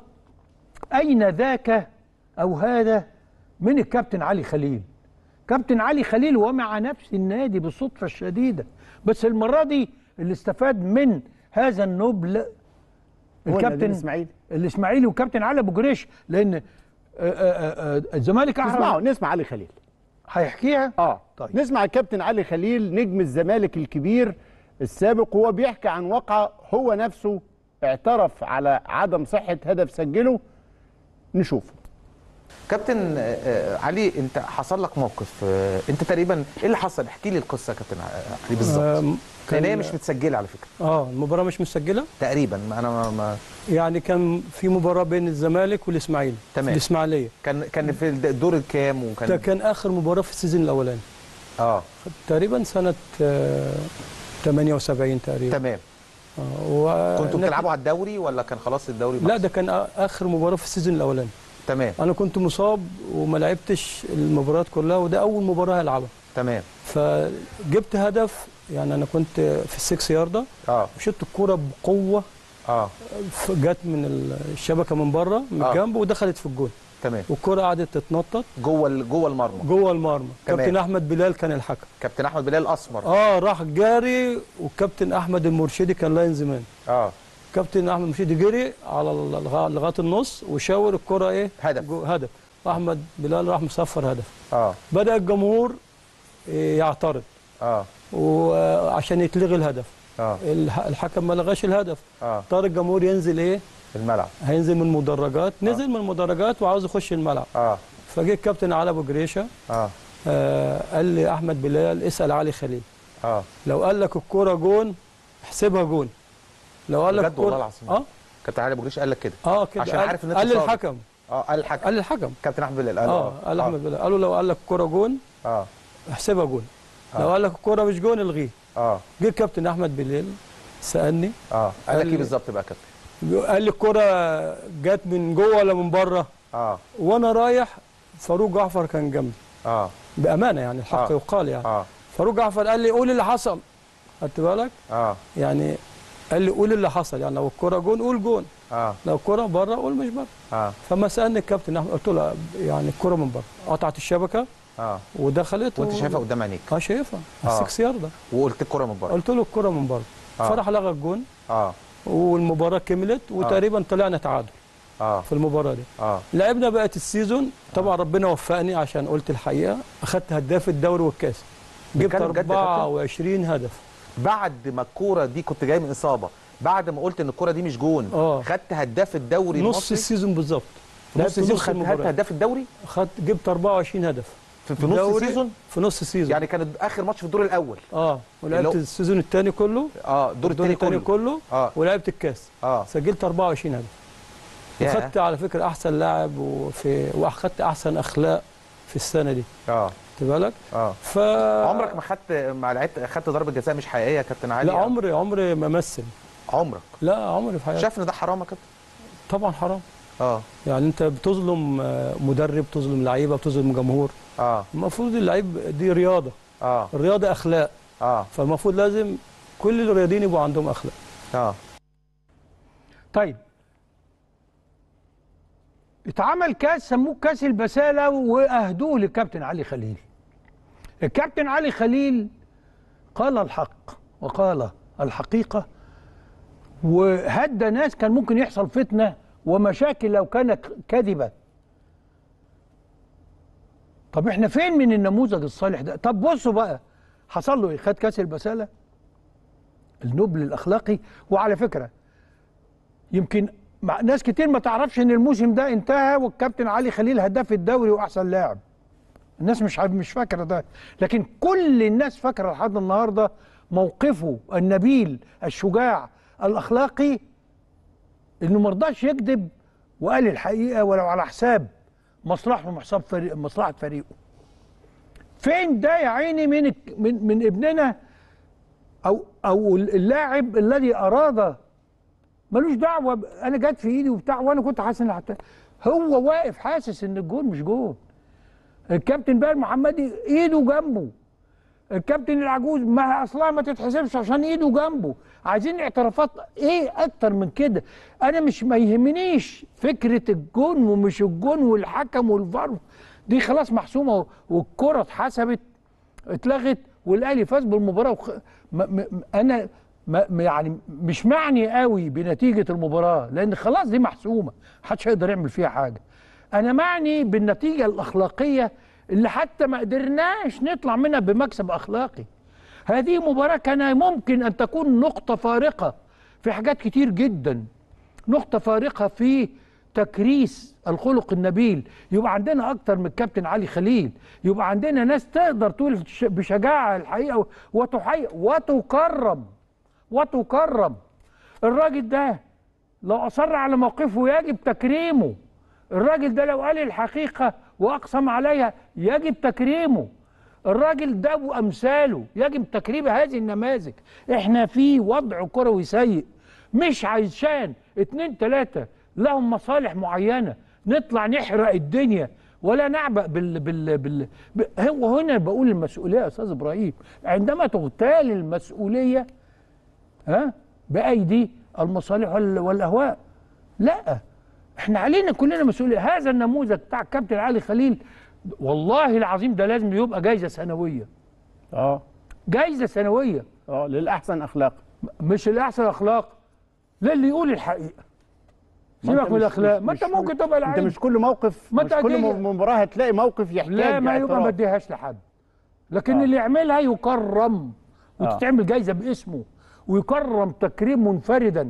اين ذاك او هذا من الكابتن علي خليل كابتن علي خليل ومع نفس النادي بالصدفه الشديده بس المره دي اللي استفاد من هذا النبل هو النادي الكابتن الإسماعيلي. الاسماعيلي وكابتن علي ابو جريش لان آه، آه، آه، الزمالك نسمعه احرى نسمع علي خليل هيحكيها اه طيب. نسمع الكابتن علي خليل نجم الزمالك الكبير السابق وهو بيحكي عن واقعة هو نفسه اعترف على عدم صحة هدف سجله نشوفه كابتن آه، آه، علي انت حصل لك موقف آه، انت تقريبا ايه اللي حصل احكي لي القصه يا كابتن علي بالظبط آم، لان هي كان- مش متسجله على فكره اه المباراه مش مسجله تقريبا ما انا ما, ما يعني كان في مباراه بين الزمالك والاسماعيلي تمام. في الاسماعيليه كان كان في الدور الكام وكان ده كان اخر مباراه في السيزون الاولاني اه تقريبا سنه آه 78 تقريبا تمام آه و... كنتوا بتلعبوا على الدوري ولا كان خلاص الدوري لا ده كان آ- اخر مباراه في السيزون الاولاني تمام انا كنت مصاب وما لعبتش المباريات كلها وده اول مباراه هلعبها تمام فجبت هدف يعني انا كنت في السكس ياردة اه وشدت الكوره بقوه اه ف- جت من الشبكه من بره من آه. الجنب ودخلت في الجول تمام والكره قعدت تتنطط جوه ال- جوه المرمى جوه المرمى تمام. كابتن احمد بلال كان الحكم كابتن احمد بلال الاسمر اه راح جاري والكابتن احمد المرشدي كان لاين زمان اه كابتن احمد المرشدي جري على ال- لغا- لغايه النص وشاور الكره ايه هدف جو- هدف احمد بلال راح مصفر هدف اه بدا الجمهور إيه، يعترض اه وعشان يتلغي الهدف اه الح- الحكم ما لغاش الهدف اه اضطر الجمهور ينزل ايه الملعب هينزل من المدرجات نزل من المدرجات وعاوز يخش الملعب اه فجه الكابتن علي ابو جريشه اه آه قال لي احمد بلال اسال علي خليل اه لو قال لك الكوره جون احسبها جون لو قال لك بجد والله الكوره العظيم اه كابتن علي ابو جريش قال لك كده اه كده عشان قال- عارف ان انت قال صادق. للحكم اه قال الحكم قال للحكم كابتن احمد بلال قال اه قال احمد بلال قالوا لو قال لك الكوره جون اه احسبها جون آه. لو قال لك الكوره مش جون الغيه اه جه الكابتن احمد بلال سالني اه قال لك قال ايه لي- بالظبط بقى يا كابتن قال لي الكوره جت من جوه ولا من بره اه وانا رايح فاروق جعفر كان جنبي اه بامانه يعني الحق آه. يقال يعني اه فاروق جعفر قال لي قول اللي حصل خدت بالك اه يعني قال لي قول اللي حصل يعني لو الكوره جون قول جون اه لو الكوره بره قول مش بره اه فما سالني الكابتن احمد قلت له يعني الكوره من بره قطعت الشبكه اه ودخلت وانت و- شايفها قدام عينيك اه شايفها آه. السكس يارده وقلت الكره من بره قلت له الكوره من بره آه. فراح لغى الجون اه والمباراه كملت وتقريبا طلعنا تعادل اه في المباراه دي اه لعبنا بقت السيزون طبعا ربنا وفقني عشان قلت الحقيقه اخدت هداف الدوري والكاس جبت بتتكلم جد يا كابتن؟ 24 هدف بعد ما الكوره دي كنت جاي من اصابه بعد ما قلت ان الكوره دي مش جون اه خدت هداف الدوري نص المصري السيزون بالظبط نص لعبت السيزون نص خدت المباراة. هداف الدوري خدت جبت 24 هدف في, في نص دوري السيزون في نص السيزون يعني كان اخر ماتش في الدور الاول اه ولعبت اللي هو- السيزون الثاني كله اه الدور الثاني كله كله اه ولعبت الكاس اه سجلت 24 هدف ياه. وخدت على فكره احسن لاعب وفي واخدت احسن اخلاق في السنه دي اه خدت بالك اه ف عمرك ما خدت ما لعبت خدت ضربه جزاء مش حقيقيه يا كابتن علي لا عمري عمري ما مثل عمرك لا عمري في حياتي شايف ان ده حرام يا كابتن طبعا حرام اه يعني انت بتظلم آه، مدرب بتظلم لعيبه بتظلم جمهور اه المفروض اللعيب دي رياضه اه الرياضه اخلاق اه فالمفروض لازم كل الرياضيين يبقوا عندهم اخلاق اه طيب اتعمل كاس سموه كاس البساله واهدوه للكابتن علي خليل الكابتن علي خليل قال الحق وقال الحقيقه وهدى ناس كان ممكن يحصل فتنه ومشاكل لو كانت كذبه طب احنا فين من النموذج الصالح ده طب بصوا بقى حصل له ايه خد كاس البساله النبل الاخلاقي وعلى فكره يمكن مع ناس كتير ما تعرفش ان الموسم ده انتهى والكابتن علي خليل هداف الدوري واحسن لاعب الناس مش عارف- مش فاكره ده لكن كل الناس فاكره لحد النهارده موقفه النبيل الشجاع الاخلاقي انه ما رضاش يكذب وقال الحقيقه ولو على حساب مصلحته وحساب فريق مصلحه فريقه فين ده يا عيني من الك- من من ابننا او او اللاعب الذي اراد ملوش دعوه ب- انا جت في ايدي وبتاع وانا كنت حاسس ان حتى هو واقف حاسس ان الجون مش جون الكابتن بقى المحمدي ايده جنبه الكابتن العجوز ما اصلها ما تتحسبش عشان ايده جنبه عايزين اعترافات ايه اكتر من كده انا مش ما يهمنيش فكره الجون ومش الجون والحكم والفار دي خلاص محسومه والكره اتحسبت اتلغت والاهلي فاز بالمباراه وخ... ما... ما... انا ما... ما- يعني مش معني قوي بنتيجه المباراه لان خلاص دي محسومه محدش هيقدر يعمل فيها حاجه انا معني بالنتيجه الاخلاقيه اللي حتى ما قدرناش نطلع منها بمكسب اخلاقي هذه مباراه كان ممكن ان تكون نقطه فارقه في حاجات كتير جدا نقطه فارقه في تكريس الخلق النبيل يبقى عندنا اكتر من الكابتن علي خليل يبقى عندنا ناس تقدر تقول ش- بشجاعه الحقيقه وتحيي وتكرم وتكرم الراجل ده لو اصر على موقفه يجب تكريمه الراجل ده لو قال الحقيقه واقسم عليها يجب تكريمه الراجل ده وامثاله يجب تكريم هذه النماذج احنا في وضع كروي سيء مش عشان اتنين تلاته لهم مصالح معينه نطلع نحرق الدنيا ولا نعبأ بال بال بال ب- هو هنا بقول المسؤوليه يا استاذ ابراهيم عندما تغتال المسؤوليه ها بايدي المصالح وال- والاهواء لا احنا علينا كلنا مسؤوليه هذا النموذج بتاع الكابتن علي خليل والله العظيم ده لازم يبقى جايزه سنويه اه جايزه سنويه اه للاحسن اخلاق مش الاحسن اخلاق للي يقول الحقيقه ما أنت سيبك من مش- الاخلاق مش- ما انت مش- ممكن تبقى انت لعيب مش كل موقف ما مش أنت كل أكيد- مباراه هتلاقي موقف يحتاج لا ما يبقى ما اعتراف. اديهاش لحد لكن اللي يعملها يكرم وتتعمل جايزه باسمه ويكرم تكريم منفردا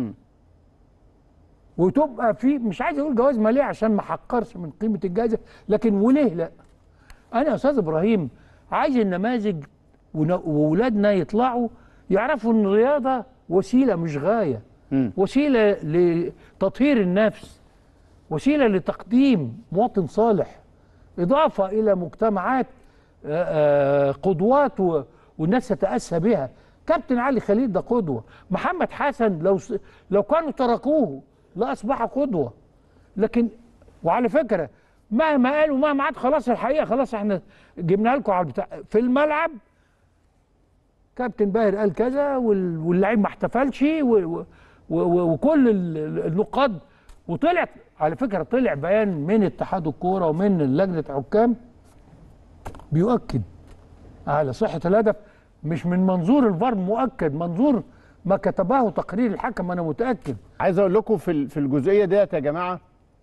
وتبقى في مش عايز اقول جواز ماليه عشان ما احقرش من قيمه الجائزه لكن وليه لا انا يا استاذ ابراهيم عايز النماذج ون- وولادنا يطلعوا يعرفوا ان الرياضه وسيله مش غايه وسيله لتطهير النفس وسيله لتقديم مواطن صالح اضافه الى مجتمعات آه، آه، قدوات و- والناس تتاسى بها كابتن علي خليل ده قدوه محمد حسن لو س- لو كانوا تركوه لاصبح قدوه لكن وعلى فكره مهما قالوا مهما عاد خلاص الحقيقه خلاص احنا جبنا لكم على البتاع في الملعب كابتن باهر قال كذا وال- واللعيب ما احتفلش و- و- و- وكل ال- ال- النقاد وطلع على فكره طلع بيان من اتحاد الكوره ومن لجنه حكام بيؤكد على صحه الهدف مش من منظور الفار مؤكد منظور ما كتبه تقرير الحكم انا متاكد عايز اقول لكم في ال- في الجزئيه ديت يا جماعه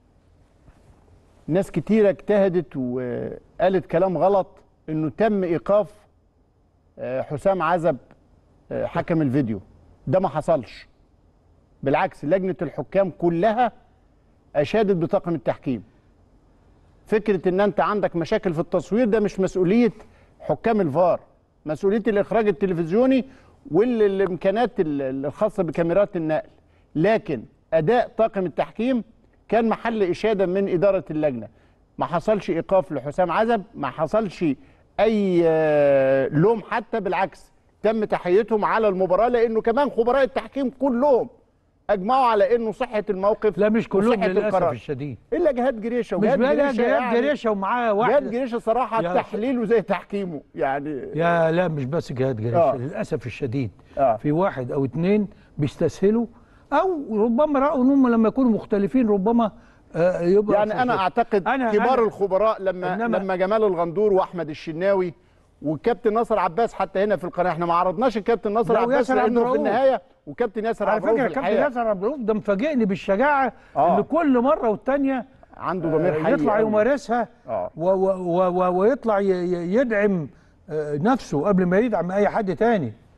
ناس كتيره اجتهدت وقالت كلام غلط انه تم ايقاف آه، حسام عزب آه، حكم الفيديو ده ما حصلش بالعكس لجنه الحكام كلها اشادت بطاقم التحكيم فكره ان انت عندك مشاكل في التصوير ده مش مسؤوليه حكام الفار مسؤوليه الاخراج التلفزيوني والامكانات ال- الخاصه بكاميرات النقل لكن اداء طاقم التحكيم كان محل اشاده من اداره اللجنه ما حصلش ايقاف لحسام عزب ما حصلش اي آه، لوم حتى بالعكس تم تحيتهم على المباراه لانه كمان خبراء التحكيم كلهم اجمعوا على انه صحه الموقف لا مش كلهم وصحة للاسف القرار. الشديد الا جهاد جريشه مش وجهاد بقى لا، جريشه جهاد يعني جريشه ومعاه واحد جهاد جريشه صراحه يا- تحليله زي تحكيمه يعني يا لا مش بس جهاد جريشه آه. للاسف الشديد آه. في واحد او اتنين بيستسهلوا او ربما راوا ان هم لما يكونوا مختلفين ربما آه، يبقى يعني انا اعتقد أنا- كبار أنا- الخبراء لما إنما- لما جمال الغندور واحمد الشناوي والكابتن ناصر عباس حتى هنا في القناه احنا ما عرضناش الكابتن ناصر لا، عباس وياسر عبد لانه في الرؤوف. النهايه وكابتن ياسر على عبد الرؤوف فكره كابتن الحقيقة ياسر عبد الرؤوف ده مفاجئني بالشجاعه آه. اللي كل مره والتانيه عنده ضمير آه، حي يطلع أوي. يمارسها آه. و و و و ويطلع ي- ي- يدعم آه، نفسه قبل ما يدعم اي حد تاني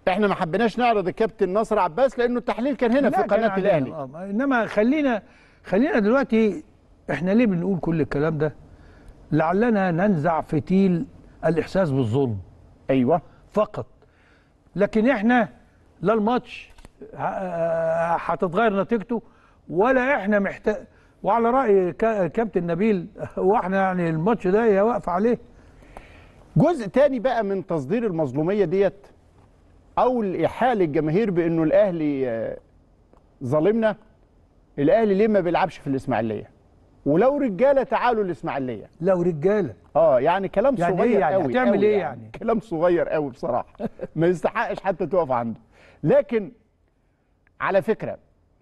احنا ما حبيناش نعرض الكابتن ناصر عباس لانه التحليل كان هنا في لا، كان قناه عندنا، الاهلي آه، انما خلينا خلينا دلوقتي احنا ليه بنقول كل الكلام ده لعلنا ننزع فتيل الاحساس بالظلم ايوه فقط لكن احنا لا الماتش ه- هتتغير نتيجته ولا احنا محتاج وعلى راي كا- كابتن نبيل واحنا يعني الماتش ده يا واقف عليه جزء تاني بقى من تصدير المظلوميه ديت او الايحاء للجماهير بانه الاهلي آه، ظالمنا الاهلي ليه ما بيلعبش في الاسماعيليه ولو رجاله تعالوا الاسماعيليه لو رجاله اه يعني كلام يعني صغير إيه يعني؟ قوي هتعمل قوي إيه يعني؟ كلام صغير قوي بصراحه ما يستحقش حتى تقف عنده لكن على فكره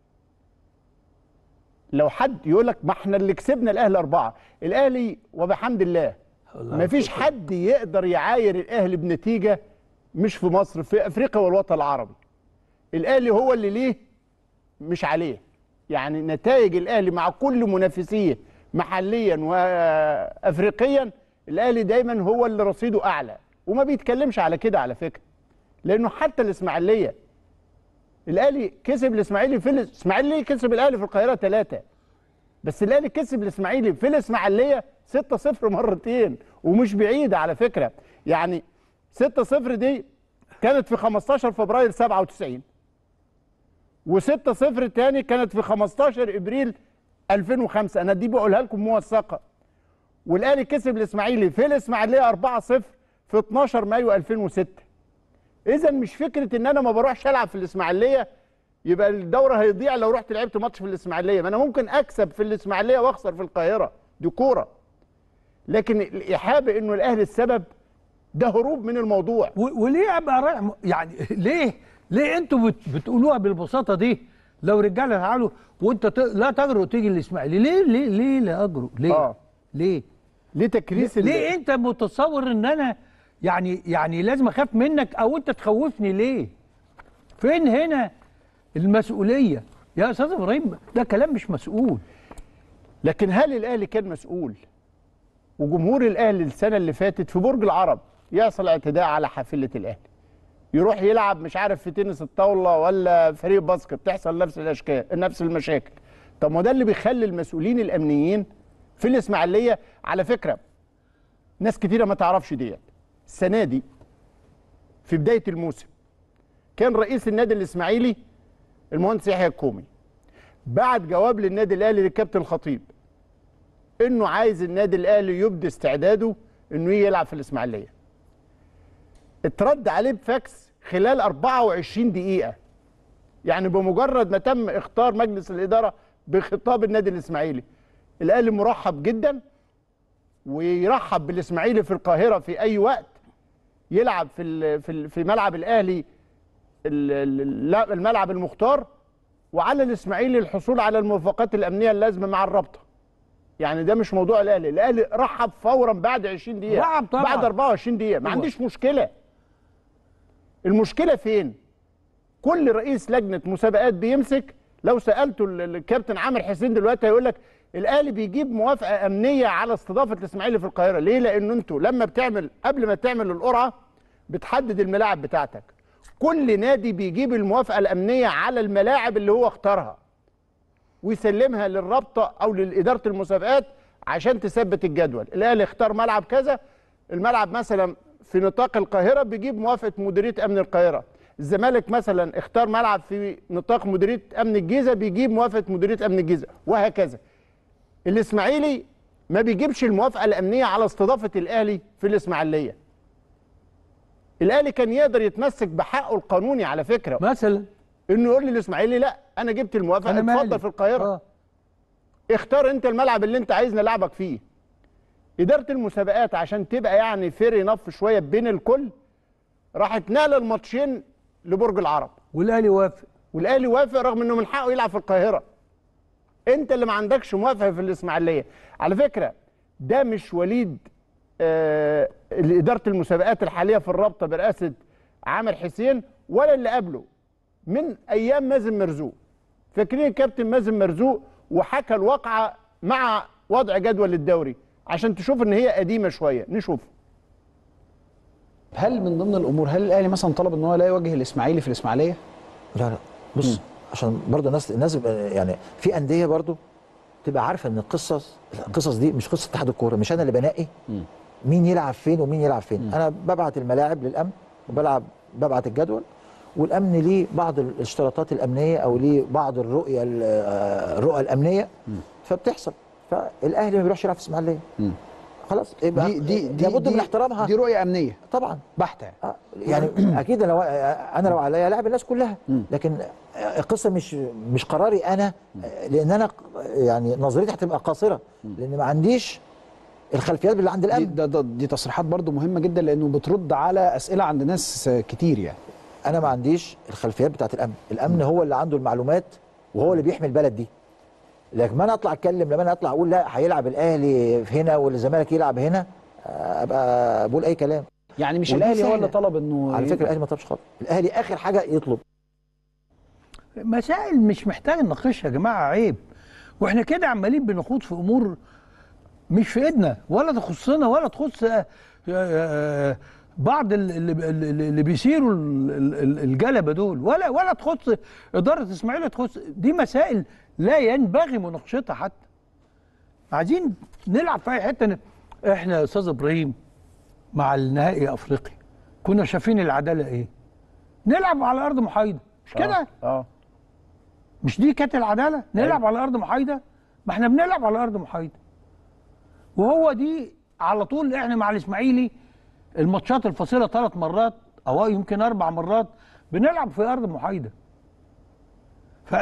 لو حد يقول لك ما احنا اللي كسبنا الاهلي اربعه الاهلي وبحمد الله ما فيش حد يقدر يعاير الاهلي بنتيجه مش في مصر في افريقيا والوطن العربي الاهلي هو اللي ليه مش عليه يعني نتائج الاهلي مع كل منافسيه محليا وافريقيا الاهلي دايما هو اللي رصيده اعلى وما بيتكلمش على كده على فكره لانه حتى الاسماعيليه الاهلي كسب الاسماعيلي في الاسماعيلي كسب الاهلي في القاهره ثلاثه بس الاهلي كسب الاسماعيلي في الاسماعيليه 6-0 مرتين ومش بعيده على فكره يعني 6-0 دي كانت في 15 فبراير 97 و6-0 تاني كانت في 15 ابريل 2005 انا دي بقولها لكم موثقه والاهلي كسب الاسماعيلي في الاسماعيليه 4-0 في 12 مايو 2006 اذا مش فكره ان انا ما بروحش العب في الاسماعيليه يبقى الدوره هيضيع لو رحت لعبت ماتش في الاسماعيليه ما انا ممكن اكسب في الاسماعيليه واخسر في القاهره دي كوره لكن الايحاء بانه الاهلي السبب ده هروب من الموضوع و- وليه ابقى رايح م- يعني ليه ليه انتوا بت بتقولوها بالبساطه دي لو رجاله تعالوا وانت ت... لا تجرؤ تيجي الاسماعيلي ليه ليه ليه لا اجرؤ ليه آه. ليه ليه تكريس ليه, ال- ليه انت متصور ان انا يعني يعني لازم اخاف منك او انت تخوفني ليه فين هنا المسؤوليه يا استاذ ابراهيم ده كلام مش مسؤول لكن هل الاهلي كان مسؤول وجمهور الاهلي السنه اللي فاتت في برج العرب يحصل اعتداء على حافله الاهلي يروح يلعب مش عارف في تنس الطاوله ولا فريق باسكت تحصل نفس الاشكال نفس المشاكل طب ما ده اللي بيخلي المسؤولين الامنيين في الاسماعيليه على فكره ناس كتيره ما تعرفش ديت السنه دي في بدايه الموسم كان رئيس النادي الاسماعيلي المهندس يحيى الكومي بعت جواب للنادي الاهلي للكابتن الخطيب انه عايز النادي الاهلي يبدي استعداده انه يجي يلعب في الاسماعيليه اترد عليه بفاكس خلال 24 دقيقه يعني بمجرد ما تم اختار مجلس الاداره بخطاب النادي الاسماعيلي الاهلي مرحب جدا ويرحب بالاسماعيلي في القاهره في اي وقت يلعب في ال- في ال- في ملعب الاهلي ال- ال- لا- الملعب المختار وعلى الاسماعيلي الحصول على الموافقات الامنيه اللازمه مع الرابطه يعني ده مش موضوع الاهلي الاهلي رحب فورا بعد 20 دقيقه رحب طبعاً. بعد 24 دقيقه ما أيوة. عنديش مشكله المشكله فين كل رئيس لجنه مسابقات بيمسك لو سالته ال- الكابتن عامر حسين دلوقتي هيقول لك الاهلي بيجيب موافقه امنيه على استضافه الاسماعيلي في القاهره ليه لانه انتوا لما بتعمل قبل ما تعمل القرعه بتحدد الملاعب بتاعتك كل نادي بيجيب الموافقه الامنيه على الملاعب اللي هو اختارها ويسلمها للرابطه او لاداره المسابقات عشان تثبت الجدول الاهلي اختار ملعب كذا الملعب مثلا في نطاق القاهره بيجيب موافقه مديريه امن القاهره الزمالك مثلا اختار ملعب في نطاق مديريه امن الجيزه بيجيب موافقه مديريه امن الجيزه وهكذا الاسماعيلي ما بيجيبش الموافقه الامنيه على استضافه الاهلي في الاسماعيليه الاهلي كان يقدر يتمسك بحقه القانوني على فكره مثلا انه يقول للاسماعيلي لا انا جبت الموافقه أنا مالي. اتفضل في القاهره آه. اختار انت الملعب اللي انت عايز نلعبك فيه اداره المسابقات عشان تبقى يعني فير نف شويه بين الكل راحت نقل الماتشين لبرج العرب والاهلي وافق والاهلي وافق رغم انه من حقه يلعب في القاهره انت اللي ما عندكش موافقه في الاسماعيليه على فكره ده مش وليد آه اداره المسابقات الحاليه في الرابطه برئاسه عامر حسين ولا اللي قبله من ايام مازن مرزوق فاكرين الكابتن مازن مرزوق وحكى الواقعه مع وضع جدول الدوري عشان تشوف ان هي قديمه شويه نشوف هل من ضمن الامور هل الاهلي مثلا طلب ان هو لا يواجه الاسماعيلي في الاسماعيليه؟ لا لا بص عشان برضه الناس الناس بيبقى- يعني في انديه برضه تبقى عارفه ان القصص القصص دي مش قصه اتحاد الكوره مش انا اللي بنقي مين يلعب فين ومين يلعب فين انا ببعت الملاعب للامن وبلعب ببعت الجدول والامن ليه بعض الاشتراطات الامنيه او ليه بعض الرؤيه ال- آه، الرؤى الامنيه فبتحصل فالاهلي ما بيروحش يلعب في اسماعيليه خلاص يبقى دي دي دي لابد دي من احترامها دي رؤيه امنيه طبعا بحته آه، يعني اكيد لو انا لو عليا لاعب الناس كلها لكن القصه مش مش قراري انا لان انا يعني نظريتي هتبقى قاصره لان ما عنديش الخلفيات اللي عند الامن دي, ده ده دي تصريحات برضو مهمه جدا لانه بترد على اسئله عند ناس كتير يعني انا ما عنديش الخلفيات بتاعت الامن الامن هو اللي عنده المعلومات وهو اللي بيحمي البلد دي لكن ما انا اطلع اتكلم لما انا اطلع اقول لا هيلعب الاهلي في هنا والزمالك يلعب هنا ابقى بقول اي كلام يعني مش ودي الاهلي هو سهلة. اللي طلب انه على فكره الاهلي ما طلبش خالص الاهلي اخر حاجه يطلب مسائل مش محتاج نناقشها يا جماعه عيب واحنا كده عمالين بنخوض في امور مش في ايدنا ولا تخصنا ولا تخص آه، آه، بعض ال- اللي, اللي اللي بيثيروا ال- ال- الجلبه دول ولا ولا تخص اداره اسماعيل تخص دي مسائل لا ينبغي مناقشتها حتى عايزين نلعب في اي حته ن- احنا يا استاذ ابراهيم مع النهائي افريقي كنا شايفين العداله ايه؟ نلعب على ارض محايده مش كده؟ اه مش دي كانت العداله نلعب على ارض محايده ما احنا بنلعب على ارض محايده وهو دي على طول احنا مع الاسماعيلي الماتشات الفاصله ثلاث مرات او يمكن اربع مرات بنلعب في ارض محايده ف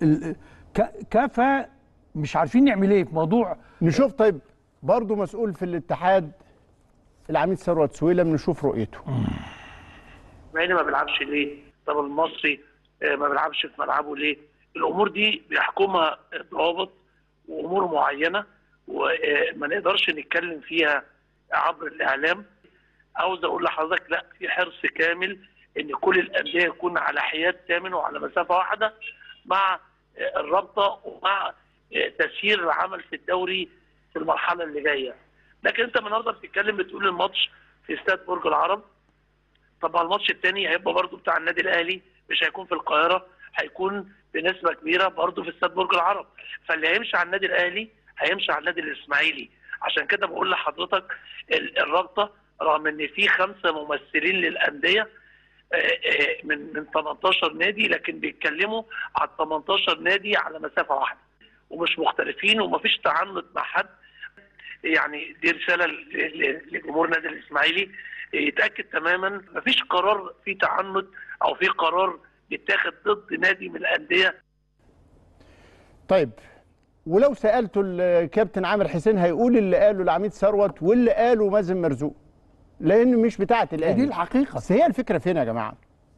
كفى مش عارفين نعمل ايه في موضوع نشوف طيب برضه مسؤول في الاتحاد العميد ثروت سويلم نشوف رؤيته الاسماعيلي ما بيلعبش ليه؟ طب المصري آه، ما بيلعبش في ملعبه ليه؟ الامور دي بيحكمها ضوابط وامور معينه وما نقدرش نتكلم فيها عبر الاعلام عاوز اقول لحضرتك لا في حرص كامل ان كل الانديه يكون على حياد تامن وعلى مسافه واحده مع آه، الرابطه ومع آه، تسيير العمل في الدوري في المرحله اللي جايه لكن انت النهارده بتتكلم بتقول الماتش في استاد برج العرب طبعا الماتش الثاني هيبقى برضو بتاع النادي الاهلي مش هيكون في القاهره هيكون بنسبه كبيره برضو في استاد برج العرب فاللي هيمشي على النادي الاهلي هيمشي على النادي الاسماعيلي عشان كده بقول لحضرتك ال- الرابطه رغم ان في خمسه ممثلين للانديه آه، آه، من من 18 نادي لكن بيتكلموا على 18 نادي على مسافه واحده ومش مختلفين ومفيش تعنت مع حد يعني دي رساله ل- ل- لجمهور النادي الاسماعيلي يتاكد تماما مفيش قرار فيه تعنت او في قرار بيتاخد ضد نادي من الانديه طيب ولو سالته الكابتن عامر حسين هيقول اللي قاله العميد ثروت واللي قاله مازن مرزوق لان مش بتاعه الاهلي دي الحقيقه بس هي الفكره فين يا جماعه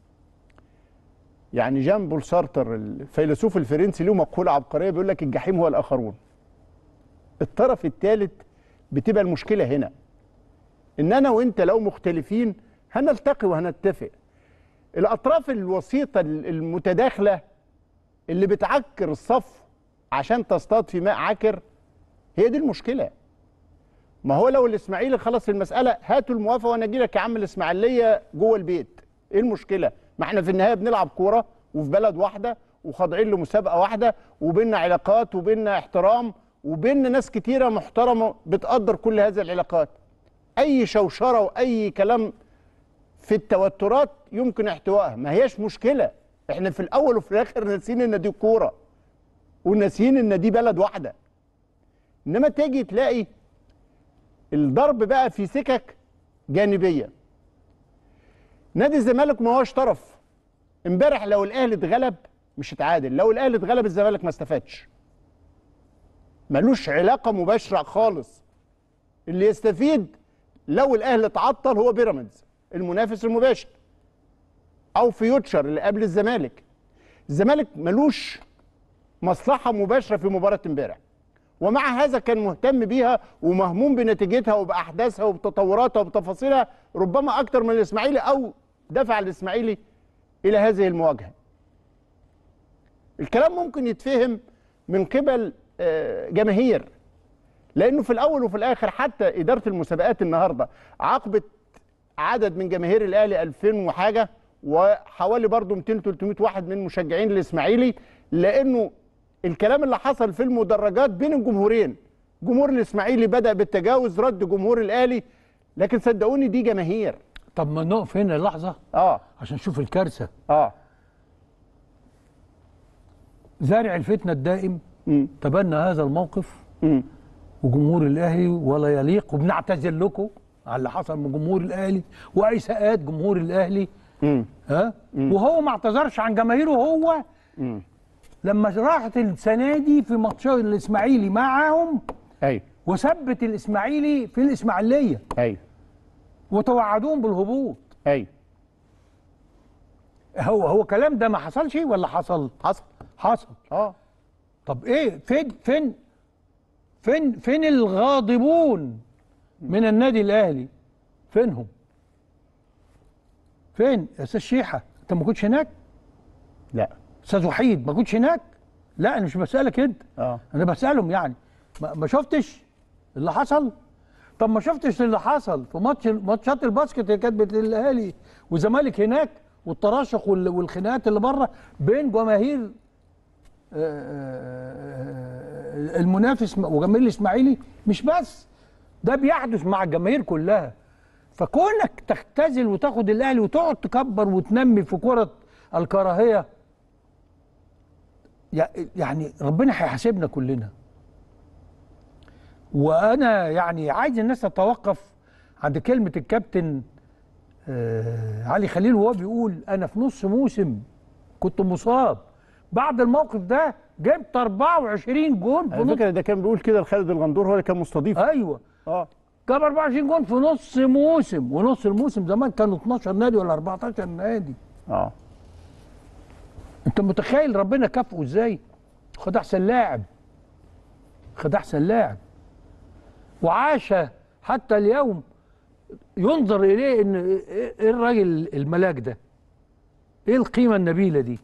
يعني جان بول سارتر الفيلسوف الفرنسي له مقوله عبقريه بيقول لك الجحيم هو الاخرون الطرف الثالث بتبقى المشكله هنا ان انا وانت لو مختلفين هنلتقي وهنتفق الاطراف الوسيطه المتداخله اللي بتعكر الصف عشان تصطاد في ماء عكر هي دي المشكله ما هو لو الاسماعيلي خلص المساله هاتوا الموافقه وانا اجي لك يا عم الاسماعيليه جوه البيت ايه المشكله ما احنا في النهايه بنلعب كوره وفي بلد واحده وخاضعين لمسابقه واحده وبيننا علاقات وبيننا احترام وبيننا ناس كتيره محترمه بتقدر كل هذه العلاقات اي شوشره واي كلام في التوترات يمكن احتوائها ما هياش مشكله احنا في الاول وفي الاخر ناسيين ان دي كوره وناسيين ان دي بلد واحده انما تيجي تلاقي الضرب بقى في سكك جانبيه نادي الزمالك ما هوش طرف امبارح لو الاهلي اتغلب مش اتعادل لو الاهلي اتغلب الزمالك ما استفادش ملوش علاقه مباشره خالص اللي يستفيد لو الاهلي اتعطل هو بيراميدز المنافس المباشر او فيوتشر اللي قبل الزمالك الزمالك ملوش مصلحه مباشره في مباراه امبارح ومع هذا كان مهتم بيها ومهموم بنتيجتها وباحداثها وبتطوراتها وبتفاصيلها ربما اكتر من الاسماعيلي او دفع الاسماعيلي الى هذه المواجهه الكلام ممكن يتفهم من قبل آه، جماهير لانه في الاول وفي الاخر حتى اداره المسابقات النهارده عقبت عدد من جماهير الاهلي 2000 وحاجه وحوالي برضه 200 300 واحد من مشجعين الاسماعيلي لانه الكلام اللي حصل في المدرجات بين الجمهورين جمهور الاسماعيلي بدا بالتجاوز رد جمهور الاهلي لكن صدقوني دي جماهير طب ما نقف هنا لحظه اه عشان نشوف الكارثه اه زارع الفتنه الدائم تبنى هذا الموقف وجمهور الاهلي ولا يليق وبنعتذر لكم على اللي حصل من جمهور الاهلي واساءات جمهور الاهلي ها وهو ما اعتذرش عن جماهيره هو لما راحت السنه دي في ماتش الاسماعيلي معاهم ايوه وثبت الاسماعيلي في الاسماعيليه ايوه وتوعدوهم بالهبوط ايوه هو هو الكلام ده ما حصلش ولا حصل؟ حصل حصل اه طب ايه فين فين فين فين الغاضبون من النادي الاهلي فينهم فين يا استاذ شيحه انت ما كنتش هناك لا استاذ وحيد ما كنتش هناك لا انا مش بسالك انت اه انا بسالهم يعني ما, ما شفتش اللي حصل طب ما شفتش اللي حصل في ماتش ماتشات الباسكت اللي كانت بين الاهلي والزمالك هناك والتراشق وال- والخناقات اللي بره بين جماهير آه، المنافس وجماهير الاسماعيلي مش بس ده بيحدث مع الجماهير كلها فكونك تختزل وتاخد الاهلي وتقعد تكبر وتنمي في كره الكراهيه يع- يعني ربنا هيحاسبنا كلنا وانا يعني عايز الناس تتوقف عند كلمه الكابتن آه علي خليل وهو بيقول انا في نص موسم كنت مصاب بعد الموقف ده جبت 24 جون في على نص فكره ده كان بيقول كده لخالد الغندور هو اللي كان مستضيف ايوه اه جاب 24 جون في نص موسم ونص الموسم زمان كانوا 12 نادي ولا 14 نادي اه انت متخيل ربنا كافئه ازاي خد احسن لاعب خد احسن لاعب وعاش حتى اليوم ينظر اليه ان ايه إيه الراجل الملاك ده ايه القيمه النبيله دي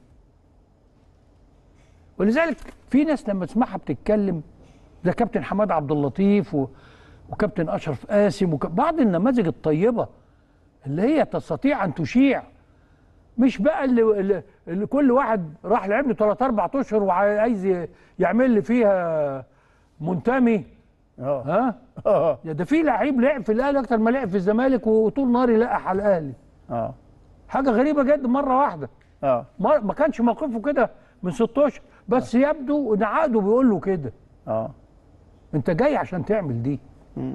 ولذلك في ناس لما تسمعها بتتكلم زي كابتن حماد عبد اللطيف و... وكابتن اشرف قاسم وك... بعض النماذج الطيبه اللي هي تستطيع ان تشيع مش بقى اللي, اللي, اللي كل واحد راح لعب له ثلاث اربع اشهر وعايز ي- يعمل لي فيها منتمي اه ها يا ده في لعيب لعب في الاهلي اكتر ما لعب في الزمالك وطول نهار يلقح على الاهلي اه حاجه غريبه جدا مره واحده اه ما ما كانش موقفه كده من 16 بس يبدو ان عقده بيقول له كده اه انت جاي عشان تعمل دي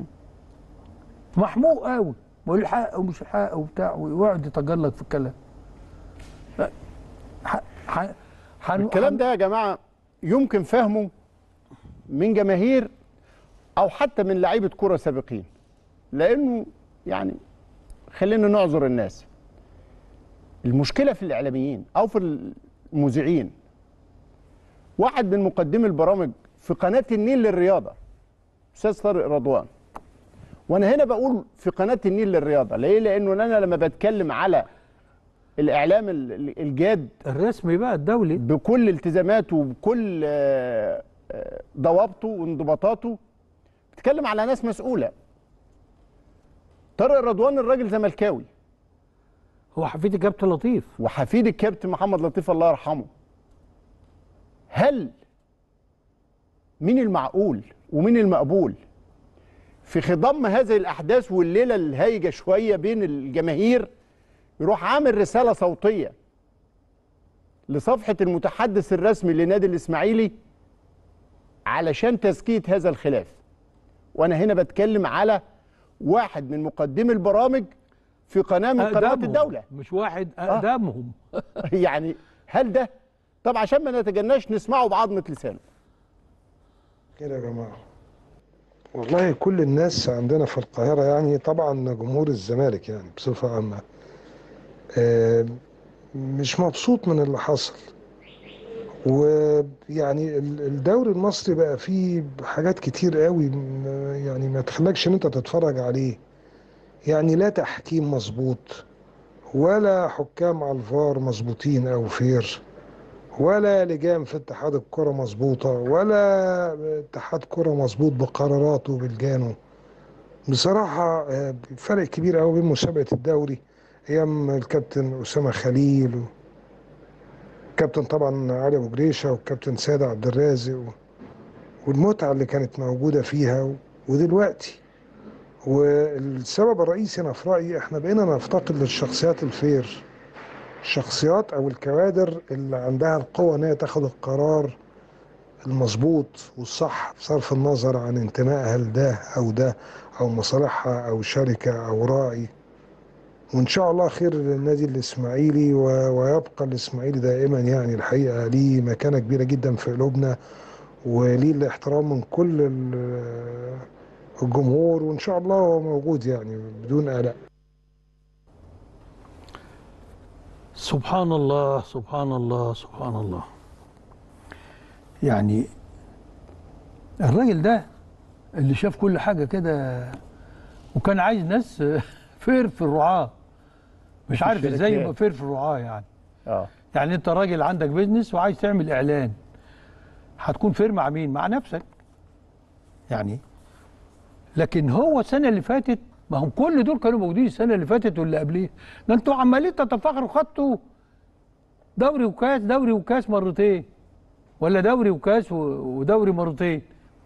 محموق قوي بيقول لي حق ومش حق وبتاع ويقعد يتجلط في الكلام لا، ح- ح- حن- الكلام ده يا جماعه يمكن فهمه من جماهير او حتى من لعيبه كره سابقين لانه يعني خلينا نعذر الناس المشكله في الاعلاميين او في المذيعين واحد من مقدمي البرامج في قناه النيل للرياضه استاذ طارق رضوان وانا هنا بقول في قناه النيل للرياضه ليه لانه انا لما بتكلم على الاعلام ال- ال- الجاد الرسمي بقى الدولي بكل التزاماته وبكل آه، آه، ضوابطه وانضباطاته بتكلم على ناس مسؤوله طارق رضوان الراجل زملكاوي هو حفيد الكابتن لطيف وحفيد الكابتن محمد لطيف الله يرحمه هل من المعقول ومن المقبول في خضم هذه الاحداث والليله الهايجه شويه بين الجماهير يروح عامل رساله صوتيه لصفحه المتحدث الرسمي لنادي الاسماعيلي علشان تزكيه هذا الخلاف وانا هنا بتكلم على واحد من مقدمي البرامج في قناه من قنوات أقدمهم، الدوله مش واحد اقدمهم يعني هل ده طب عشان ما نتجناش نسمعه بعظمه لسانه خير يا جماعة والله كل الناس عندنا في القاهرة يعني طبعا جمهور الزمالك يعني بصفة عامة آه، مش مبسوط من اللي حصل ويعني ال- الدوري المصري بقى فيه حاجات كتير قوي م- يعني ما تخلكش ان انت تتفرج عليه يعني لا تحكيم مظبوط ولا حكام على الفار مظبوطين او فير ولا لجان في اتحاد الكرة مظبوطة ولا اتحاد كرة مظبوط بقراراته وبلجانه بصراحة آه، فرق كبير قوي بين مسابقة الدوري أيام الكابتن أسامة خليل والكابتن طبعا علي أبو جريشة والكابتن سيد عبد الرازق و- والمتعة اللي كانت موجودة فيها و- ودلوقتي والسبب الرئيسي أنا في رأيي إحنا بقينا نفتقد للشخصيات الفير الشخصيات أو الكوادر اللي عندها القوة إن هي تاخد القرار المظبوط والصح بصرف النظر عن انتمائها لده او ده او مصالحها او شركه او راعي وان شاء الله خير للنادي الاسماعيلي و- ويبقى الاسماعيلي دائما يعني الحقيقه ليه مكانه كبيره جدا في قلوبنا وليه الاحترام من كل ال- الجمهور وان شاء الله هو موجود يعني بدون قلق سبحان الله سبحان الله سبحان الله يعني الراجل ده اللي شاف كل حاجة كده وكان عايز ناس فير في الرعاة مش في عارف ازاي الشركات. يبقى فير في الرعاة يعني اه يعني انت راجل عندك بيزنس وعايز تعمل اعلان هتكون فير مع مين مع نفسك يعني لكن هو السنه اللي فاتت ما هم كل دول كانوا موجودين السنه اللي فاتت واللي قبليها ده انتوا عمالين تتفاخروا خدتوا دوري وكاس دوري وكاس مرتين ولا دوري وكاس و- ودوري مرتين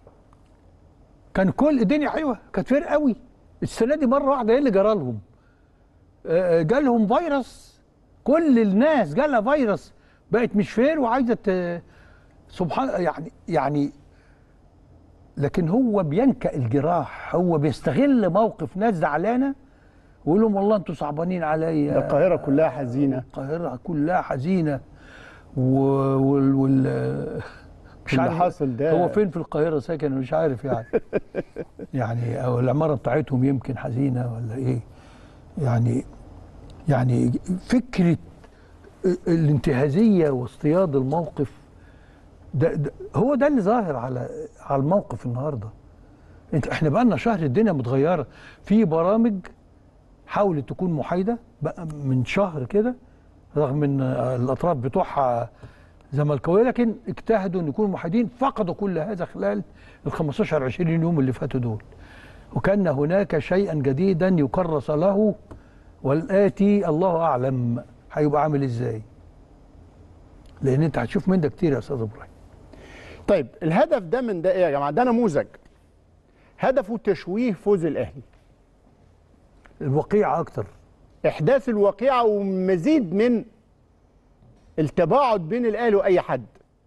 كان كل الدنيا حلوه كانت فير قوي السنه دي مره واحده ايه اللي جرى لهم آه، جالهم فيروس كل الناس جالها فيروس بقت مش فير وعايزه ت- سبحان يعني يعني لكن هو بينكأ الجراح هو بيستغل موقف ناس زعلانه ويقول لهم والله انتوا صعبانين عليا ده القاهرة كلها حزينة القاهره كلها حزينه و... وال... وال... مش اللي عارف حاصل ده- هو فين في القاهره ساكن مش عارف يعني يعني او العماره بتاعتهم يمكن حزينه ولا ايه يعني يعني فكره الانتهازيه واصطياد الموقف ده, ده هو ده اللي ظاهر على على الموقف النهارده انت احنا بقى لنا شهر الدنيا متغيره في برامج حاولت تكون محايده بقى من شهر كده رغم ان الاطراف بتوعها زملكاويه لكن اجتهدوا ان يكونوا محايدين فقدوا كل هذا خلال ال 15 20 يوم اللي فاتوا دول وكان هناك شيئا جديدا يكرس له والاتي الله اعلم هيبقى عامل ازاي لان انت هتشوف من ده كتير يا استاذ ابراهيم طيب الهدف ده من ده ايه يا جماعه ده نموذج هدفه تشويه فوز الاهلي الوقيعه اكتر احداث الواقعه ومزيد من التباعد بين الاهلي واي حد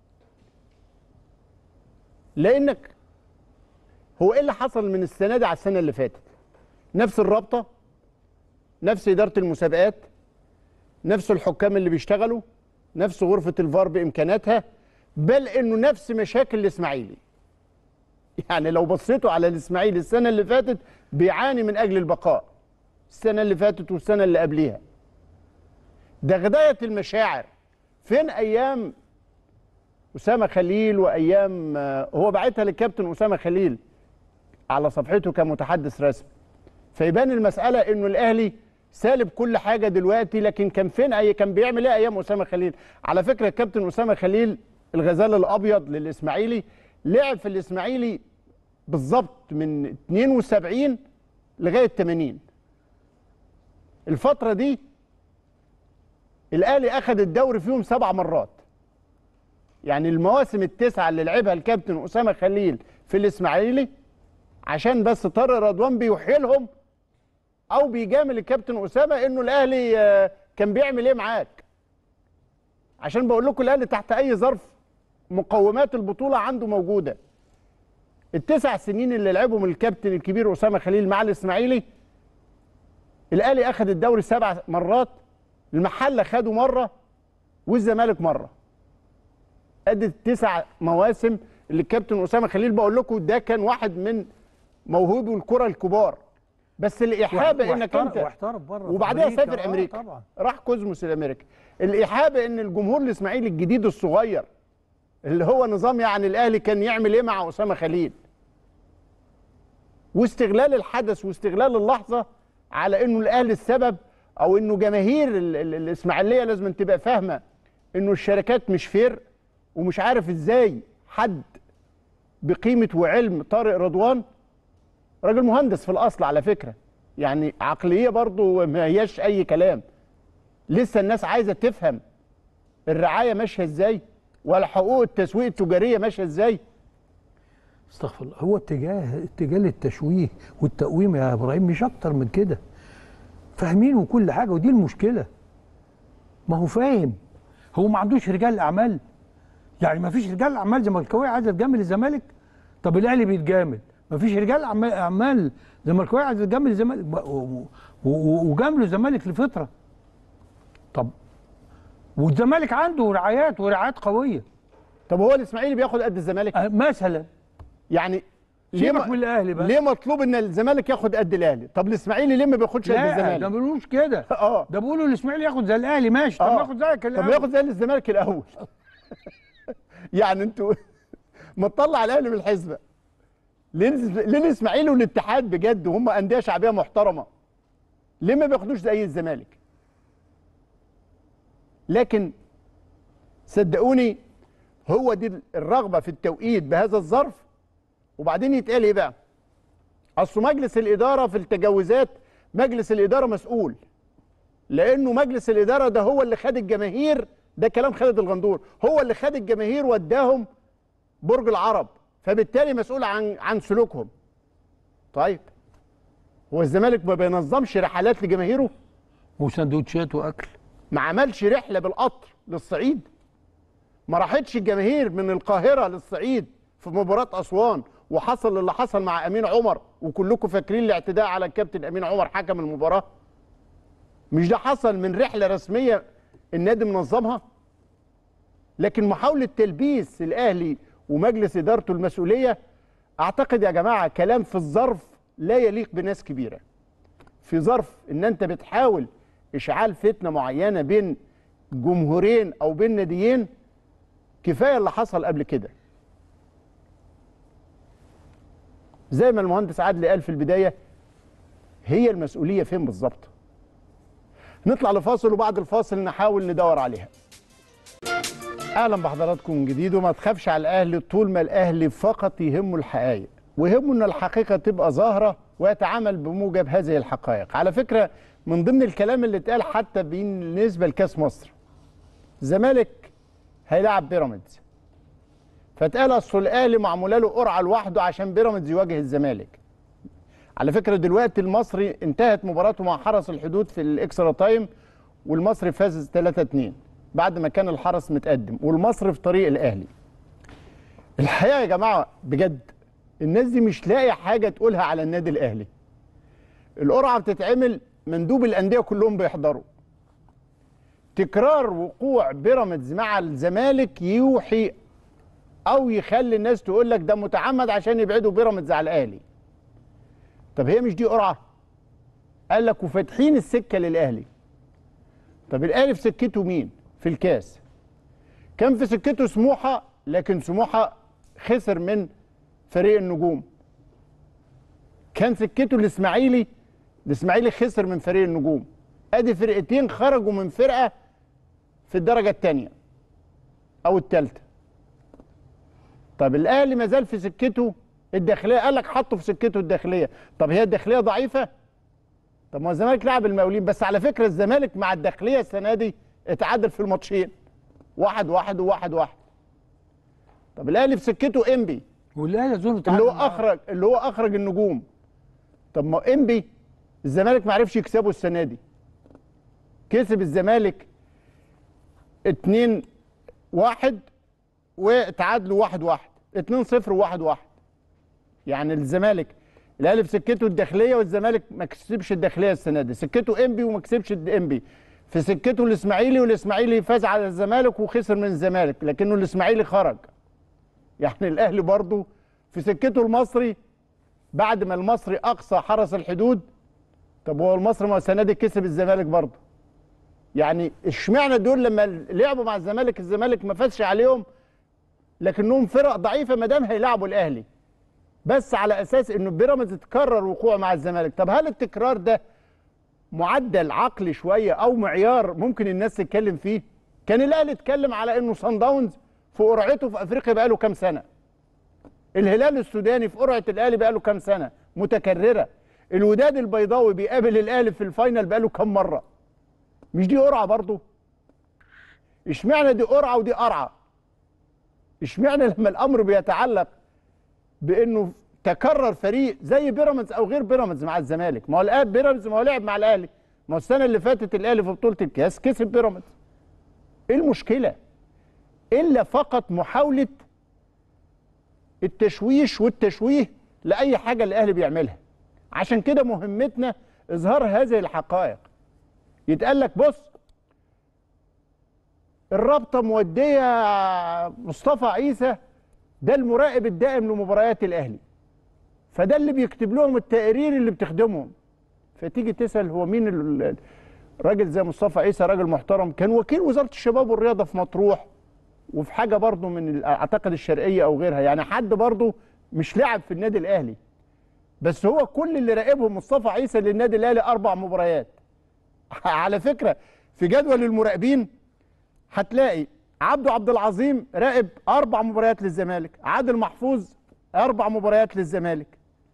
لانك هو ايه اللي حصل من السنه دي على السنه اللي فاتت نفس الرابطه نفس اداره المسابقات نفس الحكام اللي بيشتغلوا نفس غرفه الفار بامكاناتها بل انه نفس مشاكل الاسماعيلي يعني لو بصيتوا على الاسماعيلي السنه اللي فاتت بيعاني من اجل البقاء السنه اللي فاتت والسنه اللي قبليها ده غدايه المشاعر فين ايام اسامه خليل وايام آه، هو باعتها للكابتن اسامه خليل على صفحته كمتحدث رسمي فيبان المساله انه الاهلي سالب كل حاجه دلوقتي لكن كان فين اي كان بيعمل ايه ايام اسامه خليل على فكره الكابتن اسامه خليل الغزال الابيض للاسماعيلي لعب في الاسماعيلي بالظبط من 72 لغايه 80 الفتره دي الاهلي اخذ الدوري فيهم سبع مرات يعني المواسم التسعه اللي لعبها الكابتن اسامه خليل في الاسماعيلي عشان بس طارق رضوان بيحيلهم او بيجامل الكابتن اسامه انه الاهلي آه، كان بيعمل ايه معاك عشان بقول لكم الاهلي تحت اي ظرف مقومات البطوله عنده موجوده التسع سنين اللي لعبهم الكابتن الكبير اسامه خليل مع الاسماعيلي الاهلي اخذ الدوري سبع مرات المحله خده مره والزمالك مره ادي التسع مواسم اللي الكابتن اسامه خليل بقول لكم ده كان واحد من موهوبي الكره الكبار بس الاحابه انك واحترف- انت واحترف بره وبعدها أمريكا. سافر آه، امريكا طبعا راح كوزموس الامريكي الاحابه ان الجمهور الاسماعيلي الجديد الصغير اللي هو نظام يعني الاهلي كان يعمل ايه مع اسامه خليل واستغلال الحدث واستغلال اللحظه على انه الاهلي السبب او انه جماهير ال- ال- الاسماعيليه لازم تبقى فاهمه انه الشركات مش فير ومش عارف ازاي حد بقيمه وعلم طارق رضوان راجل مهندس في الاصل على فكره يعني عقليه برضه ما هياش اي كلام لسه الناس عايزه تفهم الرعايه ماشيه ازاي ولا حقوق التسويق التجاريه ماشيه ازاي استغفر الله هو اتجاه اتجاه للتشويه والتقويم يا ابراهيم مش اكتر من كده فاهمين وكل حاجه ودي المشكله ما هو فاهم هو ما عندوش رجال اعمال يعني ما فيش رجال اعمال زملكاويه عايزه تجامل الزمالك طب الاهلي بيتجامل ما فيش رجال أعمال- اعمال زملكاويه عايزه تجامل الزمالك ب- و- و- وجاملوا الزمالك لفتره طب والزمالك عنده رعايات ورعايات قويه طب هو الاسماعيلي بياخد قد الزمالك مثلا يعني ليه سيبك ما- من الاهلي بقى ليه مطلوب ان الزمالك ياخد قد الاهلي طب الاسماعيلي ليه ما بياخدش قد لا الزمالك ده ما بيقولوش كده اه ده بيقولوا الاسماعيلي ياخد زي الاهلي ماشي طب آه. ما ياخد زيك طب الاول ما ياخد زي الزمالك الاول يعني انتوا ما تطلع الاهلي من الحسبه ليه ليه الاسماعيلي والاتحاد بجد وهم انديه شعبيه محترمه ليه ما بياخدوش زي الزمالك لكن صدقوني هو دي الرغبه في التوقيت بهذا الظرف وبعدين يتقال ايه بقى اصل مجلس الاداره في التجاوزات مجلس الاداره مسؤول لانه مجلس الاداره ده هو اللي خد الجماهير ده كلام خالد الغندور هو اللي خد الجماهير وداهم برج العرب فبالتالي مسؤول عن عن سلوكهم طيب هو الزمالك ما بينظمش رحلات لجماهيره وسندوتشات واكل ما عملش رحله بالقطر للصعيد ما راحتش الجماهير من القاهره للصعيد في مباراه اسوان وحصل اللي حصل مع امين عمر وكلكم فاكرين الاعتداء على الكابتن امين عمر حكم المباراه مش ده حصل من رحله رسميه النادي منظمها لكن محاوله تلبيس الاهلي ومجلس ادارته المسؤوليه اعتقد يا جماعه كلام في الظرف لا يليق بناس كبيره في ظرف ان انت بتحاول اشعال فتنه معينه بين جمهورين او بين ناديين كفايه اللي حصل قبل كده زي ما المهندس عادل قال في البدايه هي المسؤوليه فين بالظبط نطلع لفاصل وبعد الفاصل نحاول ندور عليها اهلا بحضراتكم من جديد وما تخافش على الاهلي طول ما الاهلي فقط يهمه الحقائق ويهمه ان الحقيقه تبقى ظاهره ويتعامل بموجب هذه الحقائق على فكره من ضمن الكلام اللي اتقال حتى بالنسبه لكاس مصر الزمالك هيلاعب بيراميدز فاتقال اصل الاهلي معموله له قرعه لوحده عشان بيراميدز يواجه الزمالك على فكره دلوقتي المصري انتهت مباراته مع حرس الحدود في الاكسترا تايم والمصري فاز 3 2 بعد ما كان الحرس متقدم والمصري في طريق الاهلي الحقيقه يا جماعه بجد الناس دي مش لاقي حاجه تقولها على النادي الاهلي القرعه بتتعمل مندوب الانديه كلهم بيحضروا تكرار وقوع بيراميدز مع الزمالك يوحي او يخلي الناس تقول لك ده متعمد عشان يبعدوا بيراميدز على الاهلي طب هي مش دي قرعه قال لك وفاتحين السكه للاهلي طب الاهلي في سكته مين في الكاس كان في سكته سموحه لكن سموحه خسر من فريق النجوم كان سكته الاسماعيلي الاسماعيلي خسر من فريق النجوم ادي فرقتين خرجوا من فرقه في الدرجه الثانيه او الثالثه طب الاهلي ما زال في سكته الداخليه قال لك حطه في سكته الداخليه طب هي الداخليه ضعيفه طب ما هو الزمالك لعب المقاولين بس على فكره الزمالك مع الداخليه السنه دي اتعادل في الماتشين واحد واحد وواحد واحد طب الاهلي في سكته انبي والاهلي اظن اللي هو اخرج اللي هو اخرج النجوم طب ما انبي الزمالك ما عرفش يكسبه السنه دي كسب الزمالك 2 1 وتعادلوا 1 1 2 0 1 1 يعني الزمالك الاهلي في سكته الداخليه والزمالك ما كسبش الداخليه السنه دي سكته انبي وما كسبش انبي في سكته الاسماعيلي والاسماعيلي فاز على الزمالك وخسر من الزمالك لكنه الاسماعيلي خرج يعني الاهلي برضه في سكته المصري بعد ما المصري اقصى حرس الحدود طب هو المصري ما السنه دي كسب الزمالك برضه يعني اشمعنى دول لما لعبوا مع الزمالك الزمالك ما فازش عليهم لكنهم فرق ضعيفه ما دام هيلعبوا الاهلي بس على اساس انه بيراميدز تكرر وقوعه مع الزمالك طب هل التكرار ده معدل عقلي شويه او معيار ممكن الناس تتكلم فيه كان الاهلي اتكلم على انه صن داونز في قرعته في افريقيا بقاله كام سنه الهلال السوداني في قرعه الاهلي بقاله كام سنه متكرره الوداد البيضاوي بيقابل الاهلي في الفاينل بقاله كام مره مش دي قرعه برضه اشمعنى دي قرعه ودي قرعه اشمعنى لما الامر بيتعلق بانه تكرر فريق زي بيراميدز او غير بيراميدز مع الزمالك ما هو الآن بيراميدز ما هو لعب مع الاهلي ما هو السنه اللي فاتت الاهلي في بطوله الكاس كسب بيراميدز ايه المشكله الا فقط محاوله التشويش والتشويه لاي حاجه الاهلي بيعملها عشان كده مهمتنا اظهار هذه الحقائق يتقال لك بص الرابطه موديه مصطفى عيسى ده المراقب الدائم لمباريات الاهلي فده اللي بيكتب لهم التقارير اللي بتخدمهم فتيجي تسال هو مين ال- راجل زي مصطفى عيسى راجل محترم كان وكيل وزاره الشباب والرياضه في مطروح وفي حاجه برضه من ال- اعتقد الشرقيه او غيرها يعني حد برضه مش لاعب في النادي الاهلي بس هو كل اللي راقبهم مصطفى عيسى للنادي الاهلي اربع مباريات على فكره في جدول المراقبين هتلاقي عبده عبد العظيم راقب اربع مباريات للزمالك عادل محفوظ اربع مباريات للزمالك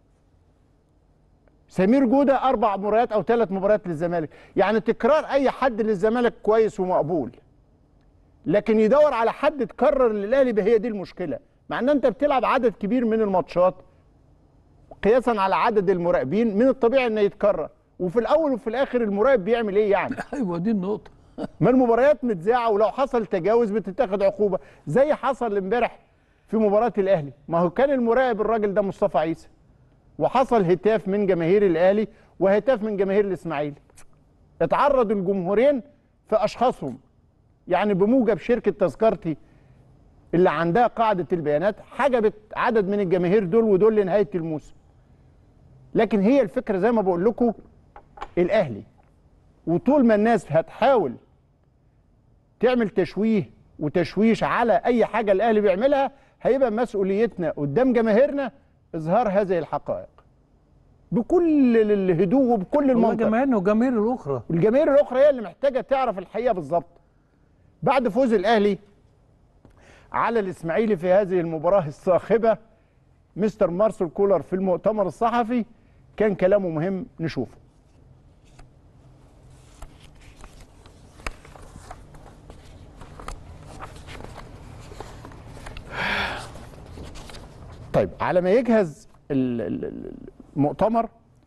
سمير جوده اربع مباريات او ثلاث مباريات للزمالك يعني تكرار اي حد للزمالك كويس ومقبول لكن يدور على حد تكرر للاهلي هي دي المشكله مع ان انت بتلعب عدد كبير من الماتشات قياسا على عدد المراقبين من الطبيعي انه يتكرر وفي الاول وفي الاخر المراقب بيعمل ايه يعني ايوه دي النقطه ما المباريات متذاعه ولو حصل تجاوز بتتاخد عقوبه زي حصل امبارح في مباراه الاهلي ما هو كان المراقب الراجل ده مصطفى عيسى وحصل هتاف من جماهير الاهلي وهتاف من جماهير الاسماعيلي اتعرض الجمهورين في اشخاصهم يعني بموجب شركه تذكرتي اللي عندها قاعده البيانات حجبت عدد من الجماهير دول ودول لنهايه الموسم لكن هي الفكره زي ما بقول لكم الاهلي وطول ما الناس هتحاول تعمل تشويه وتشويش على اي حاجه الاهلي بيعملها هيبقى مسؤوليتنا قدام جماهيرنا اظهار هذه الحقائق بكل الهدوء وبكل والله المنطق جماهيرنا والجماهير الاخرى الجماهير الاخرى هي اللي محتاجه تعرف الحقيقه بالظبط بعد فوز الاهلي على الاسماعيلي في هذه المباراه الصاخبه مستر مارسيل كولر في المؤتمر الصحفي كان كلامه مهم نشوفه طيب على ما يجهز ال- ال- ال- المؤتمر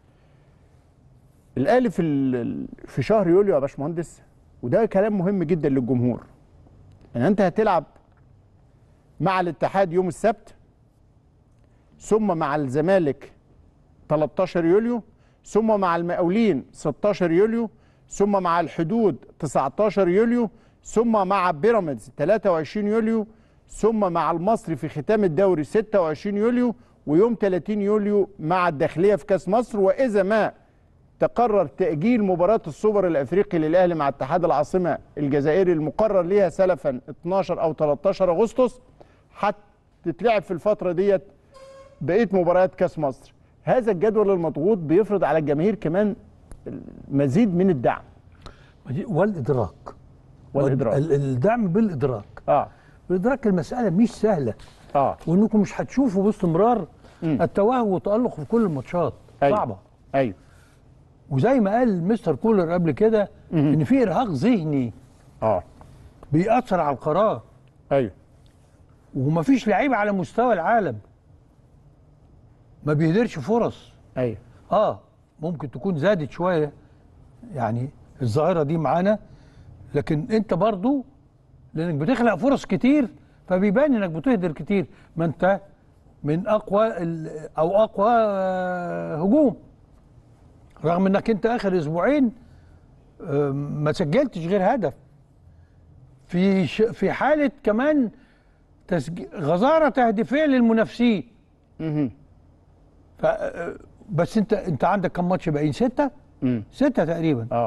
الاهلي في ال- في شهر يوليو يا باشمهندس وده كلام مهم جدا للجمهور ان انت هتلعب مع الاتحاد يوم السبت ثم مع الزمالك 13 يوليو ثم مع المقاولين 16 يوليو ثم مع الحدود 19 يوليو ثم مع بيراميدز 23 يوليو ثم مع المصري في ختام الدوري 26 يوليو ويوم 30 يوليو مع الداخليه في كاس مصر واذا ما تقرر تاجيل مباراه السوبر الافريقي للاهلي مع اتحاد العاصمه الجزائري المقرر ليها سلفا 12 او 13 اغسطس هتتلعب في الفتره ديت بقيه مباريات كاس مصر هذا الجدول المضغوط بيفرض على الجماهير كمان مزيد من الدعم والادراك والإدراك. ال- الدعم بالادراك اه بالادراك المساله مش سهله اه وانكم مش هتشوفوا باستمرار التوهج والتالق في كل الماتشات أيوة. صعبه ايوه وزي ما قال مستر كولر قبل كده ان في ارهاق ذهني اه بيأثر على القرار ايوه ومفيش لعيبه على مستوى العالم ما بيهدرش فرص ايوه اه ممكن تكون زادت شويه يعني الظاهره دي معانا لكن انت برضو لانك بتخلق فرص كتير فبيبان انك بتهدر كتير ما انت من اقوى ال- او اقوى آه، هجوم رغم انك انت اخر اسبوعين آه، ما سجلتش غير هدف في ش... في حاله كمان تسج... غزاره تهديفيه للمنافسين ف... آه، بس انت انت عندك كم ماتش باقيين سته سته تقريبا اه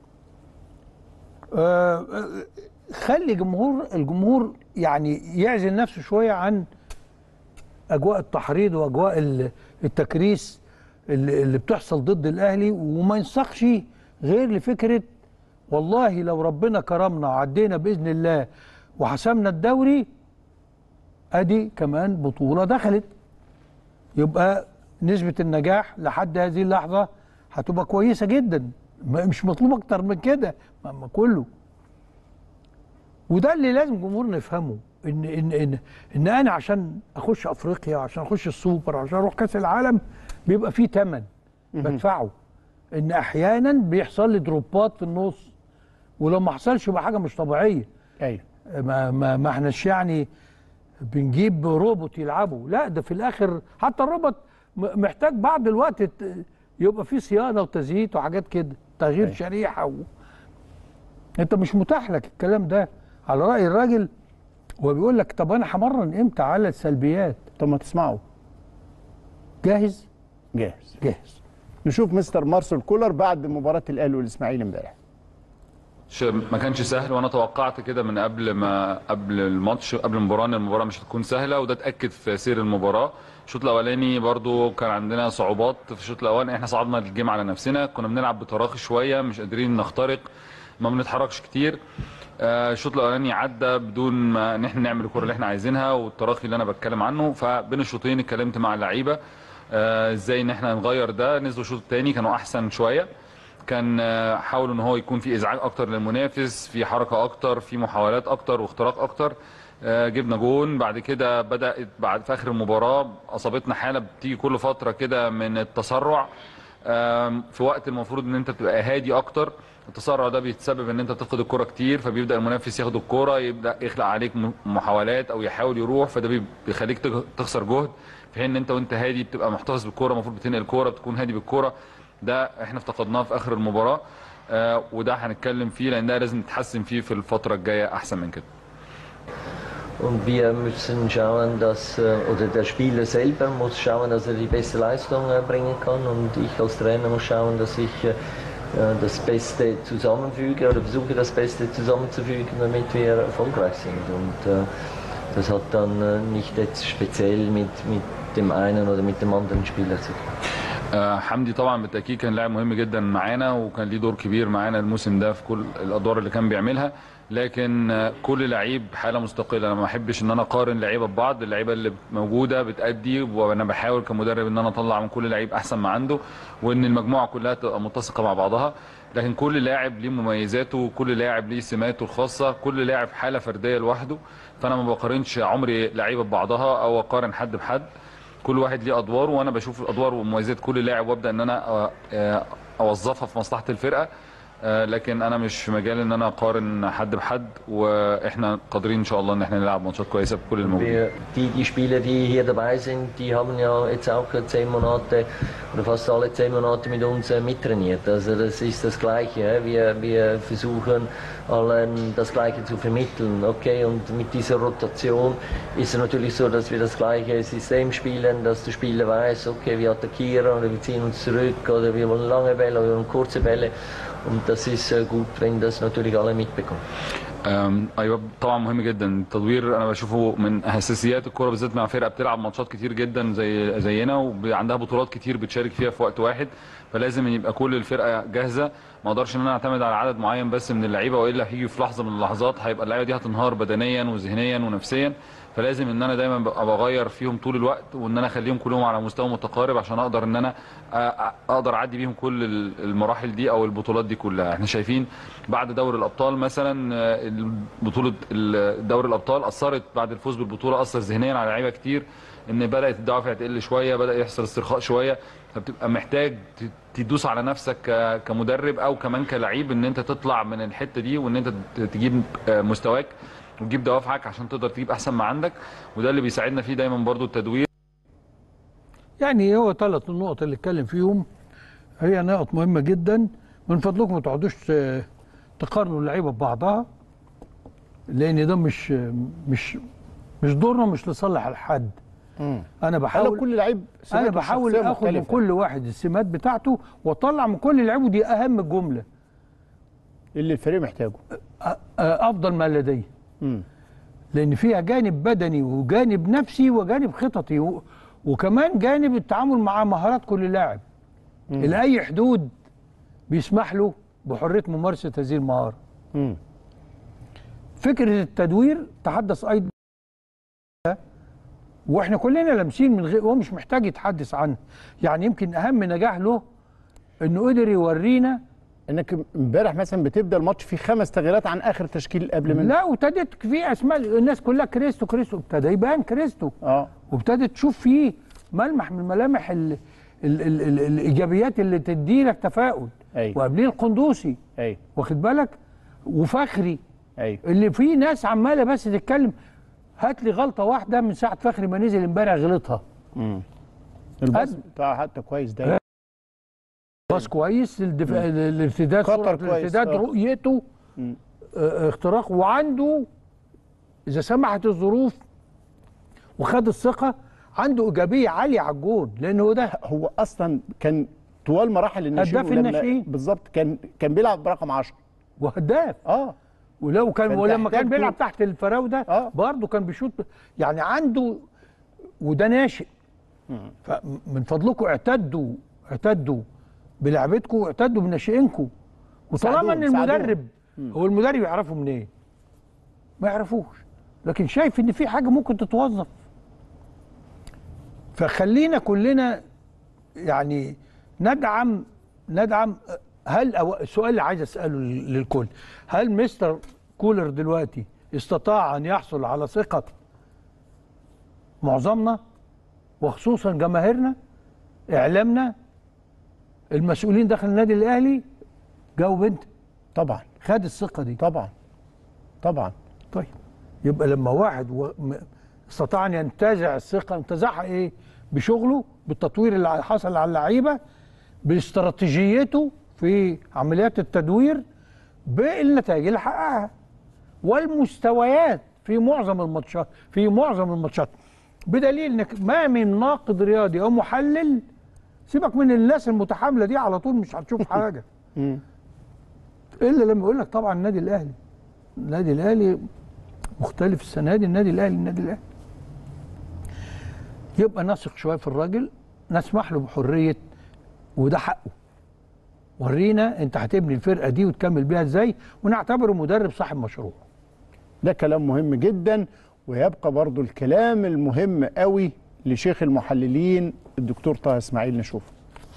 آه، خلي جمهور الجمهور يعني يعزل نفسه شويه عن اجواء التحريض واجواء ال- التكريس اللي اللي بتحصل ضد الاهلي وما ينسقش غير لفكره والله لو ربنا كرمنا وعدينا باذن الله وحسمنا الدوري ادي كمان بطوله دخلت يبقى نسبه النجاح لحد هذه اللحظه هتبقى كويسه جدا ما- مش مطلوب اكتر من كده ما ما كله وده اللي لازم جمهورنا يفهمه ان ان ان ان انا عشان اخش افريقيا عشان اخش السوبر عشان اروح كاس العالم بيبقى فيه ثمن بدفعه ان احيانا بيحصل لي دروبات في النص ولو ما حصلش يبقى حاجه مش طبيعيه ايوه ما ما ما احناش يعني بنجيب روبوت يلعبه لا ده في الاخر حتى الروبوت م- محتاج بعض الوقت ت- يبقى فيه صيانه وتزييت وحاجات كده تغيير أيوة. شريحه و... انت مش متاح لك الكلام ده على راي الراجل هو بيقول لك طب انا همرن امتى على السلبيات طب ما تسمعه جاهز جاهز جاهز نشوف مستر مارسيل كولر بعد مباراه الاهلي والاسماعيلي امبارح ش- ما كانش سهل وانا توقعت كده من قبل ما قبل الماتش قبل المباراه ان المباراه مش هتكون سهله وده اتاكد في سير المباراه الشوط الاولاني برضو كان عندنا صعوبات في الشوط الاولاني احنا صعدنا الجيم على نفسنا كنا بنلعب بتراخي شويه مش قادرين نخترق ما بنتحركش كتير آه، الشوط الاولاني عدى بدون ما ان احنا نعمل الكره اللي احنا عايزينها والتراخي اللي انا بتكلم عنه فبين الشوطين اتكلمت مع اللعيبه آه، ازاي ان احنا نغير ده نزلوا الشوط الثاني كانوا احسن شويه كان آه، حاولوا ان هو يكون في ازعاج اكتر للمنافس في حركه اكتر في محاولات اكتر واختراق اكتر آه، جبنا جون بعد كده بدات بعد في اخر المباراه اصابتنا حاله بتيجي كل فتره كده من التسرع آم، في وقت المفروض ان انت تبقى هادي اكتر التسرع ده بيتسبب ان انت بتفقد الكره كتير فبيبدا المنافس ياخد الكره يبدا يخلق عليك م- محاولات او يحاول يروح فده بي- بيخليك تغ- تخسر جهد في حين ان انت وانت هادي بتبقى محتفظ بالكره المفروض بتنقل الكره بتكون هادي بالكره ده احنا افتقدناه في اخر المباراه آه وده هنتكلم فيه لان ده لازم نتحسن فيه في الفتره الجايه احسن من كده Und wir müssen schauen, dass, äh, oder der Spieler selber muss schauen, dass er die beste Leistung äh, bringen kann. Und ich als Trainer muss schauen, dass ich äh, äh, das Beste zusammenfüge oder versuche, das Beste zusammenzufügen, damit wir erfolgreich sind. Und äh, das hat dann äh, nicht jetzt speziell mit, mit dem einen oder mit dem anderen Spieler zu tun. آه، حمدي طبعا بالتاكيد كان لاعب مهم جدا معانا وكان ليه دور كبير معانا الموسم ده في كل الادوار اللي كان بيعملها لكن آه، كل لعيب حاله مستقله انا ما احبش ان انا اقارن لعيبه ببعض اللعيبه اللي موجوده بتادي وانا بحاول كمدرب ان انا اطلع من كل لعيب احسن ما عنده وان المجموعه كلها تبقى متسقه مع بعضها لكن كل لاعب ليه مميزاته وكل لاعب ليه سماته الخاصه كل لاعب حاله فرديه لوحده فانا ما بقارنش عمري لعيبه ببعضها او اقارن حد بحد كل واحد ليه ادوار وانا بشوف الادوار ومميزات كل لاعب وابدا ان انا أ- أ- اوظفها في مصلحه الفرقه آه، لكن انا مش في مجال ان انا اقارن حد بحد واحنا قادرين ان شاء الله ان احنا نلعب ماتشات كويسه بكل الموجودين Wir, die, die Spieler, die hier dabei sind, die haben ja jetzt auch zehn Monate oder fast alle zehn Monate mit uns äh, mittrainiert. Also das ist das Gleiche. äh. Wir, wir versuchen allen das Gleiche zu vermitteln. Okay, und mit dieser Rotation ist es natürlich so, dass wir das gleiche System spielen, dass der Spieler weiß, okay, wir attackieren oder wir ziehen uns zurück oder wir wollen lange Bälle oder wir wollen kurze Bälle. Und das ist äh, gut, wenn das natürlich alle mitbekommen. أم، ايوه طبعا مهم جدا التدوير انا بشوفه من اساسيات الكوره بالذات مع فرقه بتلعب ماتشات كتير جدا زي زينا وعندها بطولات كتير بتشارك فيها في وقت واحد فلازم يبقى كل الفرقه جاهزه ما اقدرش ان انا اعتمد على عدد معين بس من اللعيبه والا هيجي في لحظه من اللحظات هيبقى اللعيبه دي هتنهار بدنيا وذهنيا ونفسيا فلازم ان انا دايما ابقى بغير فيهم طول الوقت وان انا اخليهم كلهم على مستوى متقارب عشان اقدر ان انا أ- أ- اقدر اعدي بيهم كل ال- المراحل دي او البطولات دي كلها احنا شايفين بعد دوري الابطال مثلا آه، بطوله ال- دوري الابطال اثرت بعد الفوز بالبطوله اثر ذهنيا على لعيبه كتير ان بدات الدوافع تقل شويه بدا يحصل استرخاء شويه فبتبقى محتاج ت- تدوس على نفسك ك- كمدرب او كمان كلعيب ان انت تطلع من الحته دي وان انت ت- تجيب آه، مستواك وتجيب دوافعك عشان تقدر تجيب احسن ما عندك وده اللي بيساعدنا فيه دايما برضو التدوير يعني هو ثلاث النقط اللي اتكلم فيهم هي نقط مهمه جدا من فضلكم ما تقعدوش ت- تقارنوا اللعيبه ببعضها لان ده مش مش مش دورنا مش لصالح الحد انا بحاول كل لعيب انا سماته بحاول الشخصية اخد من مختلفة. كل واحد السمات بتاعته واطلع من كل لعيب ودي اهم جمله اللي الفريق محتاجه افضل ما لديه لان فيها جانب بدني وجانب نفسي وجانب خططي و... وكمان جانب التعامل مع مهارات كل لاعب لاي حدود بيسمح له بحريه ممارسه هذه المهاره فكره التدوير تحدث ايضا واحنا كلنا لامسين من غير هو مش محتاج يتحدث عنها يعني يمكن اهم نجاح له انه قدر يورينا انك امبارح مثلا بتبدا الماتش فيه خمس تغييرات عن اخر تشكيل قبل منه لا وابتدت في اسماء الناس كلها كريستو كريستو ابتدى يبان كريستو اه وابتدت تشوف فيه ملمح من ملامح ال ال ال ال الايجابيات اللي تدي لك تفاؤل أيوة. وقبليه القندوسي ايوه واخد بالك وفخري ايوه اللي فيه ناس عماله بس تتكلم هات لي غلطه واحده من ساعه فخري ما نزل امبارح غلطها امم الباص بتاعه حتى كويس ده باص كويس الدفاع مم. الارتداد خطر سرعة كويس، الارتداد آه. رؤيته مم. آه، اختراق وعنده اذا سمحت الظروف وخد الثقه عنده ايجابيه عاليه على الجون لانه ده هو اصلا كان طوال مراحل الناشئين هداف ولما- الناشئين. بالظبط كان كان بيلعب برقم 10 وهداف اه ولو كان فأنت ولما كان احتاجته- بيلعب تحت الفراوده آه. برضه كان بيشوط يعني عنده وده ناشئ فمن فضلكم اعتدوا اعتدوا بلعبتكم واعتدوا بناشئينكم وطالما ان ساعدوهم، المدرب هو المدرب يعرفه منين؟ ما يعرفوش لكن شايف ان في حاجه ممكن تتوظف فخلينا كلنا يعني ندعم ندعم هل أو السؤال اللي عايز اساله لل- للكل هل مستر كولر دلوقتي استطاع ان يحصل على ثقه معظمنا وخصوصا جماهيرنا اعلامنا المسؤولين داخل النادي الاهلي جاوب انت طبعا خد الثقه دي طبعا طبعا طيب يبقى لما واحد و... م- استطاع ان ينتزع الثقه انتزعها ايه بشغله بالتطوير اللي حصل على اللعيبه باستراتيجيته في عمليات التدوير بالنتائج اللي حققها والمستويات في معظم الماتشات في معظم الماتشات بدليل انك ما من ناقد رياضي او محلل سيبك من الناس المتحامله دي على طول مش هتشوف حاجه الا لما يقول لك طبعا النادي الاهلي النادي الاهلي مختلف السنه دي النادي الاهلي النادي الاهلي يبقى نثق شويه في الراجل نسمح له بحريه وده حقه ورينا انت هتبني الفرقه دي وتكمل بيها ازاي ونعتبره مدرب صاحب مشروع ده كلام مهم جدا ويبقى برضو الكلام المهم قوي لشيخ المحللين الدكتور طه اسماعيل نشوفه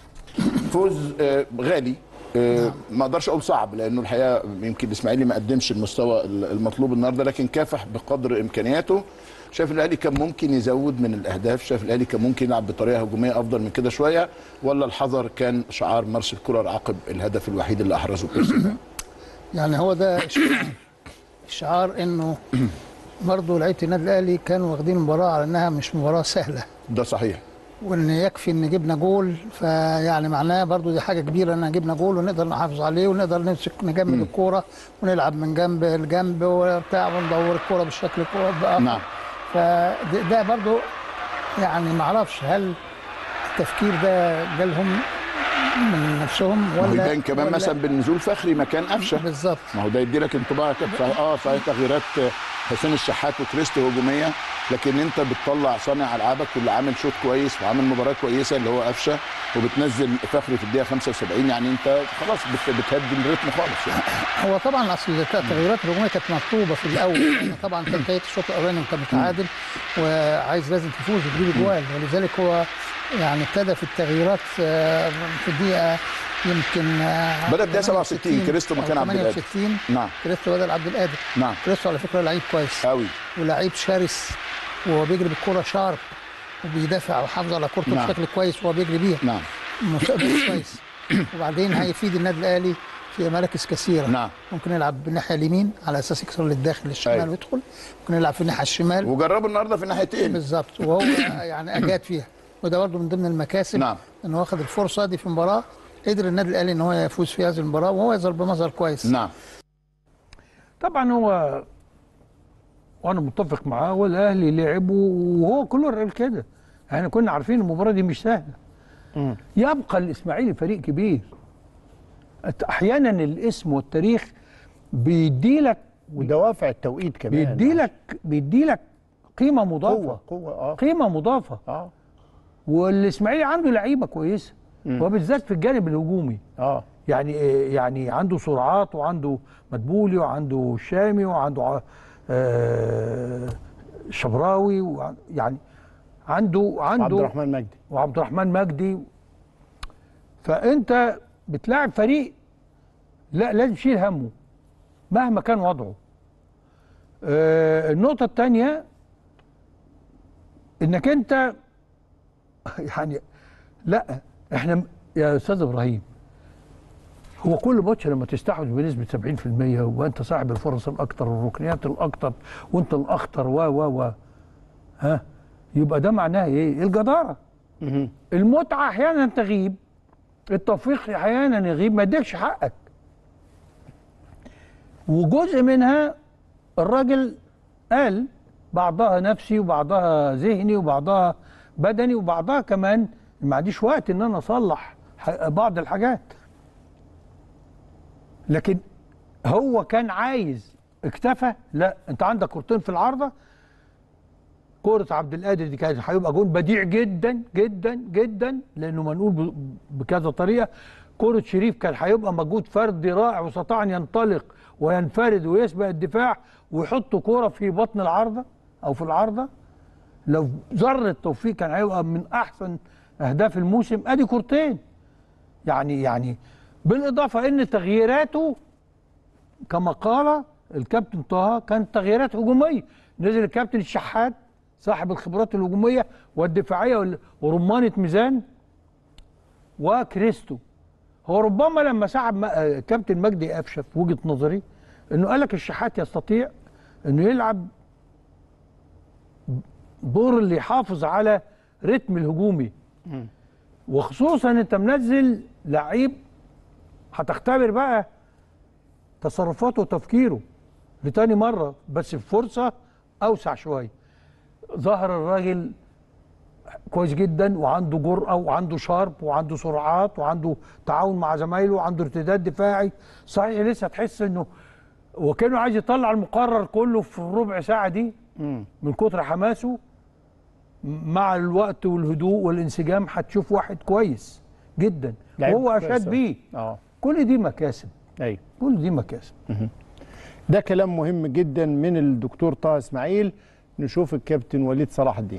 فوز آه، غالي آه، ما اقدرش اقول صعب لانه الحقيقه يمكن الاسماعيلي ما قدمش المستوى المطلوب النهارده لكن كافح بقدر امكانياته شايف الاهلي كان ممكن يزود من الاهداف شايف الاهلي كان ممكن يلعب بطريقه هجوميه افضل من كده شويه ولا الحذر كان شعار مارسيل كولر عقب الهدف الوحيد اللي احرزه بيرسي ده يعني هو ده اشعار اشعار انه برضه لعيبه النادي الاهلي كانوا واخدين المباراه على انها مش مباراه سهله ده صحيح وان يكفي ان جبنا جول فيعني معناه برضو دي حاجه كبيره ان جبنا جول ونقدر نحافظ عليه ونقدر نمسك نجمد الكوره ونلعب من جنب لجنب وبتاع وندور الكوره بالشكل الكوره بقى نعم فده ده برضو يعني ما اعرفش هل التفكير ده جالهم من نفسهم ما هو ولا يبان كمان ولا- مثلا بالنزول فخري مكان قفشه بالظبط ما هو ده يدي لك انطباع كده صحيح اه صحيح تغييرات آه، حسين الشحات وكريستو هجوميه لكن انت بتطلع صانع العابك واللي عامل شوط كويس وعامل مباراه كويسه اللي هو قفشه وبتنزل فخري في الدقيقه 75 يعني انت خلاص بت- بتهدي الريتم خالص يعني هو طبعا اصل التغييرات الهجوميه كانت مطلوبه في الاول يعني طبعا كان بدايه الشوط الاولاني انت متعادل وعايز لازم تفوز وتجيب اجوال ولذلك هو يعني ابتدى في التغييرات آه، في الدقيقه يمكن آه، بدأ بداية 67 كريستو أو مكان عبد القادر 68 نعم كريستو بدل عبد القادر نعم كريستو على فكره لعيب كويس قوي ولعيب شرس وهو بيجري بالكره شارب وبيدافع وحافظ على كورته نعم. بشكل كويس وهو بيجري بيها نعم مستقبل كويس وبعدين هيفيد النادي الاهلي في مراكز كثيره نعم ممكن يلعب بالناحيه اليمين على اساس يكسر للداخل للشمال أيوة. ويدخل ممكن يلعب في الناحيه الشمال وجربوا النهارده في الناحيتين بالظبط وهو يعني اجاد فيها وده برضه من ضمن المكاسب نعم. ان هو واخد الفرصه دي في مباراه قدر النادي الاهلي ان هو يفوز في هذه المباراه وهو يظهر بمظهر كويس نعم طبعا هو وانا متفق معاه والاهلي لعب وهو كله قال كده احنا كنا عارفين المباراه دي مش سهله يبقى الاسماعيلي فريق كبير احيانا الاسم والتاريخ بيدي لك ودوافع التوقيت كمان بيدي لك بيدي لك قيمه مضافه قوه قوه اه قيمه مضافه اه والاسماعيلي عنده لعيبه كويسه مم. وبالذات في الجانب الهجومي اه يعني يعني عنده سرعات وعنده مدبولي وعنده شامي وعنده ع- آه، شبراوي وع- يعني عنده عنده عبد الرحمن مجدي وعبد الرحمن مجدي فانت بتلاعب فريق لا لازم تشيل همه مهما كان وضعه آه النقطة الثانية انك انت يعني لا احنا يا استاذ ابراهيم هو كل ماتش لما تستحوذ بنسبة 70% وانت صاحب الفرص الاكثر والركنيات الاكثر وانت الاخطر و و و ها يبقى ده معناه ايه؟ الجدارة المتعة احيانا تغيب التوفيق احيانا يغيب ما يديكش حقك وجزء منها الراجل قال بعضها نفسي وبعضها ذهني وبعضها بدني وبعضها كمان ما عنديش وقت ان انا اصلح ح- بعض الحاجات لكن هو كان عايز اكتفى لا انت عندك كورتين في العارضه كرة عبد القادر دي كانت هيبقى جون بديع جدا جدا جدا لانه منقول ب- بكذا طريقه كرة شريف كان هيبقى مجهود فردي رائع واستطاع ان ينطلق وينفرد ويسبق الدفاع ويحط كرة في بطن العارضه او في العارضه لو ذره توفيق كان هيبقى من احسن اهداف الموسم ادي كورتين يعني يعني بالاضافه ان تغييراته كما قال الكابتن طه كانت تغييرات هجوميه نزل الكابتن الشحات صاحب الخبرات الهجوميه والدفاعيه وال- ورمانه ميزان وكريستو هو ربما لما سحب م- آه، كابتن مجدي قفشه في وجهه نظري انه قال لك الشحات يستطيع انه يلعب دور اللي يحافظ على رتم الهجومي وخصوصا انت منزل لعيب هتختبر بقى تصرفاته وتفكيره لتاني مره بس بفرصه اوسع شويه ظهر الراجل كويس جدا وعنده جرأة وعنده شارب وعنده سرعات وعنده تعاون مع زمايله وعنده ارتداد دفاعي صحيح لسه تحس انه وكانه عايز يطلع المقرر كله في الربع ساعة دي من كتر حماسه مع الوقت والهدوء والانسجام هتشوف واحد كويس جدا لعيب وهو كويس اشاد أوي. بيه اه كل دي مكاسب ايوه كل دي مكاسب ده كلام مهم جدا من الدكتور طه اسماعيل نشوف الكابتن وليد صلاح الدين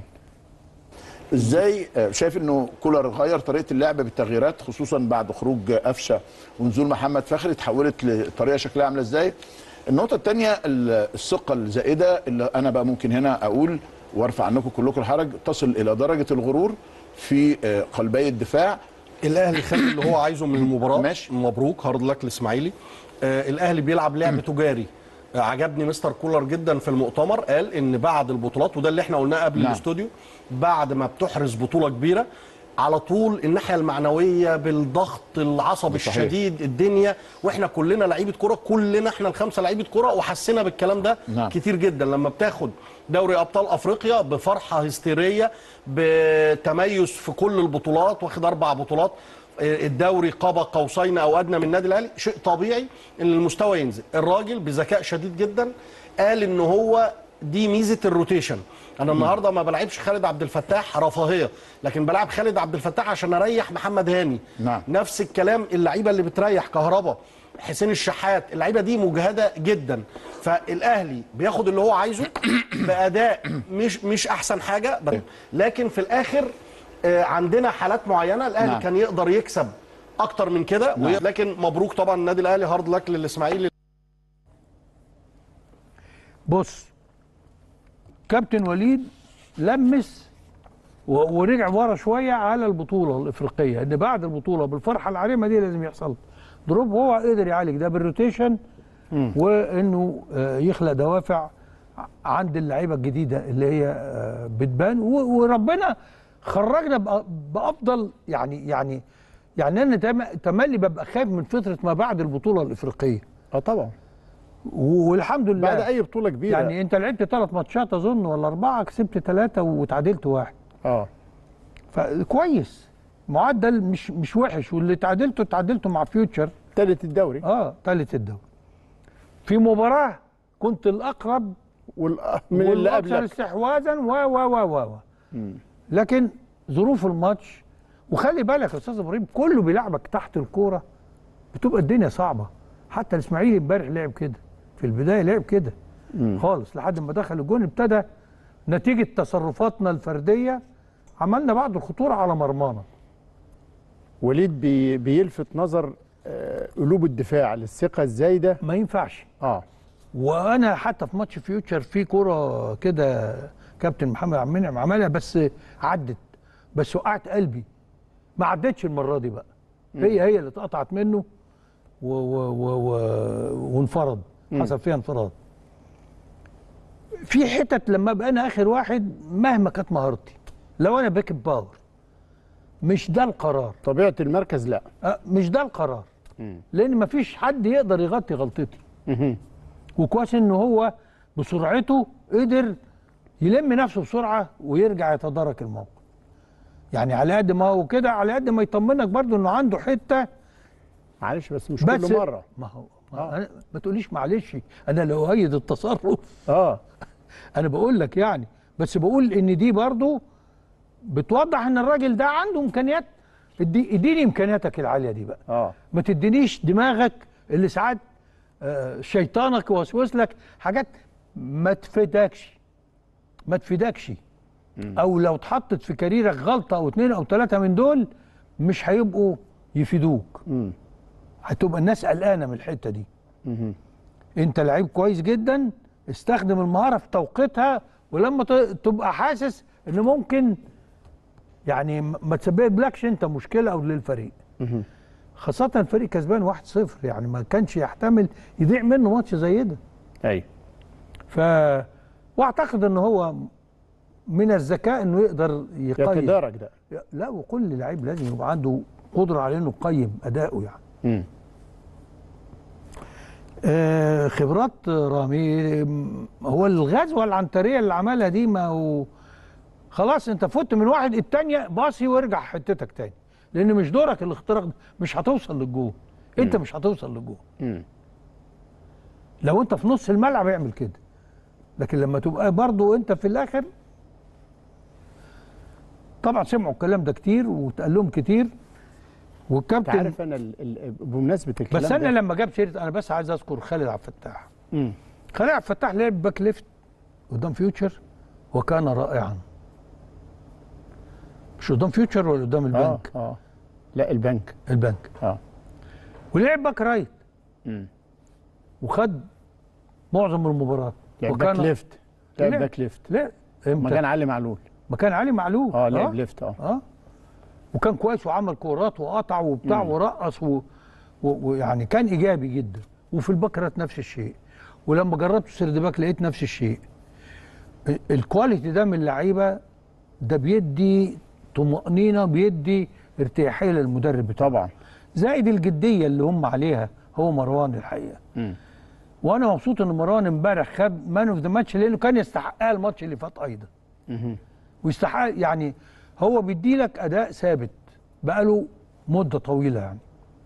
ازاي آه، شايف انه كولر غير طريقه اللعب بالتغييرات خصوصا بعد خروج قفشه ونزول محمد فخري اتحولت لطريقه شكلها عامله ازاي النقطه الثانيه الثقه الزائده اللي انا بقى ممكن هنا اقول وارفع عنكم كلكم الحرج تصل الى درجه الغرور في آه، قلبي الدفاع الاهلي خد اللي هو عايزه من المباراه ماشي مبروك هارد لك الاسماعيلي آه الاهلي بيلعب لعب تجاري آه عجبني مستر كولر جدا في المؤتمر قال ان بعد البطولات وده اللي احنا قلناه قبل نعم. الاستوديو بعد ما بتحرز بطوله كبيره على طول الناحيه المعنويه بالضغط العصبي صحيح. الشديد الدنيا واحنا كلنا لعيبه كوره كلنا احنا الخمسه لعيبه كوره وحسينا بالكلام ده نعم. كتير جدا لما بتاخد دوري ابطال افريقيا بفرحه هستيريه بتميز في كل البطولات واخد اربع بطولات الدوري قاب قوسين او ادنى من النادي الاهلي شيء طبيعي ان المستوى ينزل الراجل بذكاء شديد جدا قال ان هو دي ميزه الروتيشن انا النهارده ما بلعبش خالد عبد الفتاح رفاهيه لكن بلعب خالد عبد الفتاح عشان اريح محمد هاني نعم. نفس الكلام اللعيبه اللي بتريح كهربا حسين الشحات اللعيبه دي مجهده جدا فالاهلي بياخد اللي هو عايزه باداء مش مش احسن حاجه بل- لكن في الاخر آه، عندنا حالات معينه الاهلي نعم. كان يقدر يكسب اكتر من كده نعم. وي- لكن مبروك طبعا النادي الاهلي هارد لك للاسماعيلي بص كابتن وليد لمس و- ورجع ورا شويه على البطوله الافريقيه ان بعد البطوله بالفرحه العريمه دي لازم يحصل دروب هو قدر يعالج ده بالروتيشن وانه آه، يخلق دوافع عند اللعيبه الجديده اللي هي آه، بتبان و- وربنا خرجنا بأ- بافضل يعني يعني يعني انا تم- تملي ببقى خايف من فتره ما بعد البطوله الافريقيه اه طبعا والحمد لله بعد اي بطوله كبيره يعني انت لعبت ثلاث ماتشات اظن ولا اربعه كسبت ثلاثه وتعادلت واحد اه فكويس معدل مش مش وحش واللي تعادلته تعادلته مع فيوتشر ثالث الدوري اه ثالث الدوري في مباراه كنت الاقرب وال... من اللي والاكثر قبلك استحواذا و و و و مم. لكن ظروف الماتش وخلي بالك يا استاذ ابراهيم كله بيلعبك تحت الكوره بتبقى الدنيا صعبه حتى الاسماعيلي امبارح لعب كده في البدايه لعب كده خالص لحد ما دخل الجون ابتدى نتيجه تصرفاتنا الفرديه عملنا بعض الخطوره على مرمانا وليد بي بيلفت نظر آه، قلوب الدفاع للثقه الزايده ما ينفعش اه وانا حتى في ماتش فيوتشر في كوره كده كابتن محمد عبد المنعم عملها بس عدت بس وقعت قلبي ما عدتش المره دي بقى هي هي اللي اتقطعت منه و و و و وانفرد مم. حصل فيها انفراد في حتت لما ابقى انا اخر واحد مهما كانت مهارتي لو انا باك باور مش ده القرار طبيعه المركز لا أه مش ده القرار لان مفيش حد يقدر يغطي غلطتي وكويس ان هو بسرعته قدر يلم نفسه بسرعه ويرجع يتدارك الموقف يعني على قد ما هو كده على قد ما يطمنك برضو انه عنده حته معلش بس مش كل مره ما هو ما, أنا ما تقوليش معلش انا لو ايد التصرف اه انا بقول لك يعني بس بقول ان دي برضو بتوضح ان الراجل ده عنده امكانيات ادي اديني امكانياتك العاليه دي بقى اه ما تدينيش دماغك اللي ساعات آه، شيطانك يوسوس لك حاجات ما تفيدكش ما تفيدكش او لو اتحطت في كاريرك غلطه او اتنين او تلاته من دول مش هيبقوا يفيدوك هتبقى الناس قلقانه من الحته دي انت لعيب كويس جدا استخدم المهاره في توقيتها ولما ت- تبقى حاسس ان ممكن يعني م- ما تسببلكش انت مشكله او للفريق خاصه الفريق كسبان 1-0 يعني ما كانش يحتمل يضيع منه ماتش زي ده ايوه ف واعتقد ان هو من الذكاء انه يقدر يقيم يتدارك ده لا وكل لعيب لازم يبقى عنده قدره على انه يقيم اداؤه يعني مم. آه، خبرات رامي م- هو الغزوه العنتريه اللي عملها دي ما هو خلاص انت فوت من واحد التانية باصي وارجع حتتك تاني لان مش دورك الاختراق ده مش هتوصل للجول انت مش هتوصل للجول مم. لو انت في نص الملعب اعمل كده لكن لما تبقى برضو انت في الاخر طبعا سمعوا الكلام ده كتير واتقال لهم كتير انت والكابتن عارف انا ال... ال... بمناسبه الكلام بس انا ده لما جاب سيره انا بس عايز اذكر خالد عبد الفتاح مم. خالد عبد الفتاح لعب باك ليفت قدام فيوتشر وكان رائعا مش قدام فيوتشر ولا قدام البنك اه اه لا البنك البنك اه ولعب باك رايت مم. وخد معظم المباراه يعني باك ليفت لعب باك ليفت لا امتى مكان علي معلول مكان علي معلول اه لعب ليفت اه اه وكان كويس وعمل كورات وقطع وبتاع مم. ورقص و- و- ويعني كان ايجابي جدا وفي البكرات نفس الشيء ولما جربت سرد باك لقيت نفس الشيء ال- الكواليتي ده من اللعيبه ده بيدي طمأنينة بيدي ارتياحية للمدرب بتاعه طبعا زائد الجدية اللي هم عليها هو مروان الحقيقة مم. وانا مبسوط ان مروان امبارح خد مان اوف ذا ماتش لانه كان يستحقها الماتش اللي فات ايضا مهم. ويستحق يعني هو بيدي لك اداء ثابت بقاله مده طويله يعني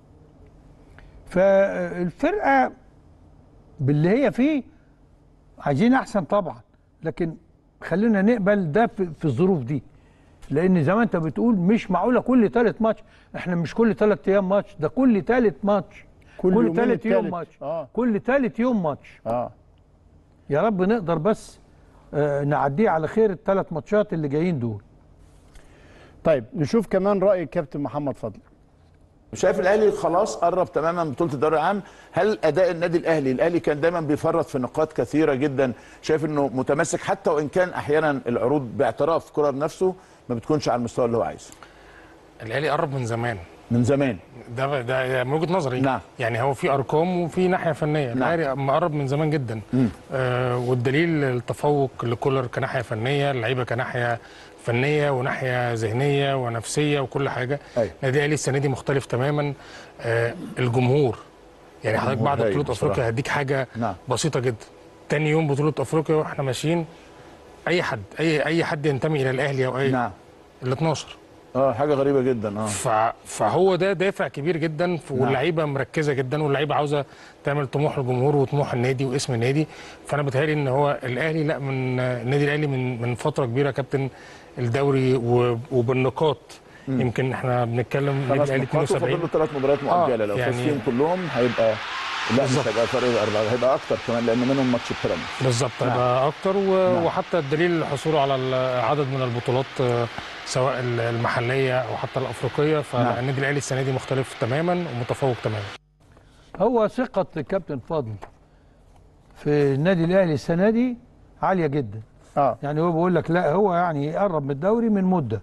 فالفرقه باللي هي فيه عايزين احسن طبعا لكن خلينا نقبل ده في, في الظروف دي لان زي ما انت بتقول مش معقوله كل ثالث ماتش احنا مش كل ثلاث ايام ماتش ده كل ثالث ماتش كل كل يومين ثالث يوم التالت. ماتش آه. كل ثالث يوم ماتش اه يا رب نقدر بس آه نعديه على خير الثلاث ماتشات اللي جايين دول طيب نشوف كمان راي الكابتن محمد فضل شايف الاهلي خلاص قرب تماما من بطوله الدوري العام هل اداء النادي الاهلي الاهلي كان دايما بيفرط في نقاط كثيره جدا شايف انه متمسك حتى وان كان احيانا العروض باعتراف كولر نفسه ما بتكونش على المستوى اللي هو عايزه الاهلي قرب من زمان من زمان ده ده من وجهه نظري نعم. يعني هو في ارقام وفي ناحيه فنيه نعم. الاهلي مقرب من زمان جدا آه والدليل التفوق لكولر كناحيه فنيه اللعيبه كناحيه فنيه وناحيه ذهنيه ونفسيه وكل حاجه أيوة. النادي الاهلي السنه دي مختلف تماما آه الجمهور يعني حضرتك الجمهور بعد هايل بطوله افريقيا بصراحة. هديك حاجه نعم. بسيطه جدا تاني يوم بطوله افريقيا واحنا ماشيين اي حد اي اي حد ينتمي الى الاهلي او اي نعم ال 12 اه حاجه غريبه جدا اه ف... فهو ده دافع كبير جدا ف- نعم. واللعيبه مركزه جدا واللعيبه عاوزه تعمل طموح الجمهور وطموح النادي واسم النادي فانا بتهيألي ان هو الاهلي لا من النادي الاهلي من من فتره كبيره يا كابتن الدوري و... وبالنقاط يمكن احنا بنتكلم النادي خلاص الاهلي نقاطه 72 فاضل له ثلاث مباريات مؤجله آه، لو يعني- فاز فيهم كلهم هيبقى لا مش هيبقى فرق اربعه هيبقى اكتر كمان لان منهم ماتش بيراميدز بالظبط نعم. هيبقى اكتر و... نعم. وحتى الدليل حصوله على ال- عدد من البطولات آه، سواء ال- المحليه او حتى الافريقيه فالنادي الاهلي السنه دي مختلف تماما ومتفوق تماما هو ثقة الكابتن فاضل في النادي الأهلي السنة دي عالية جدا اه يعني هو بيقول لك لا هو يعني يقرب من الدوري من مدة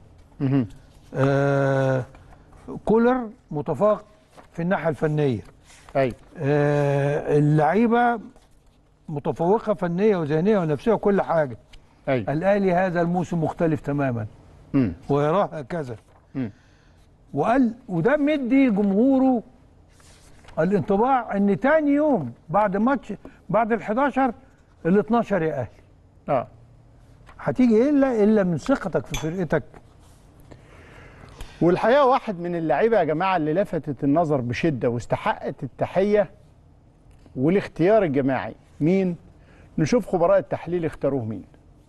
آه كولر متفوق في الناحية الفنية ايوه آه اللعيبة متفوقة فنية وذهنية ونفسية وكل حاجة أيوة. الأهلي هذا الموسم مختلف تماما مم. ويراه هكذا مم. وقال وده مدي جمهوره الانطباع ان تاني يوم بعد ماتش بعد ال 11 ال 12 يا اهلي اه هتيجي الا الا من ثقتك في فرقتك والحقيقه واحد من اللعيبه يا جماعه اللي لفتت النظر بشده واستحقت التحيه والاختيار الجماعي مين نشوف خبراء التحليل اختاروه مين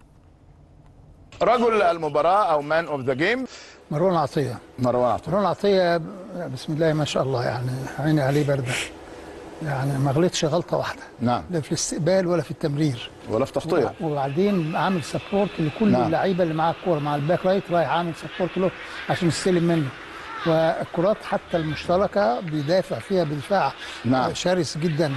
رجل المباراه او مان اوف ذا جيم مروان عطيه مروان عطيه مروان عطيه بسم الله ما شاء الله يعني عيني عليه برده يعني ما غلطش غلطه واحده نعم لا في الاستقبال ولا في التمرير ولا في تغطيه وبعدين عامل سبورت لكل نعم. اللعيبه اللي معاه الكوره مع الباك رايت رايح عامل سبورت له عشان يستلم منه والكرات حتى المشتركه بيدافع فيها بدفاع نعم. شرس جدا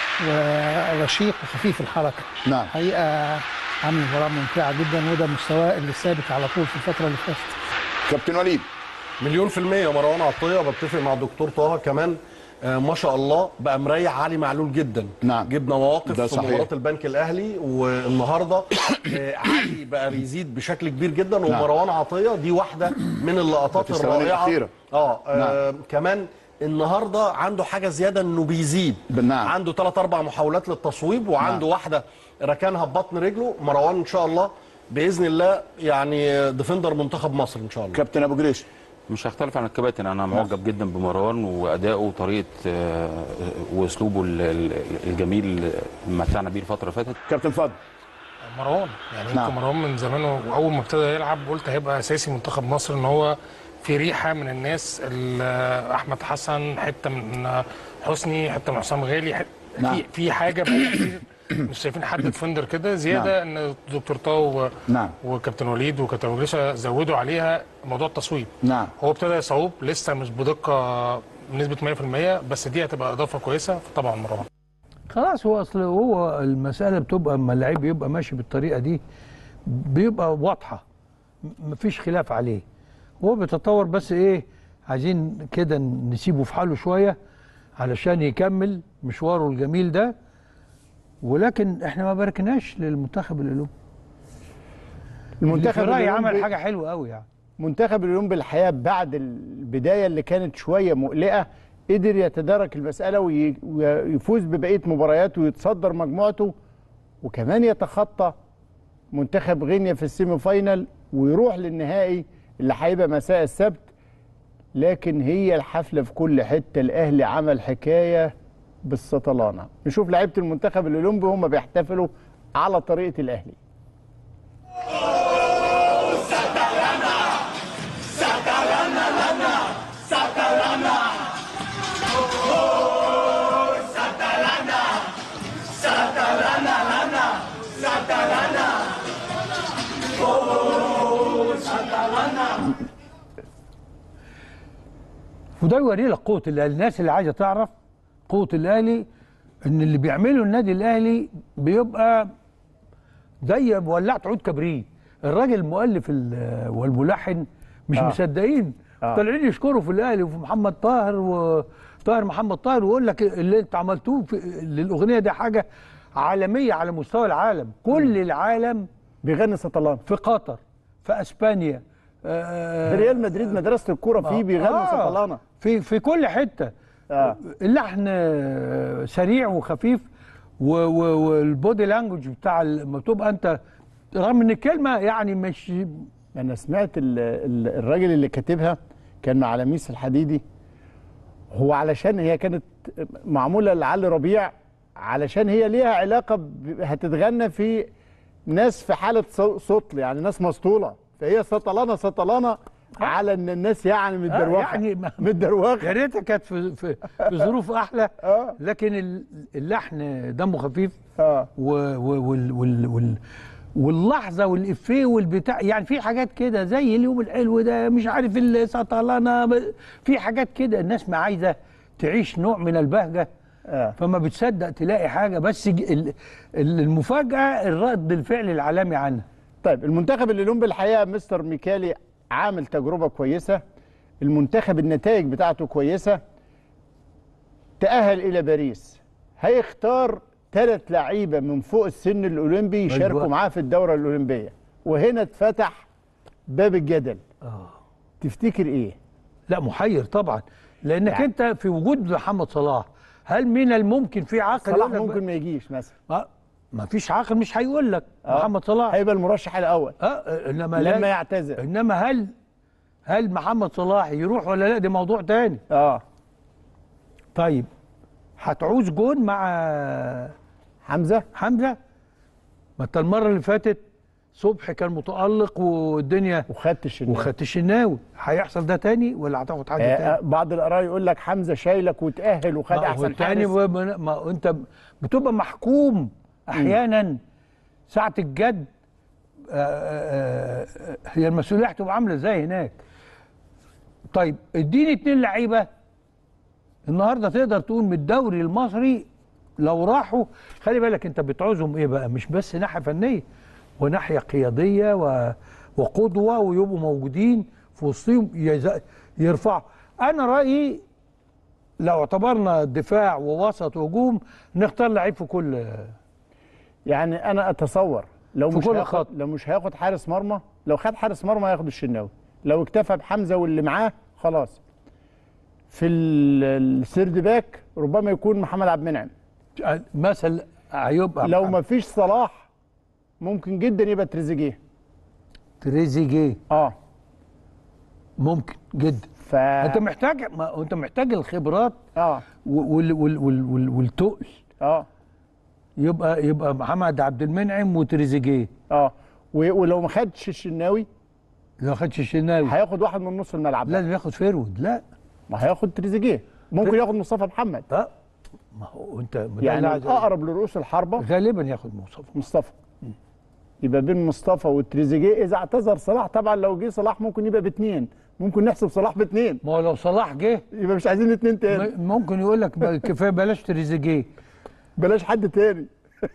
ورشيق وخفيف الحركه نعم حقيقه عامل مباراه ممتعه جدا وده مستواه اللي ثابت على طول في الفتره اللي فاتت كابتن وليد مليون في المية مروان عطية بتفق مع الدكتور طه كمان آه، ما شاء الله بقى مريح علي معلول جدا نعم جبنا مواقف ده في صحيح. مباراة البنك الأهلي والنهاردة آه، علي بقى بيزيد بشكل كبير جدا ومروان عطية دي واحدة من اللقطات في الثواني الرائعة الأخيرة. اه, آه كمان النهارده عنده حاجه زياده انه بيزيد نعم. عنده ثلاث اربع محاولات للتصويب وعنده نعم. واحده ركنها ببطن رجله مروان ان شاء الله باذن الله يعني ديفندر منتخب مصر ان شاء الله كابتن ابو جريش مش هختلف عن الكباتن انا معجب جدا بمروان وادائه وطريقه آه، واسلوبه ال- ال- الجميل اللي متعنا بيه الفتره اللي فاتت كابتن فضل مروان يعني نعم. يمكن مروان من زمان واول ما ابتدى يلعب قلت هيبقى اساسي منتخب مصر ان هو في ريحه من الناس ال- احمد حسن حته من حسني حته من حسام غالي حت- نعم. في في حاجه بقى كتير مش شايفين حد ديفندر كده زياده ان دكتور طه و- نعم وكابتن وليد وكابتن وجريشة زودوا عليها موضوع التصويب نعم هو ابتدى يصوب لسه مش بدقه بنسبه 100% بس دي هتبقى اضافه كويسه فطبعا مروان خلاص هو اصل هو المساله بتبقى اما اللعيب يبقى ماشي بالطريقه دي بيبقى واضحه م- مفيش خلاف عليه هو بيتطور بس ايه عايزين كده نسيبه في حاله شويه علشان يكمل مشواره الجميل ده ولكن احنا ما باركناش للمنتخب الاولمبي المنتخب الفراي الأولمبي- عمل حاجه حلوه قوي يعني منتخب الاولمبي الحقيقه بعد البدايه اللي كانت شويه مقلقه قدر يتدارك المساله وي- ويفوز ببقيه مبارياته ويتصدر مجموعته وكمان يتخطى منتخب غينيا في السيمي فاينال ويروح للنهائي اللي هيبقى مساء السبت لكن هي الحفله في كل حته الاهلي عمل حكايه بالسطلانه نشوف لعيبه المنتخب الاولمبي هم بيحتفلوا على طريقه الاهلي وده يوري لك قوه الاهلي الناس اللي عايزه تعرف قوه الاهلي ان اللي بيعمله النادي الاهلي بيبقى زي ولعت عود كبريت الراجل المؤلف ال- والملحن مش آه. آه. مصدقين آه. آه. طالعين يشكروا في الاهلي وفي محمد طاهر وطاهر محمد طاهر ويقول لك اللي انت عملتوه في للاغنيه دي حاجه عالميه على مستوى العالم كل العالم بيغني سطلان في قطر في اسبانيا آه في ريال مدريد مدرسه الكوره فيه بيغني سطلانه في في كل حته آه. اللحن آه، سريع وخفيف و- و- والبودي لانجوج بتاع ال- ما تبقى انت رغم ان الكلمه يعني مش انا سمعت ال- ال- الراجل اللي كاتبها كان مع لميس الحديدي هو علشان هي كانت معموله لعلي ربيع علشان هي ليها علاقه ب- هتتغنى في ناس في حاله صو- سطل يعني ناس مسطوله فهي سطلانه سطلانه على ان الناس يعني آه، متدروخه يعني ما- متدروخه يا ريتها كانت في في, في ظروف احلى لكن ال- اللحن دمه خفيف اه وال وال وال وال واللحظه والافيه والبتاع يعني في حاجات كده زي اليوم الحلو ده مش عارف اللي سطلنا في حاجات كده الناس ما عايزه تعيش نوع من البهجه آه. فما بتصدق تلاقي حاجه بس ج- ال- ال- المفاجاه الرد الفعل العالمي عنها طيب المنتخب الاولمبي الحقيقه مستر ميكالي عامل تجربه كويسه المنتخب النتائج بتاعته كويسه تاهل الى باريس هيختار ثلاث لعيبه من فوق السن الاولمبي يشاركوا أيوة. معاه في الدوره الاولمبيه وهنا اتفتح باب الجدل اه تفتكر ايه لا محير طبعا لانك يعني انت في وجود محمد صلاح هل من الممكن في عاقل صلاح يقول لك ممكن ما يجيش مثلا ما, ما فيش عاقل مش هيقول لك آه. محمد صلاح هيبقى المرشح الاول اه انما لا- لما يعتزل انما هل هل محمد صلاح يروح ولا لا ده موضوع تاني اه طيب هتعوز جون مع حمزه حمزه ما انت المره اللي فاتت صبحي كان متالق والدنيا وخدت الشناوي وخدت الشناوي هيحصل ده تاني ولا هتاخد حاجه آه تاني بعض الاراء يقول لك حمزه شايلك وتاهل وخد ما هو احسن التاني حارس ما, ما انت بتبقى محكوم احيانا ساعه الجد آه، آه، آه، هي المسؤوليه هتبقى عامله ازاي هناك طيب اديني اتنين لعيبه النهارده تقدر تقول من الدوري المصري لو راحوا خلي بالك انت بتعوزهم ايه بقى مش بس ناحيه فنيه وناحيه قياديه و... وقدوه ويبقوا موجودين في وسطهم يز- يرفعوا انا رايي لو اعتبرنا دفاع ووسط وهجوم نختار لعيب في كل يعني انا اتصور لو في مش كل هياخد خط. لو مش هياخد حارس مرمى لو خد حارس مرمى هياخد الشناوي لو اكتفى بحمزه واللي معاه خلاص في ال- السيرد باك ربما يكون محمد عبد المنعم مثل هيبقى لو ما فيش صلاح ممكن جدا يبقى تريزيجيه تريزيجيه اه ممكن جدا ف انت محتاج ما انت محتاج الخبرات اه وال وال وال وال والتقل اه يبقى يبقى محمد عبد المنعم وتريزيجيه اه و- ولو ما خدش الشناوي لو ما خدش الشناوي هياخد واحد من نص الملعب لازم ياخد فيرود لا ما هياخد تريزيجيه ممكن ياخد مصطفى محمد اه ما هو انت ما ده اللي يعني عايز أقوله. اقرب لرؤوس الحربه غالبا ياخد مصطفى مصطفى يبقى بين مصطفى وتريزيجيه اذا اعتذر صلاح طبعا لو جه صلاح ممكن يبقى باثنين ممكن نحسب صلاح باثنين ما هو لو صلاح جه يبقى مش عايزين اثنين تاني م- ممكن يقول لك ب- كفايه بلاش تريزيجيه بلاش حد تاني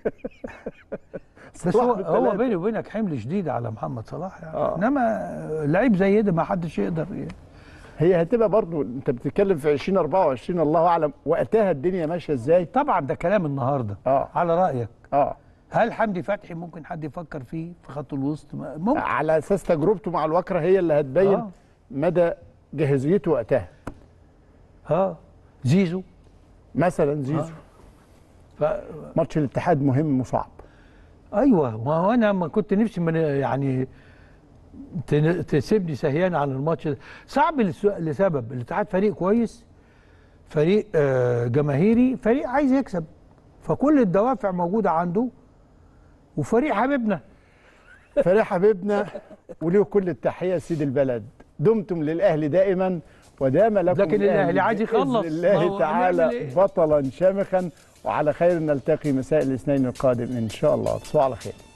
بس صلاح هو بالتلاتة. هو بيني وبينك حمل شديد على محمد صلاح يعني آه. انما لعيب زي ده ما حدش يقدر ي- هي هتبقى برضو انت بتتكلم في 2024 الله اعلم وقتها الدنيا ماشيه ازاي طبعا ده كلام النهارده اه على رايك اه هل حمدي فتحي ممكن حد يفكر فيه في خط الوسط ما- ممكن على اساس تجربته مع الوكره هي اللي هتبين آه. مدى جاهزيته وقتها اه زيزو مثلا زيزو ف... ماتش الاتحاد مهم وصعب ايوه ما هو انا ما كنت نفسي من يعني تن- تسيبني سهيان عن الماتش ده صعب لس- لسبب الاتحاد فريق كويس فريق آه، جماهيري فريق عايز يكسب فكل الدوافع موجوده عنده وفريق حبيبنا فريق حبيبنا وليه كل التحيه سيد البلد دمتم للاهلي دائما ودام لكم لكن الأهلي عايز يخلص. بإذن ما هو الله هنعمل تعالى إيه؟ بطلا شامخا وعلى خير نلتقي مساء الاثنين القادم ان شاء الله تصبحوا على خير